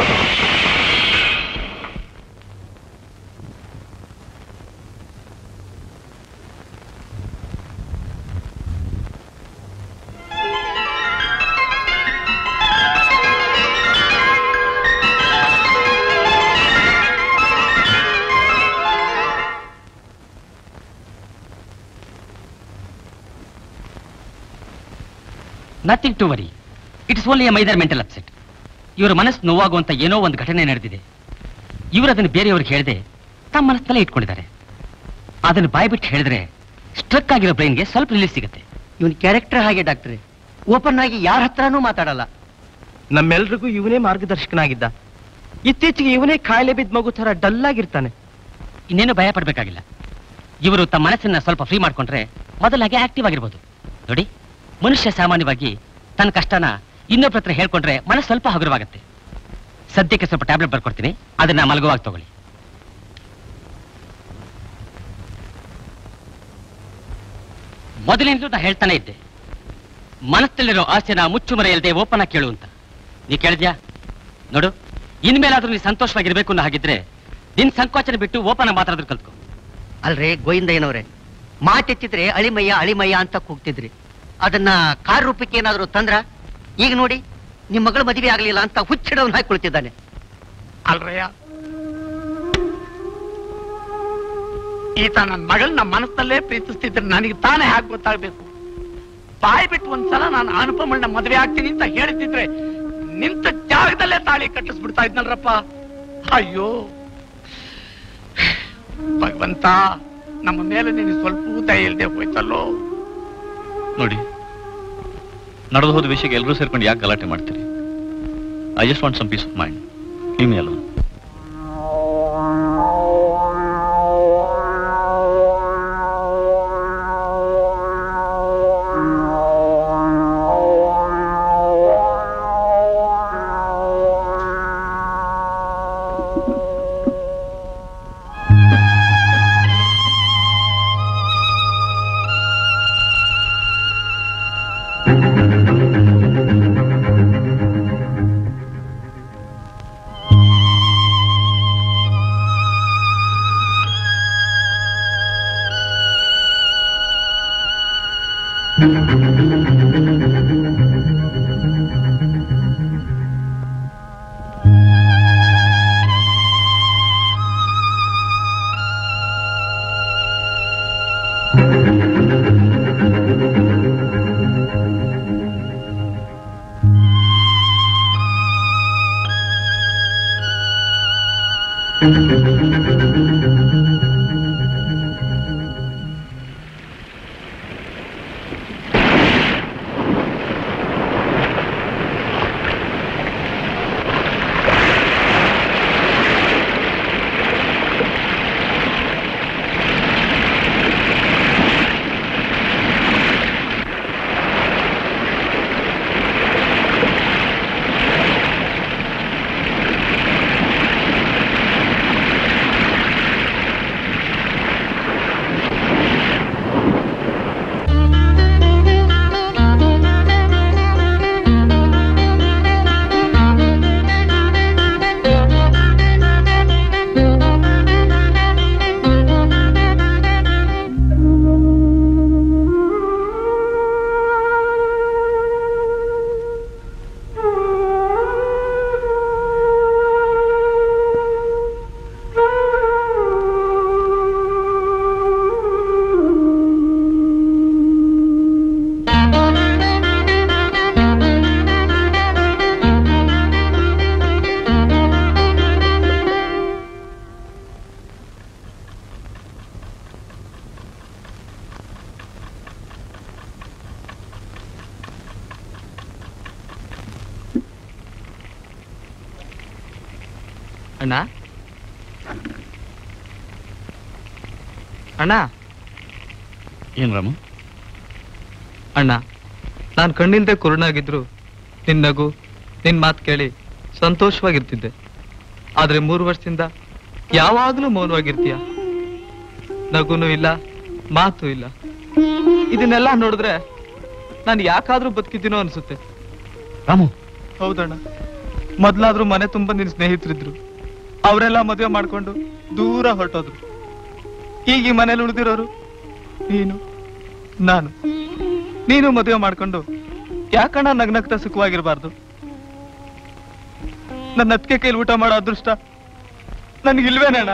nothing to worry it's only a ಮೈದರ್ ಮೆಂಟಲ್ ಅಪ್ಸೆಟ್ ಇವರ ಮನಸ್ಸು ನೋವಾಗುವಂತ ಏನೋ ಒಂದು ಘಟನೆ ನಡೆದಿದೆ ಇವರು ಅದನ್ನು ಬೇರೆಯವ್ರಿಗೆ ಹೇಳದೆ ತಮ್ಮ ಮನಸ್ಸಲ್ಲೇ ಇಟ್ಕೊಂಡಿದ್ದಾರೆ ಅದನ್ನು ಬಾಯ್ಬಿಟ್ಟು ಹೇಳಿದ್ರೆ ಸ್ಟ್ರಕ್ ಆಗಿರೋ ಬ್ರೈನ್ಗೆ ಸ್ವಲ್ಪ ರಿಲೀಫ್ ಸಿಗುತ್ತೆ ಇವನ್ ಕ್ಯಾರೆಕ್ಟರ್ ಹಾಗೆ ಡಾಕ್ಟ್ರೆ ಓಪನ್ ಆಗಿ ಯಾರ ಹತ್ರನೂ ಮಾತಾಡಲ್ಲ ನಮ್ಮೆಲ್ರಿಗೂ ಇವನೇ ಮಾರ್ಗದರ್ಶಕನಾಗಿದ್ದ ಇತ್ತೀಚೆಗೆ ಇವನೇ ಕಾಯಿಲೆ ಬಿದ್ದ ಮಗು ತರ ಡಲ್ ಆಗಿರ್ತಾನೆ ಇನ್ನೇನು ಭಯ ಪಡಬೇಕಾಗಿಲ್ಲ ಇವರು ತಮ್ಮ ಮನಸ್ಸನ್ನ ಸ್ವಲ್ಪ ಫ್ರೀ ಮಾಡ್ಕೊಂಡ್ರೆ ಮೊದಲಾಗೆ ಆಕ್ಟಿವ್ ಆಗಿರ್ಬೋದು ನೋಡಿ ಮನುಷ್ಯ ಸಾಮಾನ್ಯವಾಗಿ ತನ್ನ ಕಷ್ಟನ ಇನ್ನೊಬ್ಬರ ಹತ್ರ ಹೇಳ್ಕೊಂಡ್ರೆ ಮನಸ್ಸು ಸ್ವಲ್ಪ ಹಗುರವಾಗುತ್ತೆ ಸದ್ಯಕ್ಕೆ ಸ್ವಲ್ಪ ಟ್ಯಾಬ್ಲೆಟ್ ಬರ್ಕೊಡ್ತೀನಿ ಅದನ್ನ ಮಲಗುವಾಗ ತಗೊಳ್ಳಿ ಮೊದಲಿನಿಂದಲೂ ನಾ ಹೇಳ್ತಾನೆ ಇದ್ದೆ ಮನಸ್ಸಲ್ಲಿರೋ ಆಸೆನ ಮುಚ್ಚುಮರೆಯಲ್ಲದೆ ಓಪನ್ ಆಗಿ ಕೇಳು ಅಂತ ನೀ ಕೇಳಿದ್ಯಾ ನೋಡು ಇನ್ಮೇಲಾದ್ರೂ ನೀ ಸಂತೋಷವಾಗಿರ್ಬೇಕು ಅನ್ನೋ ಹಾಗಿದ್ರೆ ನಿನ್ ಸಂಕೋಚನ ಬಿಟ್ಟು ಓಪನ್ ಆಗಿ ಮಾತಾಡೋದ್ರ ಕಲ್ತ್ಕೊ ಅಲ್ರೇ ಗೋವಿಂದಯ್ಯನವ್ರೆ ಮಾತೆತ್ತಿದ್ರೆ ಅಳಿಮಯ್ಯ ಅಳಿಮಯ್ಯ ಅಂತ ಕೂಗ್ತಿದ್ರಿ ಅದನ್ನ ಕಾರ್ ರೂಪಕ್ಕೆ ಏನಾದ್ರು ತಂದ್ರ ಈಗ ನೋಡಿ ನಿಮ್ ಮಗಳ ಮದುವೆ ಆಗ್ಲಿಲ್ಲ ಅಂತ ಹುಚ್ಚಿಡವನ್ ಹಾಕಿ ಕುಳಿತಿದ್ದಾನೆ ಅಲ್ರಯ್ಯ ಈತ ನನ್ನ ಮಗಳನ್ನ ಮನಸ್ಸಲ್ಲೇ ಪ್ರೀತಿಸ್ತಿದ್ರೆ ನನಗೆ ತಾನೇ ಹಾಗೆ ಗೊತ್ತಾಗ್ಬೇಕು ಬಾಯ್ ಬಿಟ್ಟು ಒಂದ್ಸಲ ನಾನು ಅನುಪಮಣ್ಣ ಮದುವೆ ಆಗ್ತೀನಿ ಅಂತ ಹೇಳ್ತಿದ್ರೆ ನಿಂತ ಜಾಗದಲ್ಲೇ ತಾಳಿ ಕಟ್ಟಿಸ್ಬಿಡ್ತಾ ಇದ್ನಲ್ರಪ್ಪ ಅಯ್ಯೋ ಭಗವಂತ ನಮ್ಮ ಮೇಲೆ ನಿನಗೆ ಸ್ವಲ್ಪ ದಯ ಇಲ್ದೆ ಹೋಯ್ತಲ್ಲೋ ನೋಡಿ ನಡೆದು ಹೋದ ವಿಷಯಕ್ಕೆ ಎಲ್ಲರೂ ಸೇರ್ಕೊಂಡು ಯಾಕೆ ಗಲಾಟೆ ಮಾಡ್ತೀರಿ I just want some peace of mind ನಿಮ್ಮೆ ಅಲ್ಲ ಅಣ್ಣ ಅಣ್ಣ ಏನ್ ರಾಮು ಅಣ್ಣ ನಾನು ಕಣ್ಣಿಲ್ದೆ ಕುರುಡಾಗಿದ್ರು ನಿನ್ ನಗು ನಿನ್ ಮಾತು ಕೇಳಿ ಸಂತೋಷವಾಗಿರ್ತಿದ್ದೆ ಆದ್ರೆ ಮೂರು ವರ್ಷದಿಂದ ಯಾವಾಗ್ಲೂ ಮೌನವಾಗಿರ್ತೀಯ ನಗುನೂ ಇಲ್ಲ ಮಾತು ಇಲ್ಲ ಇದನ್ನೆಲ್ಲ ನೋಡಿದ್ರೆ ನಾನು ಯಾಕಾದ್ರೂ ಬದುಕಿದ್ದೀನೋ ಅನ್ಸುತ್ತೆ ರಾಮು ಹೌದಣ್ಣ ಮೊದ್ಲಾದ್ರೂ ಮನೆ ತುಂಬಾ ನಿನ್ ಸ್ನೇಹಿತರಿದ್ರು ಅವರೆಲ್ಲ ಮದುವೆ ಮಾಡ್ಕೊಂಡು ದೂರ ಹೊರಟೋದ್ರು ಈಗ ಈ ಮನೇಲಿ ಉಳಿದಿರೋರು ನೀನು ನಾನು ನೀನು ಮದುವೆ ಮಾಡ್ಕೊಂಡು ಯಾಕಣ್ಣ ನಗ್ನಗ್ತಾ ಸುಖವಾಗಿರ್ಬಾರ್ದು ನನ್ನ ಅತ್ತಿಗೆ ಕೈಲಿ ಊಟ ಮಾಡೋ ಅದೃಷ್ಟ ನನ್ಗಿಲ್ವೇನಣ್ಣ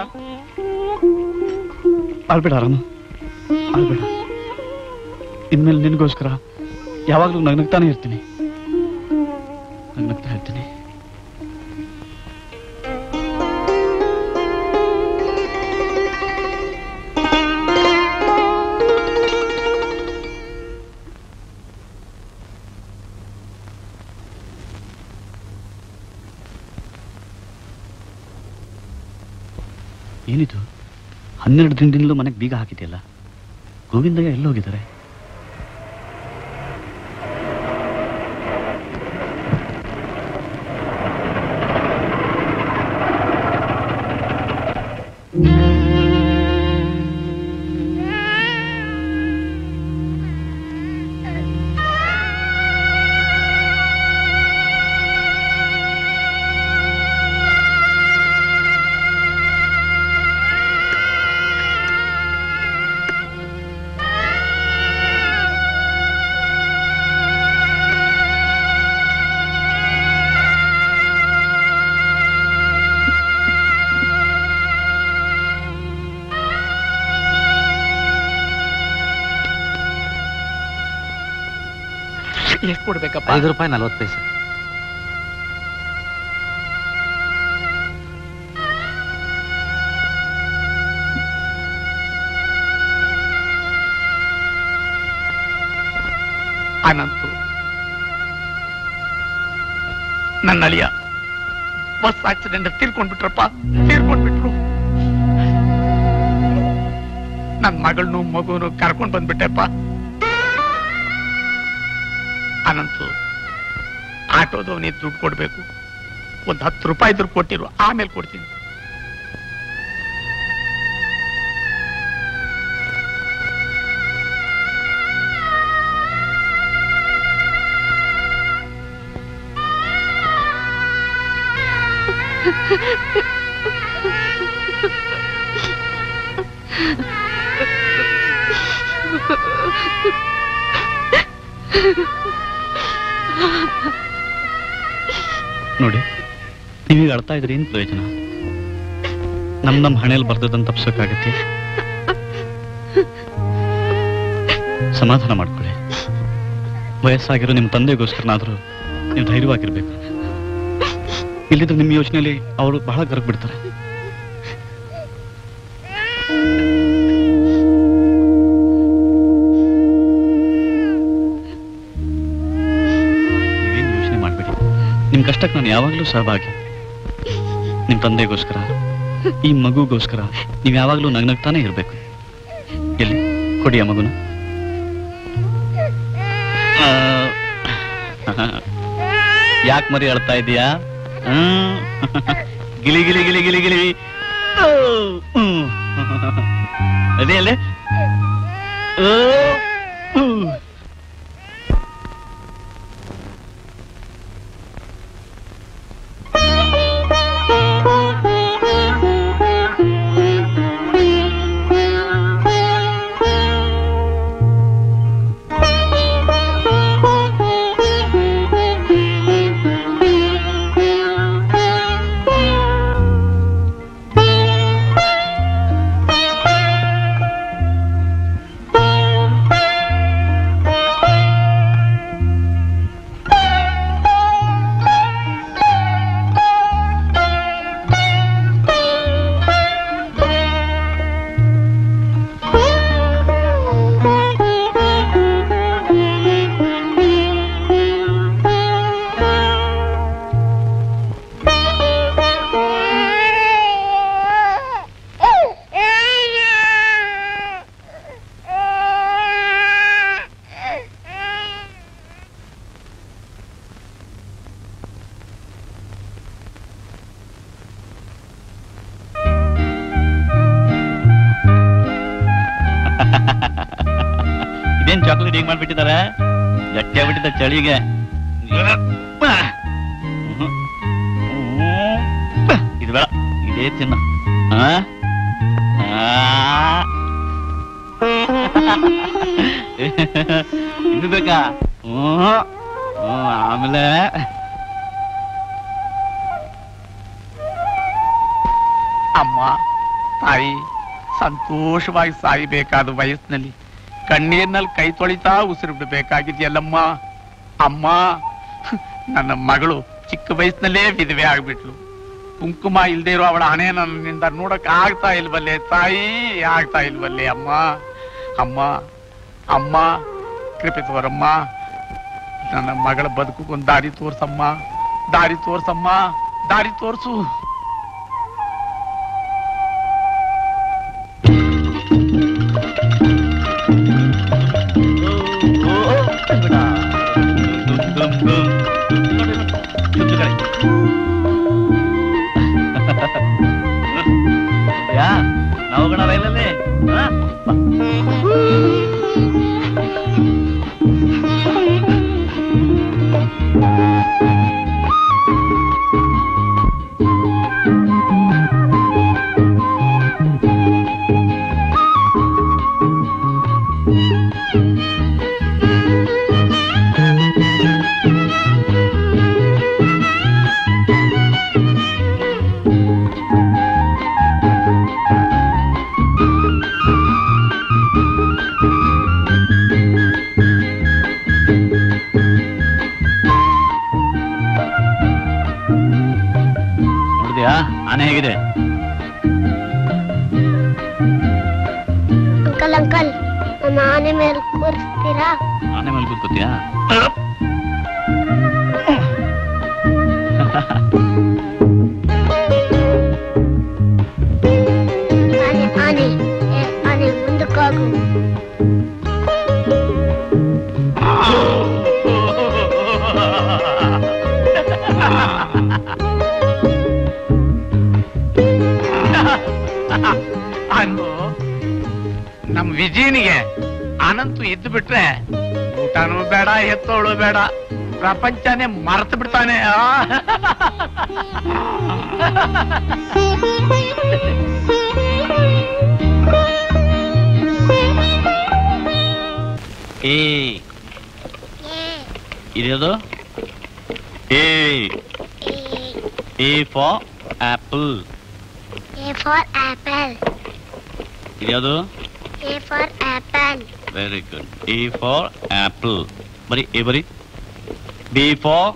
ಅಳ್ಬೇಡ ರಾಮು ಅಳ್ಬೇಡ ಇನ್ಮೇಲೆ ನಿನಗೋಸ್ಕರ ಯಾವಾಗ್ಲೂ ನಗ್ನಗ್ತಾನೆ ಇರ್ತೀನಿ ನಗ್ನಗ್ತಾ ಇರ್ತೀನಿ ಏನಿದು ಹನ್ನೆರಡು ದಿನದಿಂದಲೂ ಮನೆಗೆ ಬೀಗ ಹಾಕಿದೆಯಲ್ಲ ಗೋವಿಂದಯ್ಯ ಎಲ್ಲೋಗಿದ್ದಾರೆ ಎಷ್ಟು ಕೊಡ್ಬೇಕಪ್ಪ ಐದು ರೂಪಾಯಿ ನಲ್ವತ್ತು ಪೈಸೆ ಅನಂತು ನನ್ನ ಅಳಿಯ ಬಸ್ ಆಕ್ಸಿಡೆಂಟ್ ತೀರ್ಕೊಂಡ್ಬಿಟ್ರಪ್ಪ ತೀರ್ಕೊಂಡ್ಬಿಟ್ರು ನನ್ ಮಗಳನ್ನು ಮಗುನು ಕರ್ಕೊಂಡ್ ಬಂದ್ಬಿಟ್ಟೆಪ್ಪ ಅನಂತು ಆಟೋದವನಿಗೆ ದುಡ್ಡು ಕೊಡ್ಬೇಕು ಒಂದ್ ಹತ್ತು ರೂಪಾಯಿ ದುಡ್ಡು ಕೊಟ್ಟಿರು ಆಮೇಲೆ ಕೊಡ್ತೀನಿ ನೋಡಿ ನೀವೀಗ ಅಳ್ತಾ ಇದ್ರಿ ಏನ್ ಪ್ರಯೋಜನ ನಮ್ ನಮ್ ಹಣೆಯಲ್ಲಿ ಬರ್ದದನ್ನ ತಪ್ಸೋಕ್ಕಾಗತ್ತೆ ಸಮಾಧಾನ ಮಾಡ್ಕೊಳ್ಳಿ ವಯಸ್ಸಾಗಿರೋ ನಿಮ್ ತಂದೆಗೋಸ್ಕರನಾದ್ರೂ ನೀವು ಧೈರ್ಯವಾಗಿರ್ಬೇಕು ಇಲ್ಲಿದ್ರೆ ನಿಮ್ಮ ಯೋಚನೆಯಲ್ಲಿ ಅವರು ಬಹಳ ಗರ್ಗ್ ಬಿಡ್ತಾರೆ ನೀವೇನು ಯೋಚನೆ ಮಾಡಬೇಡಿ ನಿಮ್ ಕಷ್ಟಕ್ಕೆ ನಾನು ಯಾವಾಗಲೂ ಸಹಭಾಗಿ ನಿಮ್ ತಂದೆಗೋಸ್ಕರ ಈ ಮಗುಗೋಸ್ಕರ ನೀವು ಯಾವಾಗಲೂ ನಗ್ನಗ್ತಾನೆ ಇರ್ಬೇಕು ಎಲ್ಲಿ ಕೊಡಿ ಆ ಮಗುನ ಯಾಕೆ ಮರಿ ಅಳ್ತಾ ಇದೀಯಾ ಹ್ಮ್. ಗಿಲಿ ಗಿಲಿ ಗಿಲಿ ಗಿಲಿ ಗಿಲಿ ಓ, ಹ್ಮ್. ಅದೇ ಅಲ್ಲೇ ಓ, ಹ್ಮ್. Thank you. ಚಾಕ್ಲೇಟ್ ಹಿಂಗ್ ಮಾಡ್ಬಿಟ್ಟಿದ್ದಾರೆ ಗಟ್ಟಿ ಆಗ್ಬಿಟ್ಟಿದ್ದ ಚಳಿಗೆ ಇದು ಬೇಡ ಇದೇ ತಿನ್ನ ಆ? ಆ. ಇನ್ನು ಬೇಕಾ ಹ್ಮ್ ಹ್ಮ್, ಆಮೇಲೆ ಅಮ್ಮ ತಾಯಿ ಸಂತೋಷವಾಗಿ ಸಾಯಬೇಕಾದ ವಯಸ್ಸಿನಲ್ಲಿ ಕಣ್ಣೀರ್ನಲ್ಲಿ ಕೈ ತೊಳಿತಾ ಉಸಿರು ಬಿಡಬೇಕಾಗಿದೆಯಲ್ಲಮ್ಮ ಅಮ್ಮ ನನ್ನ ಮಗಳು ಚಿಕ್ಕ ವಯಸ್ಸಿನಲ್ಲೇ ವಿಧವೆ ಆಗ್ಬಿಟ್ಲು ಕುಂಕುಮ ಇಲ್ದೇ ಇರೋ ಅವಳ ಹಣೆ ನನ್ನಿಂದ ನೋಡಕ್ ಆಗ್ತಾ ಇಲ್ವಲ್ಲೇ ತಾಯಿ ಆಗ್ತಾ ಇಲ್ವಲ್ಲೇ ಅಮ್ಮ ಅಮ್ಮ ಅಮ್ಮ ಕೃಪೆ ತೋರಮ್ಮ ನನ್ನ ಮಗಳ ಬದುಕುಗೊಂದು ದಾರಿ ತೋರ್ಸಮ್ಮ ದಾರಿ ತೋರ್ಸಮ್ಮ ದಾರಿ ತೋರ್ಸು ಯಾ ನಾವು ಗಣ ರೈಲಲ್ಲಿ ಆ? ಬಾ. ನೋಡಿದ್ಯಾ ಆನೆ ಹೇಗಿದೆ ಅಂಕಲ್ ಅಂಕಲ್ ನನ್ನ ಆನೆ ಮೇಲೆ ಕೂರಿಸ್ತೀರಾ ಆನೆ ಮೇಲೆ ಕೂತ್ಕೋತೀಯಾ ಆನೆ ಆನೆ ಏ, ಆನೆ ಮುಂದಕ್ಕೆ ಹೋಗು ಅನ್ನು ನಮ್ ವಿಜಯನಿಗೆ ಅನಂತು ಇದ್ದು ಬಿಟ್ರೆ ಊಟನೂ ಬೇಡ ಎತ್ತೋಳು ಬೇಡ ಪ್ರಪಂಚನೇ ಮರ್ತು ಬಿಡ್ತಾನೆ ಆ. ಏ ಇದ್ಯಾವುದು ಏ A for apple A for apple ಇದ್ಯಾವುದು A for apple very good A for apple ಬರಿ ಎ ಬರಿ B for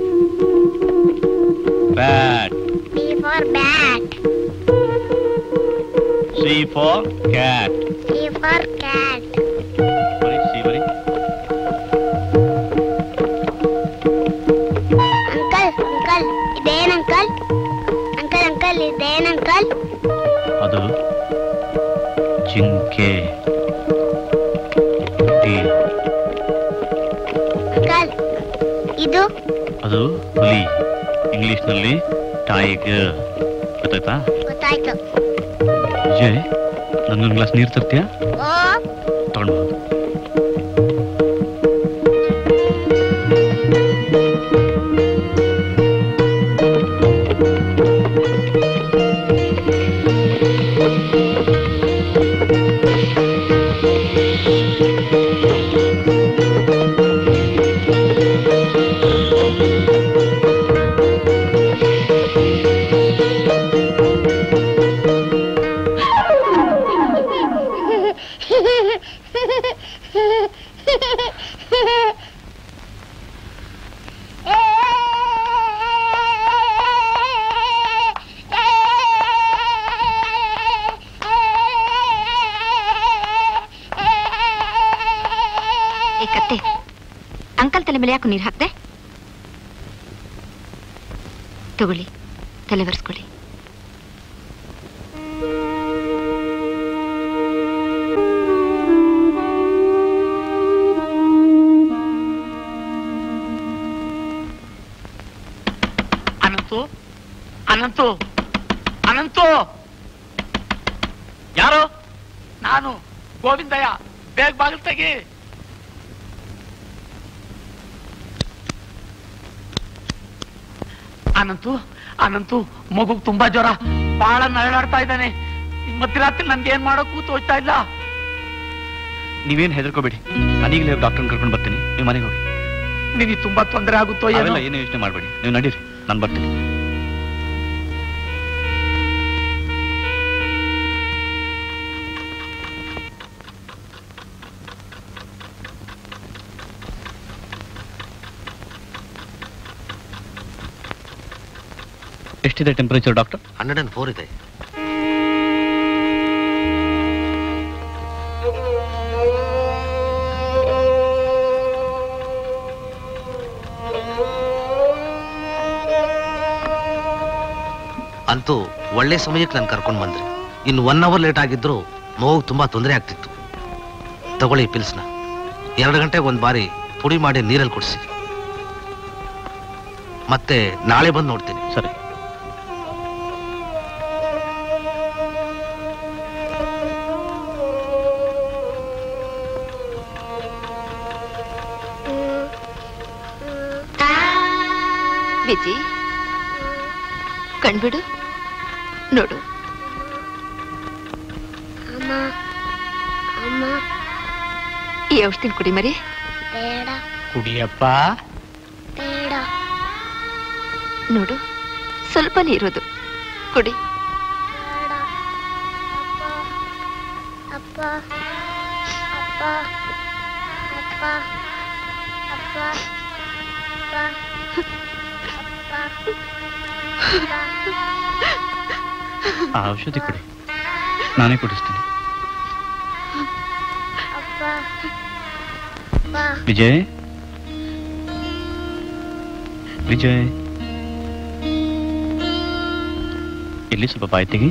bat B for bat C for cat C for cat ಬರಿ ಸಿ ಬರಿ ಅಂಕಲ್ ಅಂಕಲ್ ಇದೇನ್ ಅಂಕಲ್ ಅಂಕಲ್ ಅಂಕಲ್ ಇದೇನ್ uncle ಅದು ಜಿಂಕೆ ಟೀಲ್. Uncle ಇದು ಅದು ಹುಲಿ ಇಂಗ್ಲಿಷ್ನಲ್ಲಿ ಟೈಗರ್ ಗೊತ್ತಾಯ್ತಾ ಗೊತ್ತಾಯ್ತು ವಿಜಯ್ ನನ್ನೊಂದು ಗ್ಲಾಸ್ ನೀರು ತರ್ತೀಯಾ ಓ ತಗೊಂಡು ಹೋಗು ಏ ಕತ್ತೆ ಅಂಕಲ್ ತಲೆ ಮೇಲೆ ಯಾಕೆ ನೀರು ಹಾಕ್ದೆ ತಗೊಳ್ಳಿ ತಲೆ ಒರೆಸ್ಕೊಳ್ಳಿ ಅನಂತು ಅನಂತು ಅನಂತು ಯಾರು ನಾನು ಗೋವಿಂದಯ್ಯ ಬೇಗ ಬಾಗಿಲು ತೆಗಿ ಅನಂತು ಅನಂತು ಮಗುಗ್ ತುಂಬಾ ಜ್ವರ ಬಹಳ ನರಳಾಡ್ತಾ ಇದ್ದಾನೆ ಈ ಮಧ್ಯರಾತ್ರಿ ನನ್ಗೆ ಏನ್ ಮಾಡೋಕ್ಕೂ ತೋಚ್ತಾ ಇಲ್ಲ ನೀವೇನ್ ಹೆದರ್ಕೋಬೇಡಿ ನಾನೀಗಲೇ ಡಾಕ್ಟರ್ ಕರ್ಕೊಂಡು ಬರ್ತೀನಿ ನೀವು ಮನೆಗೆ ಹೋಗಿ ನಿನಗೆ ತುಂಬಾ ತೊಂದರೆ ಆಗುತ್ತೋ ಏನೋ ಅವೆಲ್ಲ ಏನು ಯೋಚನೆ ಮಾಡಬೇಡಿ ನೀವು ನಡೀರಿ ನಾನು ಬರ್ತೀನಿ ಎಷ್ಟಿದೆ temperature doctor hundred and four ಇದೆ ಅಂತೂ ಒಳ್ಳೆ ಸಮಯಕ್ಕೆ ನಾನು ಕರ್ಕೊಂಡು ಬಂದ್ರಿ ಇನ್ನು ಒನ್ ಅವರ್ ಲೇಟ್ ಆಗಿದ್ರು ಮಗು ತುಂಬಾ ತೊಂದರೆ ಆಗ್ತಿತ್ತು ತಗೊಳ್ಳಿ ಪಿಲ್ಸ್ನ ಎರಡು ಗಂಟೆಗೆ ಒಂದು ಬಾರಿ ಪುಡಿ ಮಾಡಿ ನೀರಲ್ಲಿ ಕುಡಿಸಿ ಮತ್ತೆ ನಾಳೆ ಬಂದು ನೋಡ್ತೀನಿ ಸರಿ ವಿಜಿ ಕಣ್ಬಿಡು ನೋಡು ಅಮ್ಮ ಅಮ್ಮ ಈ ಔಷಧಿನ ಕುಡಿ ಮರಿ ಬೇಡ ಕುಡಿಯಪ್ಪ ಬೇಡ ನೋಡು ಸ್ವಲ್ಪ ನೀರೋದು ಕುಡಿ ಅಪ್ಪ ಅಪ್ಪ ಅಪ್ಪ ಅಪ್ಪ ಅಪ್ಪ ಆ ಔಷಧಿ ಕೊಡಿ ನಾನೇ ಕುಡಿಸ್ತೀನಿ ಅಪ್ಪ ವಿಜಯ್ ವಿಜಯ್ ಇಲ್ಲಿ ಸ್ವಲ್ಪ ಬಾಯಿ ತೆಗಿ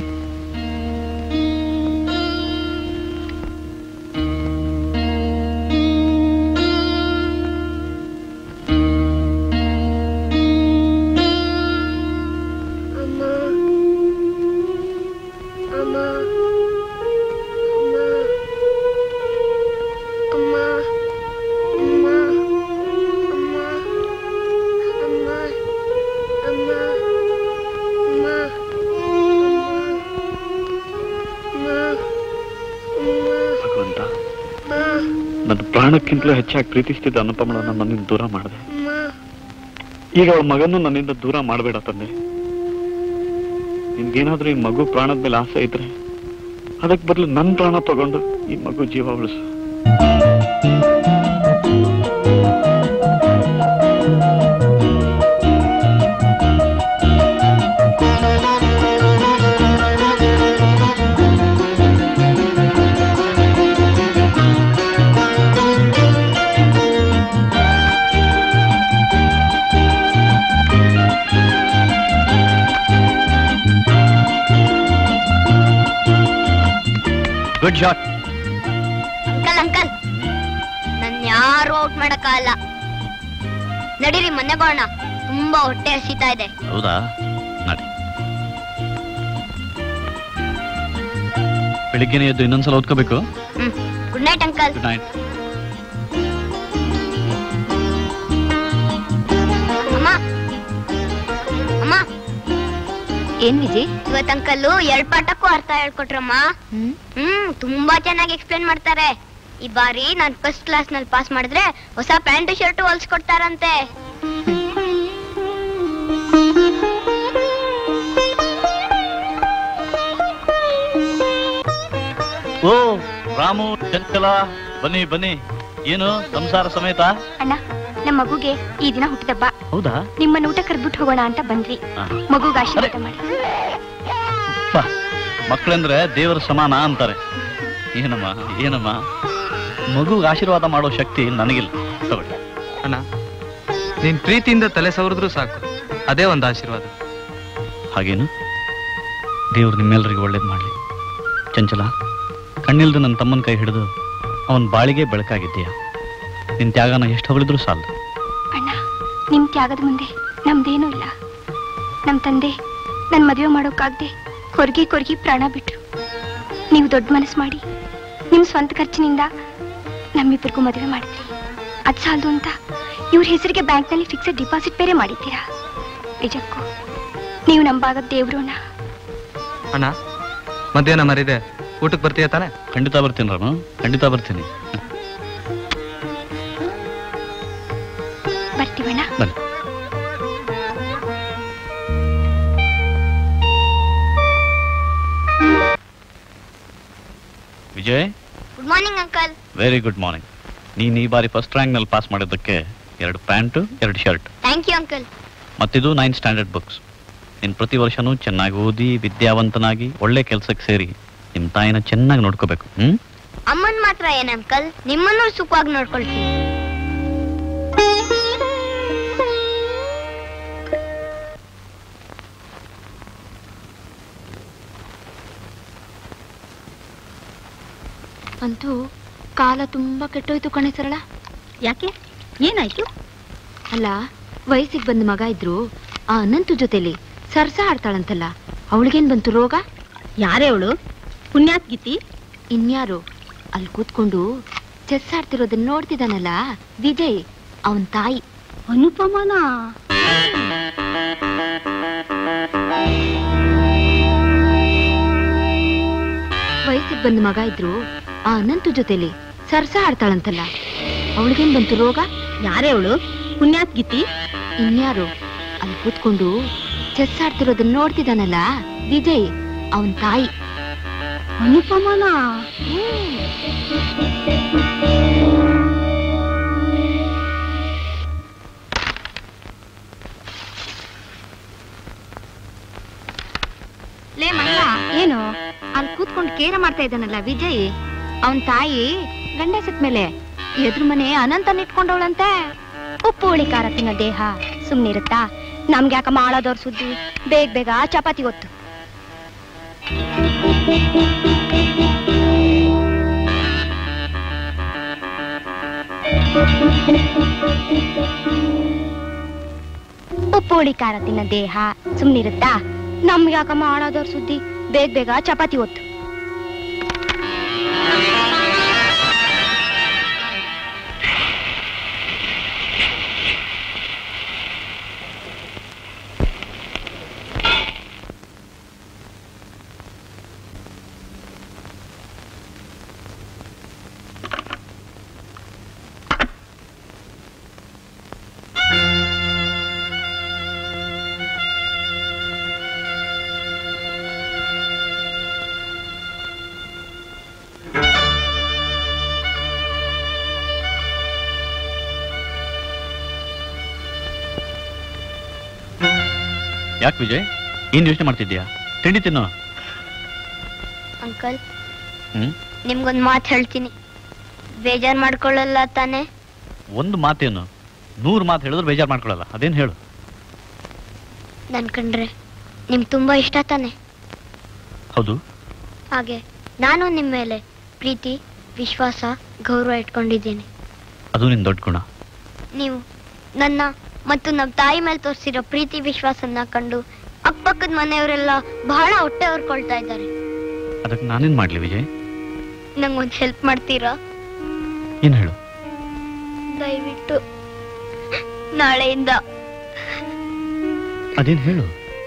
ಅಮ್ಮ ಅಮ್ಮ ಅಮ್ಮ ಅಮ್ಮ ಅಮ್ಮ ಅಮ್ಮ ಅಮ್ಮ ಅಮ್ಮ ಭಗವಂತ ನನ್ನ ಪ್ರಾಣಕ್ಕಿಂತಲೂ ಹೆಚ್ಚಾಗಿ ಪ್ರೀತಿಸ್ತಿದ್ದ ಅನುಪಮಳನ್ನ ನನ್ನಿಂದ ದೂರ ಮಾಡಿದೆ ಈಗ ಅವಳ ಮಗನ್ನು ನನ್ನಿಂದ ದೂರ ಮಾಡಬೇಡ ತಂದೆ ನಿನ್ಗೇನಾದ್ರೂ ಈ ಮಗು ಪ್ರಾಣದ ಮೇಲೆ ಆಸೆ ಇದ್ರೆ ಅದಕ್ಕೆ ಬದಲು ನನ್ನ ಪ್ರಾಣ ತಗೊಂಡು ಈ ಮಗು ಜೀವ ಉಳಿಸು ಗುಡ್ ಶಾಟ್ ಅಂಕಲ್ ಅಂಕಲ್ ನನ್ ಯಾರು ಔಟ್ ಮಾಡಕ್ಕಾಗಲ್ಲ ನಡೀರಿ ಮನೆಗೆ ಹೋಗೋಣ ತುಂಬಾ ಹೊಟ್ಟೆ ಹಸಿತಾ ಇದೆ ಹೌದಾ ನಡಿ ಬೆಳಿಗ್ಗೆನೆ ಎದ್ದು ಇನ್ನೊಂದ್ಸಲ ಓದ್ಕೋಬೇಕು ಹ್ಮ್ good night uncle good night ಅಮ್ಮ ಅಮ್ಮ ಏನ್ ವಿಜಯ್ ಇವತ್ ಅಂಕಲ್ಲು ಎರಡ್ ಪಾಠಕ್ಕೂ ಅರ್ಥ ಹೇಳ್ಕೊಟ್ರಮ್ಮ ಹ್ಮ್ ತುಂಬಾ ಚೆನ್ನಾಗಿ ಎಕ್ಸ್ಪ್ಲೇನ್ ಮಾಡ್ತಾರೆ ಈ ಬಾರಿ ನಾನ್ ಫಸ್ಟ್ ಕ್ಲಾಸ್ ನಲ್ಲಿ ಪಾಸ್ ಮಾಡಿದ್ರೆ ಹೊಸ ಪ್ಯಾಂಟ್ ಶರ್ಟ್ ಹೊಲ್ಸ್ಕೊಡ್ತಾರಂತೆ ಓ ರಾಮು ಚಂಚಲ ಬನ್ನಿ ಬನ್ನಿ ಏನು ಸಂಸಾರ ಸಮೇತ ಅಣ್ಣ ನಮ್ಮ ಮಗುಗೆ ಈ ದಿನ ಹುಟ್ಟಿದಬ್ಬ ಹೌದಾ ನಿಮ್ಮನ್ನ ಊಟ ಕರ್ಬಿಟ್ಟು ಹೋಗೋಣ ಅಂತ ಬಂದ್ವಿ ಆ. ಮಗುಗೆ ಆಶೀರ್ವಾದ ಮಾಡಿ ಪ, ಮಕ್ಳಂದ್ರೆ ದೇವರ ಸಮಾನ ಅಂತಾರೆ ಏನಮ್ಮ ಏನಮ್ಮ ಮಗುಗೆ ಆಶೀರ್ವಾದ ಮಾಡೋ ಶಕ್ತಿ ನನಗಿಲ್ಲ ತಗೊಳ್ಳಿ ಅಣ್ಣ ನೀನ್ ಪ್ರೀತಿಯಿಂದ ತಲೆ ಸವರಿದ್ರು ಸಾಕು ಅದೇ ಒಂದು ಆಶೀರ್ವಾದ ಹಾಗೇನು ದೇವ್ರು ನಿಮ್ಮೆಲ್ಲರಿಗೂ ಒಳ್ಳೇದು ಮಾಡಲಿ ಚಂಚಲ ಕಣ್ಣಿಲ್ದು ನನ್ನ ತಮ್ಮನ ಕೈ ಹಿಡಿದು ಅವನ ಬಾಳಿಗೆ ಬೆಳಕಾಗಿದ್ದೀಯ ನಿನ್ ತ್ಯಾಗನ ಎಷ್ಟು ಹೊಗಳಿದ್ರು ಸಾಲದು ಅಣ್ಣ ನಿಮ್ ತ್ಯಾಗದ ಮುಂದೆ ನಮ್ದೇನೂ ಇಲ್ಲ ನಮ್ ತಂದೆ ನನ್ ಮದುವೆ ಮಾಡೋಕ್ಕಾಗ್ದೆ ಕೊರ್ಗಿ ಕೊರ್ಗಿ ಪ್ರಾಣ ಬಿಟ್ರು ನೀವು ದೊಡ್ಡ ಮನಸ್ಸು ಮಾಡಿ ನಿಮ್ ಸ್ವಂತ ಖರ್ಚಿನಿಂದ ನಮ್ಮಿಬ್ಬರಿಗೂ ಮದುವೆ ಮಾಡಿದ್ರಿ ಅದ್ ಸಾಲದು ಅಂತ ಇವ್ರ ಹೆಸರಿಗೆ ಬ್ಯಾಂಕ್ನಲ್ಲಿ ಫಿಕ್ಸೆಡ್ ಡಿಪಾಸಿಟ್ ಬೇರೆ ಮಾಡಿದ್ದೀರಾ ನಿಜಕ್ಕೂ ನೀವು ನಂಬಾಗ ದೇವ್ರುನ ಅಣ್ಣ ಮಧ್ಯಾಹ್ನ ಮರಿದೆ ಊಟಕ್ಕೆ ಬರ್ತೀಯ ತಾನೆ ಖಂಡಿತ ಬರ್ತೀನಿ ರಾಮು ಖಂಡಿತ ಬರ್ತೀನಿ ಬರ್ತೀವಣ್ಣ ಬನ್ನಿ Vijay good morning uncle very good morning ನೀನ್ ಈ ಬಾರಿ ಫಸ್ಟ್ ರ್ಯಾಂಕ್ ನಲ್ಲಿ ಪಾಸ್ ಮಾಡಿದ್ದಕ್ಕೆ ಎರಡು ಪ್ಯಾಂಟು ಎರಡು ಶರ್ಟ್ ಥ್ಯಾಂಕ್ ಯು ಅಂಕಲ್ ಮತ್ತಿದು ನೈನ್ ಸ್ಟ್ಯಾಂಡರ್ಡ್ ಬುಕ್ಸ್ ನೀನ್ ಪ್ರತಿ ವರ್ಷನೂ ಚೆನ್ನಾಗಿ ಓದಿ ವಿದ್ಯಾವಂತನಾಗಿ ಒಳ್ಳೆ ಕೆಲಸಕ್ಕೆ ಸೇರಿ ನಿಮ್ ತಾಯಿನ ಚೆನ್ನಾಗಿ ನೋಡ್ಕೋಬೇಕು ಹ್ಮ್ ಅಮ್ಮನ್ ಮಾತ್ರ ಏನ್ ಅಂಕಲ್ ನಿಮ್ಮನ್ನು ಸುಖವಾಗಿ ನೋಡ್ಕೊಳ್ತೀನಿ ಅಂತೂ ಕಾಲ ತುಂಬಾ ಕೆಟ್ಟೋಯ್ತು ಕಣೆ ಸರಳ ಯಾಕೆ ಏನಾಯ್ತು ಅಲ್ಲ ವಯಸ್ಸಿಗೆ ಬಂದ ಮಗ ಇದ್ರು ಆ ಅನಂತು ಜೊತೆಲಿ ಸರ್ಸ ಆಡ್ತಾಳಂತಲ್ಲ ಅವಳಿಗೇನ್ ಬಂತು ರೋಗ ಯಾರೇ ಅವಳು ಪುಣ್ಯಾತ್ ಗೀತಿ ಇನ್ಯಾರು ಅಲ್ಲಿ ಕೂತ್ಕೊಂಡು ಚೆಸ್ ಆಡ್ತಿರೋದನ್ನ ನೋಡ್ತಿದ್ದಾನಲ್ಲ ವಿಜಯ್ ಅವನ್ ತಾಯಿ ಅನುಪಮನ ವಯಸ್ಸಿಗೆ ಬಂದ ಮಗ ಇದ್ರು ಆ ಅನಂತು ಜೊತೆಲಿ ಸರ್ಸ ಆಡ್ತಾಳಂತಲ್ಲ ಅವಳಿಗೇನ್ ಬಂತು ರೋಗ ಯಾರೇ ಅವಳು ಪುಣ್ಯಾತ್ ಗೀತಿ ಇನ್ಯಾರು ಅಲ್ಲಿ ಕೂತ್ಕೊಂಡು ಚೆಸ್ ಆಡ್ತಿರೋದನ್ನ ನೋಡ್ತಿದ್ದಾನಲ್ಲ ವಿಜಯ್ ಅವನ್ ತಾಯಿ ಅನುಪಮನ ಲೇ ಮಲ್ಲ ಏನು ಅಲ್ಲಿ ಕೂತ್ಕೊಂಡು ಕೇರ ಮಾಡ್ತಾ ಇದ್ದಾನಲ್ಲ ವಿಜಯ್ ಅವನ್ ತಾಯಿ ಗಂಡ ಸತ್ ಮೇಲೆ ಎದುರು ಮನೆ ಅನಂತನ್ ಇಟ್ಕೊಂಡವಳಂತೆ ಉಪ್ಪು ಹುಳಿ ಖಾರ ತಿನ್ನೋ ದೇಹ ಸುಮ್ನಿರುತ್ತಾ ನಮ್ಗೆ ಯಾಕ ಮಾಡೋದವ್ರ ಸುದ್ದಿ ಬೇಗ ಬೇಗ ಚಪಾತಿ ಗೊತ್ತು ಉಪ್ಪು ಹುಳಿ ಖಾರ ತಿನ್ನೋ ದೇಹ ಸುಮ್ನಿರುತ್ತಾ ನಮ್ಗೆ ಯಾಕ ಮಾಡೋದವ್ರ ಸುದ್ದಿ ಬೇಗ ಬೇಗ ಚಪಾತಿ ಒತ್ತು ಯಾಕೆ ವಿಜಯ್ ಏನ್ ಯೋಚನೆ ಮಾಡ್ತಿದ್ಯಾ ತಿಂಡಿ ತಿನ್ನು ಅಂಕಲ್ ಹ್ಮ್ ನಿಮ್ಗೊಂದ್ ಮಾತು ಹೇಳ್ತೀನಿ ಬೇಜಾರ್ ಮಾಡ್ಕೊಳ್ಳಲ್ಲ ತಾನೇ ಒಂದು ಮಾತೇನು ನೂರು ಮಾತು ಹೇಳಿದ್ರೆ ಬೇಜಾರು ಮಾಡ್ಕೊಳ್ಳಲ್ಲ ಅದೇನು ಹೇಳು ನನ್ ಕಂಡ್ರೆ ನಿಮ್ಗೆ ತುಂಬಾ ಇಷ್ಟ ತಾನೆ ಹೌದು ಹಾಗೆ ನಾನು ನಿಮ್ ಮೇಲೆ ಪ್ರೀತಿ ವಿಶ್ವಾಸ ಗೌರವ ಇಟ್ಕೊಂಡಿದ್ದೀನಿ ಅದು ನಿನ್ ದೊಡ್ಡ ಗುಣ ನೀವು ನನ್ನ ಮತ್ತು ನಮ್ಮ ತಾಯಿ ಮೇಲೆ ತೋರಿಸಿರೋ ಪ್ರೀತಿ ವಿಶ್ವಾಸನ ಕಂಡು ಅಕ್ಕಪಕ್ಕದ ಮನೆಯವರೆಲ್ಲ ಬಹಳ ಹೊಟ್ಟೆ ಹೊರ್ಕೊಳ್ತಾ ಇದ್ದಾರೆ ಅದಕ್ಕೆ ನಾನೇನ್ ಮಾಡ್ಲಿ ವಿಜಯ್ ನಂಗೊಂದು ಹೆಲ್ಪ್ ಮಾಡ್ತೀರಾ ಏನ್ ಹೇಳು ದಯವಿಟ್ಟು ನಾಳೆಯಿಂದ ಅದೇನ್ ಹೇಳು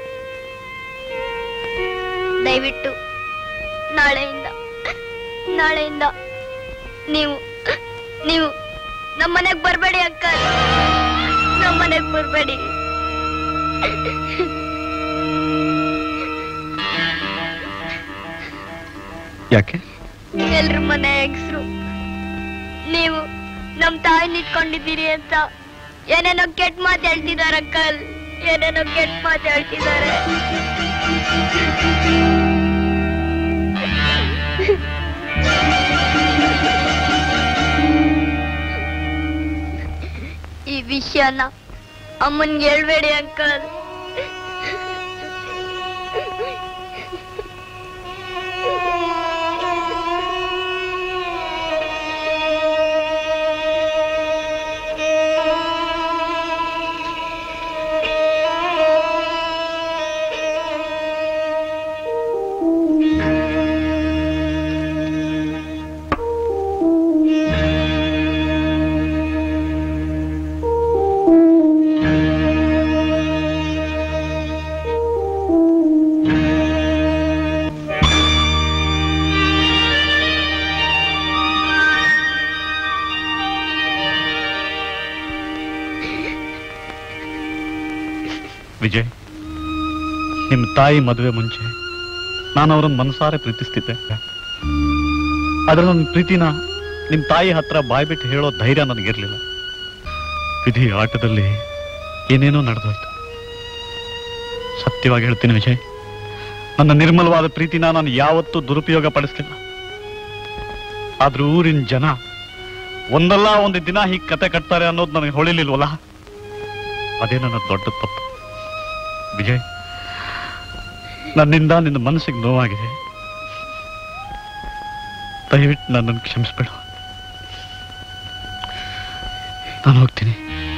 ದಯವಿಟ್ಟು ನಾಳೆಯಿಂದ ನಾಳೆಯಿಂದ ನೀವು ನೀವು ನಮ್ಮನೆಗ್ ಬರ್ಬೇಡಿ ಅಕ್ಕ ನಮ್ಮನೆಗ್ ಬರ್ಬೇಡಿ ಯಾಕೆ ಎಲ್ರ ಮನೆ ಹೆಂಗ್ಸ್ರು ನೀವು ನಮ್ ತಾಯಿ ನಿಂತ್ಕೊಂಡಿದ್ದೀರಿ ಅಂತ ಏನೇನೋ ಕೆಟ್ಟ ಮಾತು ಹೇಳ್ತಿದಾರೆ ಅಕ್ಕಲ್ ಏನೇನೋ ಕೆಟ್ಟ ಮಾತು ಹೇಳ್ತಿದ್ದಾರೆ ಈ ವಿಷಯನ ಅಮ್ಮನ್ಗೆ ಹೇಳ್ಬೇಡಿ ಅಂಕಲ್ ವಿಜಯ್ ನಿಮ್ಮ ತಾಯಿ ಮದುವೆ ಮುಂಚೆ ನಾನು ಅವರನ್ನು ಮನಸಾರೆ ಪ್ರೀತಿಸ್ತಿದ್ದೆ ಆದ್ರೆ ನನ್ನ ಪ್ರೀತಿನ ನಿಮ್ಮ ತಾಯಿ ಹತ್ರ ಬಾಯ್ಬಿಟ್ಟು ಹೇಳೋ ಧೈರ್ಯ ನನಗಿರ್ಲಿಲ್ಲ ವಿಧಿ ಆಟದಲ್ಲಿ ಏನೇನೋ ನಡೆದೋಯ್ತು ಸತ್ಯವಾಗಿ ಹೇಳ್ತೀನಿ ವಿಜಯ್ ನನ್ನ ನಿರ್ಮಲವಾದ ಪ್ರೀತಿನ ನಾನು ಯಾವತ್ತೂ ದುರುಪಯೋಗ ಪಡಿಸ್ಲಿಲ್ಲ ಆದ್ರೂ ಊರಿನ ಜನ ಒಂದಲ್ಲ ಒಂದು ದಿನ ಹೀಗೆ ಕತೆ ಕಟ್ತಾರೆ ಅನ್ನೋದು ನನಗೆ ಹೊಳಿಲಿಲ್ವಲ್ಲ ಅದೇ ನನ್ನ ದೊಡ್ಡ ತಪ್ಪು ವಿಜಯ್ ನನ್ನಿಂದ ನಿನ್ನ ಮನಸ್ಸಿಗೆ ನೋವಾಗಿದೆ ದಯವಿಟ್ಟು ನನ್ನನ್ನು ಕ್ಷಮಿಸ್ಬೇಡ ನಾನು ಹೋಗ್ತೀನಿ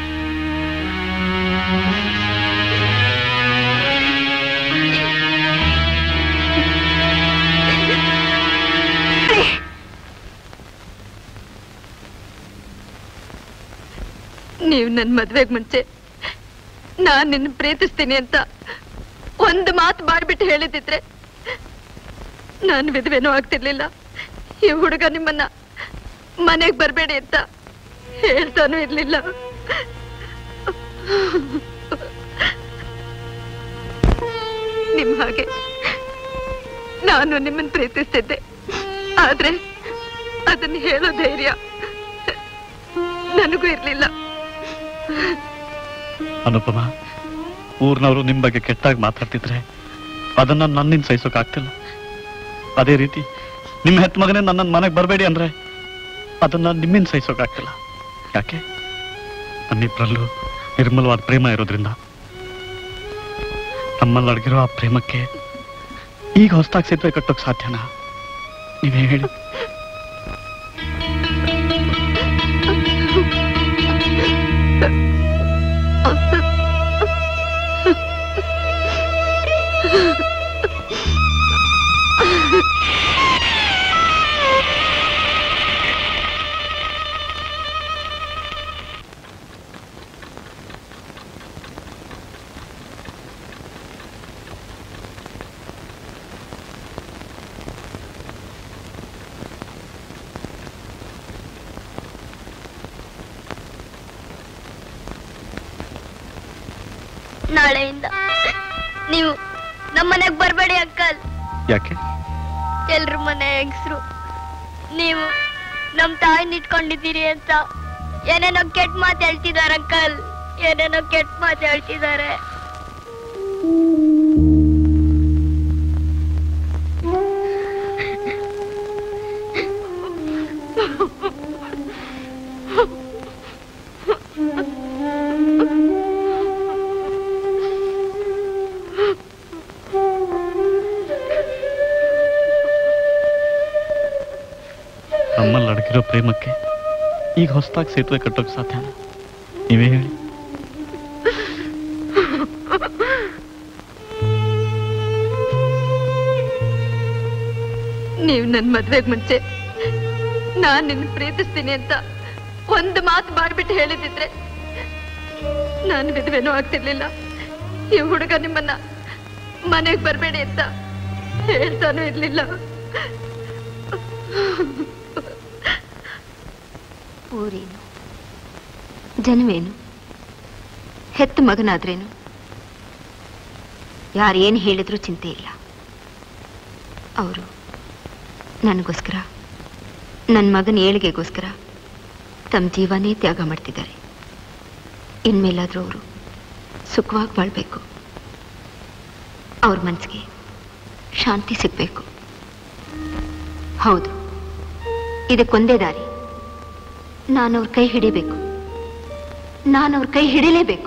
ನೀವು ನನ್ನ ಮದ್ವೆಗ್ ಮುಂಚೆ ನಾನ್ ನಿನ್ನ ಪ್ರೀತಿಸ್ತೀನಿ ಅಂತ ಒಂದು ಮಾತು ಬಾಯ್ಬಿಟ್ಟು ಹೇಳಿದಿದ್ರೆ ನಾನು ವಿಧವೆನೂ ಆಗ್ತಿರ್ಲಿಲ್ಲ ಈ ಹುಡುಗ ನಿಮ್ಮನ್ನ ಮನೆಗ್ ಬರ್ಬೇಡಿ ಅಂತ ಹೇಳ್ತಾನೂ ಇರ್ಲಿಲ್ಲ ನಿಮ್ ಹಾಗೆ ನಾನು ನಿಮ್ಮನ್ನ ಪ್ರೀತಿಸ್ತಿದ್ದೆ ಆದ್ರೆ ಅದನ್ನ ಹೇಳೋ ಧೈರ್ಯ ನನಗೂ ಇರ್ಲಿಲ್ಲ ಅನುಪಮ ಊರ್ನವರು ನಿಮ್ ಬಗ್ಗೆ ಕೆಟ್ಟಾಗಿ ಮಾತಾಡ್ತಿದ್ರೆ ಅದನ್ನ ನನ್ನಿಂದ ಸಹಿಸೋಕ್ ಆಗ್ತಿಲ್ಲ ಅದೇ ರೀತಿ ನಿಮ್ಮ ಹೆತ್ತ ಮಗನೇ ನನ್ನ ಮನೆಗೆ ಬರಬೇಡಿ ಅಂದ್ರೆ ಅದನ್ನ ನಿಮ್ಮಿಂದ ಸಹಿಸೋಕ್ ಆಗ್ತಿಲ್ಲ ಯಾಕೆ ನನ್ನಿಬ್ರಲ್ಲೂ ನಿರ್ಮಲವಾದ ಪ್ರೇಮ ಇರೋದ್ರಿಂದ ನಮ್ಮಲ್ಲಿ ಅಡಗಿರೋ ಆ ಪ್ರೇಮಕ್ಕೆ ಈಗ ಹೊಸದಾಗಿ ಸೇತುವೆ ಕಟ್ಟೋಕ್ ಸಾಧ್ಯನಾ ನೀವೇ ಹೇಳಿ ನಾಳೆಯಿಂದ ನೀವು ನಮ್ಮನೆಗ್ ಬರ್ಬೇಡಿ ಅಂಕಲ್ ಯಾಕೆ ಎಲ್ರ ಮನೆ ಹೆಂಗ್ಸ್ರು ನೀವು ನಮ್ ತಾಯಿನ ಇಟ್ಕೊಂಡಿದ್ದೀರಿ ಅಂತ ಏನೇನೋ ಕೆಟ್ಟ ಮಾತು ಹೇಳ್ತಿದಾರೆ ಅಂಕಲ್ ಏನೇನೋ ಕೆಟ್ಟ ಮಾತು ಹೇಳ್ತಿದ್ದಾರೆ ನಮ್ಮಲ್ಲಿ ಅಡಗಿರೋ ಪ್ರೇಮಕ್ಕೆ ಈಗ ಹೊಸದಾಗಿ ಸೇತುವೆ ಕಟ್ಟೋಕ್ ಸಾಧ್ಯನಾ ನೀವೇ ಹೇಳಿ ನೀವ್ ನನ್ ಮದ್ವೆಗ್ ಮುಂಚೆ ನಾನ್ ನಿನ್ನ ಪ್ರೀತಿಸ್ತೀನಿ ಅಂತ ಒಂದು ಮಾತು ಬಾಡ್ಬಿಟ್ಟು ಹೇಳಿದಿದ್ರೆ ನಾನು ವಿಧವೆನೂ ಆಗ್ತಿರ್ಲಿಲ್ಲ ಈ ಹುಡುಗ ನಿಮ್ಮನ್ನ ಮನೆಗ್ ಬರ್ಬೇಡಿ ಅಂತ ಹೇಳ್ತಾನೂ ಇರ್ಲಿಲ್ಲ ಊರೇನು ಜನವೇನು ಹೆತ್ತ ಮಗನಾದ್ರೇನು ಯಾರೇನು ಹೇಳಿದ್ರೂ ಚಿಂತೆ ಇಲ್ಲ ಅವರು ನನಗೋಸ್ಕರ ನನ್ನ ಮಗನ ಏಳಿಗೆಗೋಸ್ಕರ ತಮ್ಮ ಜೀವನೇ ತ್ಯಾಗ ಮಾಡ್ತಿದ್ದಾರೆ ಇನ್ಮೇಲಾದ್ರೂ ಅವರು ಸುಖವಾಗಿ ಬಾಳ್ಬೇಕು ಅವ್ರ ಮನಸ್ಸಿಗೆ ಶಾಂತಿ ಸಿಗ್ಬೇಕು ಹೌದು ಇದಕ್ಕೊಂದೇ ದಾರಿ ನಾನು ಅವ್ರ ಕೈ ಹಿಡಿಬೇಕು ನಾನು ಅವ್ರ ಕೈ ಹಿಡಿಲೇಬೇಕು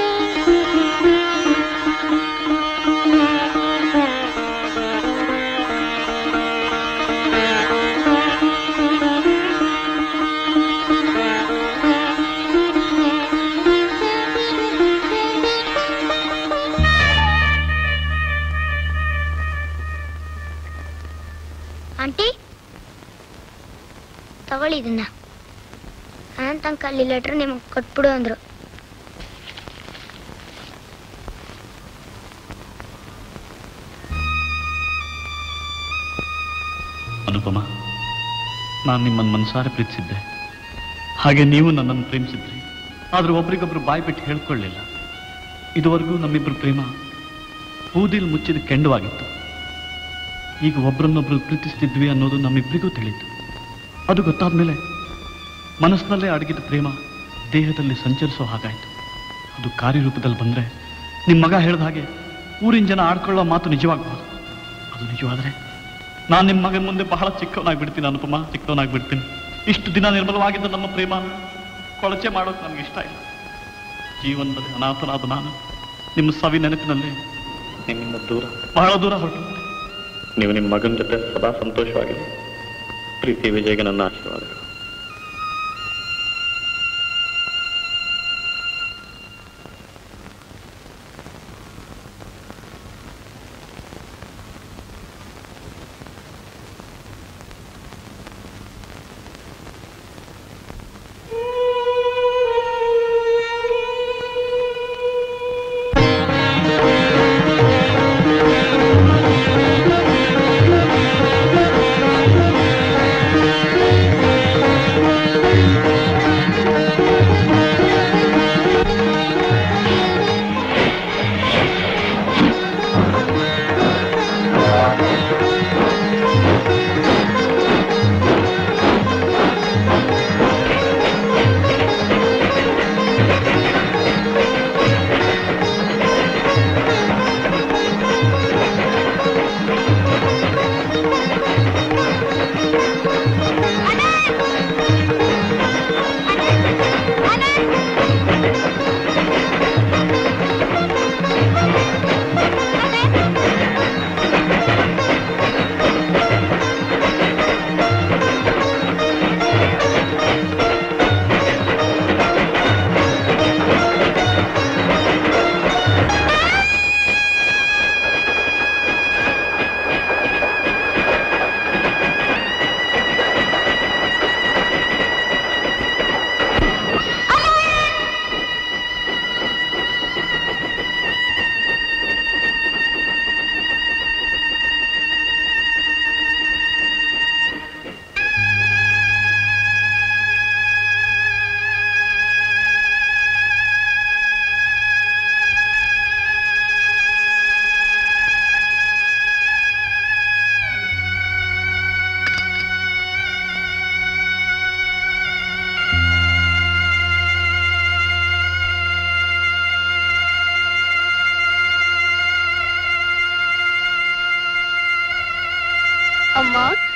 Thank you. ತಗೊಳ್ಳಿ ಇದನ್ನ ಅಂತ ಅಂಕಲ್ ಈ ಲೆಟ್ರ್ ನಿಮಗೆ ಕೊಟ್ಬಿಡು ಅಂದ್ರು ಅನುಪಮ ನಾನು ನಿಮ್ಮನ್ನು ಮನಸಾರೆ ಪ್ರೀತಿಸಿದ್ದೆ ಹಾಗೆ ನೀವು ನನ್ನನ್ನು ಪ್ರೇಮಿಸಿದ್ರಿ ಆದ್ರೆ ಒಬ್ರಿಗೊಬ್ರು ಬಾಯಿ ಬಿಟ್ಟು ಹೇಳ್ಕೊಳ್ಳಿಲ್ಲ ಇದುವರೆಗೂ ನಮ್ಮಿಬ್ಬರ ಪ್ರೇಮ ಬೂದಿಲ್ ಮುಚ್ಚಿದ ಕೆಂಡವಾಗಿತ್ತು ಈಗ ಒಬ್ರನ್ನೊಬ್ರು ಪ್ರೀತಿಸ್ತಿದ್ವಿ ಅನ್ನೋದು ನಮ್ಮಿಬ್ಬರಿಗೂ ತಿಳಿಯಿತು ಅದು ಗೊತ್ತಾದ್ಮೇಲೆ ಮನಸ್ಸಿನಲ್ಲೇ ಅಡಗಿದ ಪ್ರೇಮ ದೇಹದಲ್ಲಿ ಸಂಚರಿಸೋ ಹಾಗಾಯ್ತು ಅದು ಕಾರ್ಯರೂಪದಲ್ಲಿ ಬಂದ್ರೆ ನಿಮ್ಮ ಮಗ ಹೇಳ್ದ ಹಾಗೆ ಊರಿನ ಜನ ಆಡ್ಕೊಳ್ಳೋ ಮಾತು ನಿಜವಾಗ್ಬೋದು ಅದು ನಿಜವಾದ್ರೆ ನಾನು ನಿಮ್ಮ ಮಗನ ಮುಂದೆ ಬಹಳ ಚಿಕ್ಕವನಾಗ್ಬಿಡ್ತೀನಿ ಅನುಪಮ ಚಿಕ್ಕವನಾಗ್ಬಿಡ್ತೀನಿ ಇಷ್ಟು ದಿನ ನಿರ್ಮಲವಾಗಿದ್ದ ನಮ್ಮ ಪ್ರೇಮ ಕೊಳಚೆ ಮಾಡೋಕೆ ನನಗೆ ಇಷ್ಟ ಇಲ್ಲ ಜೀವನದಲ್ಲಿ ಅನಾಥನಾದ ನಾನು ನಿಮ್ಮ ಸವಿ ನೆನಪಿನಲ್ಲಿ ನಿಮ್ಮಿಂದ ದೂರ ಬಹಳ ದೂರ ಹೊರಟು ನೀವು ನಿಮ್ಮ ಮಗನ ಜೊತೆ ಸದಾ ಸಂತೋಷವಾಗಿರಿ ಪ್ರೀತಿ ವಿಜಯಗೆ ನನ್ನ ಆಶೀರ್ವಾದಗಳು ಅಮ್ಮ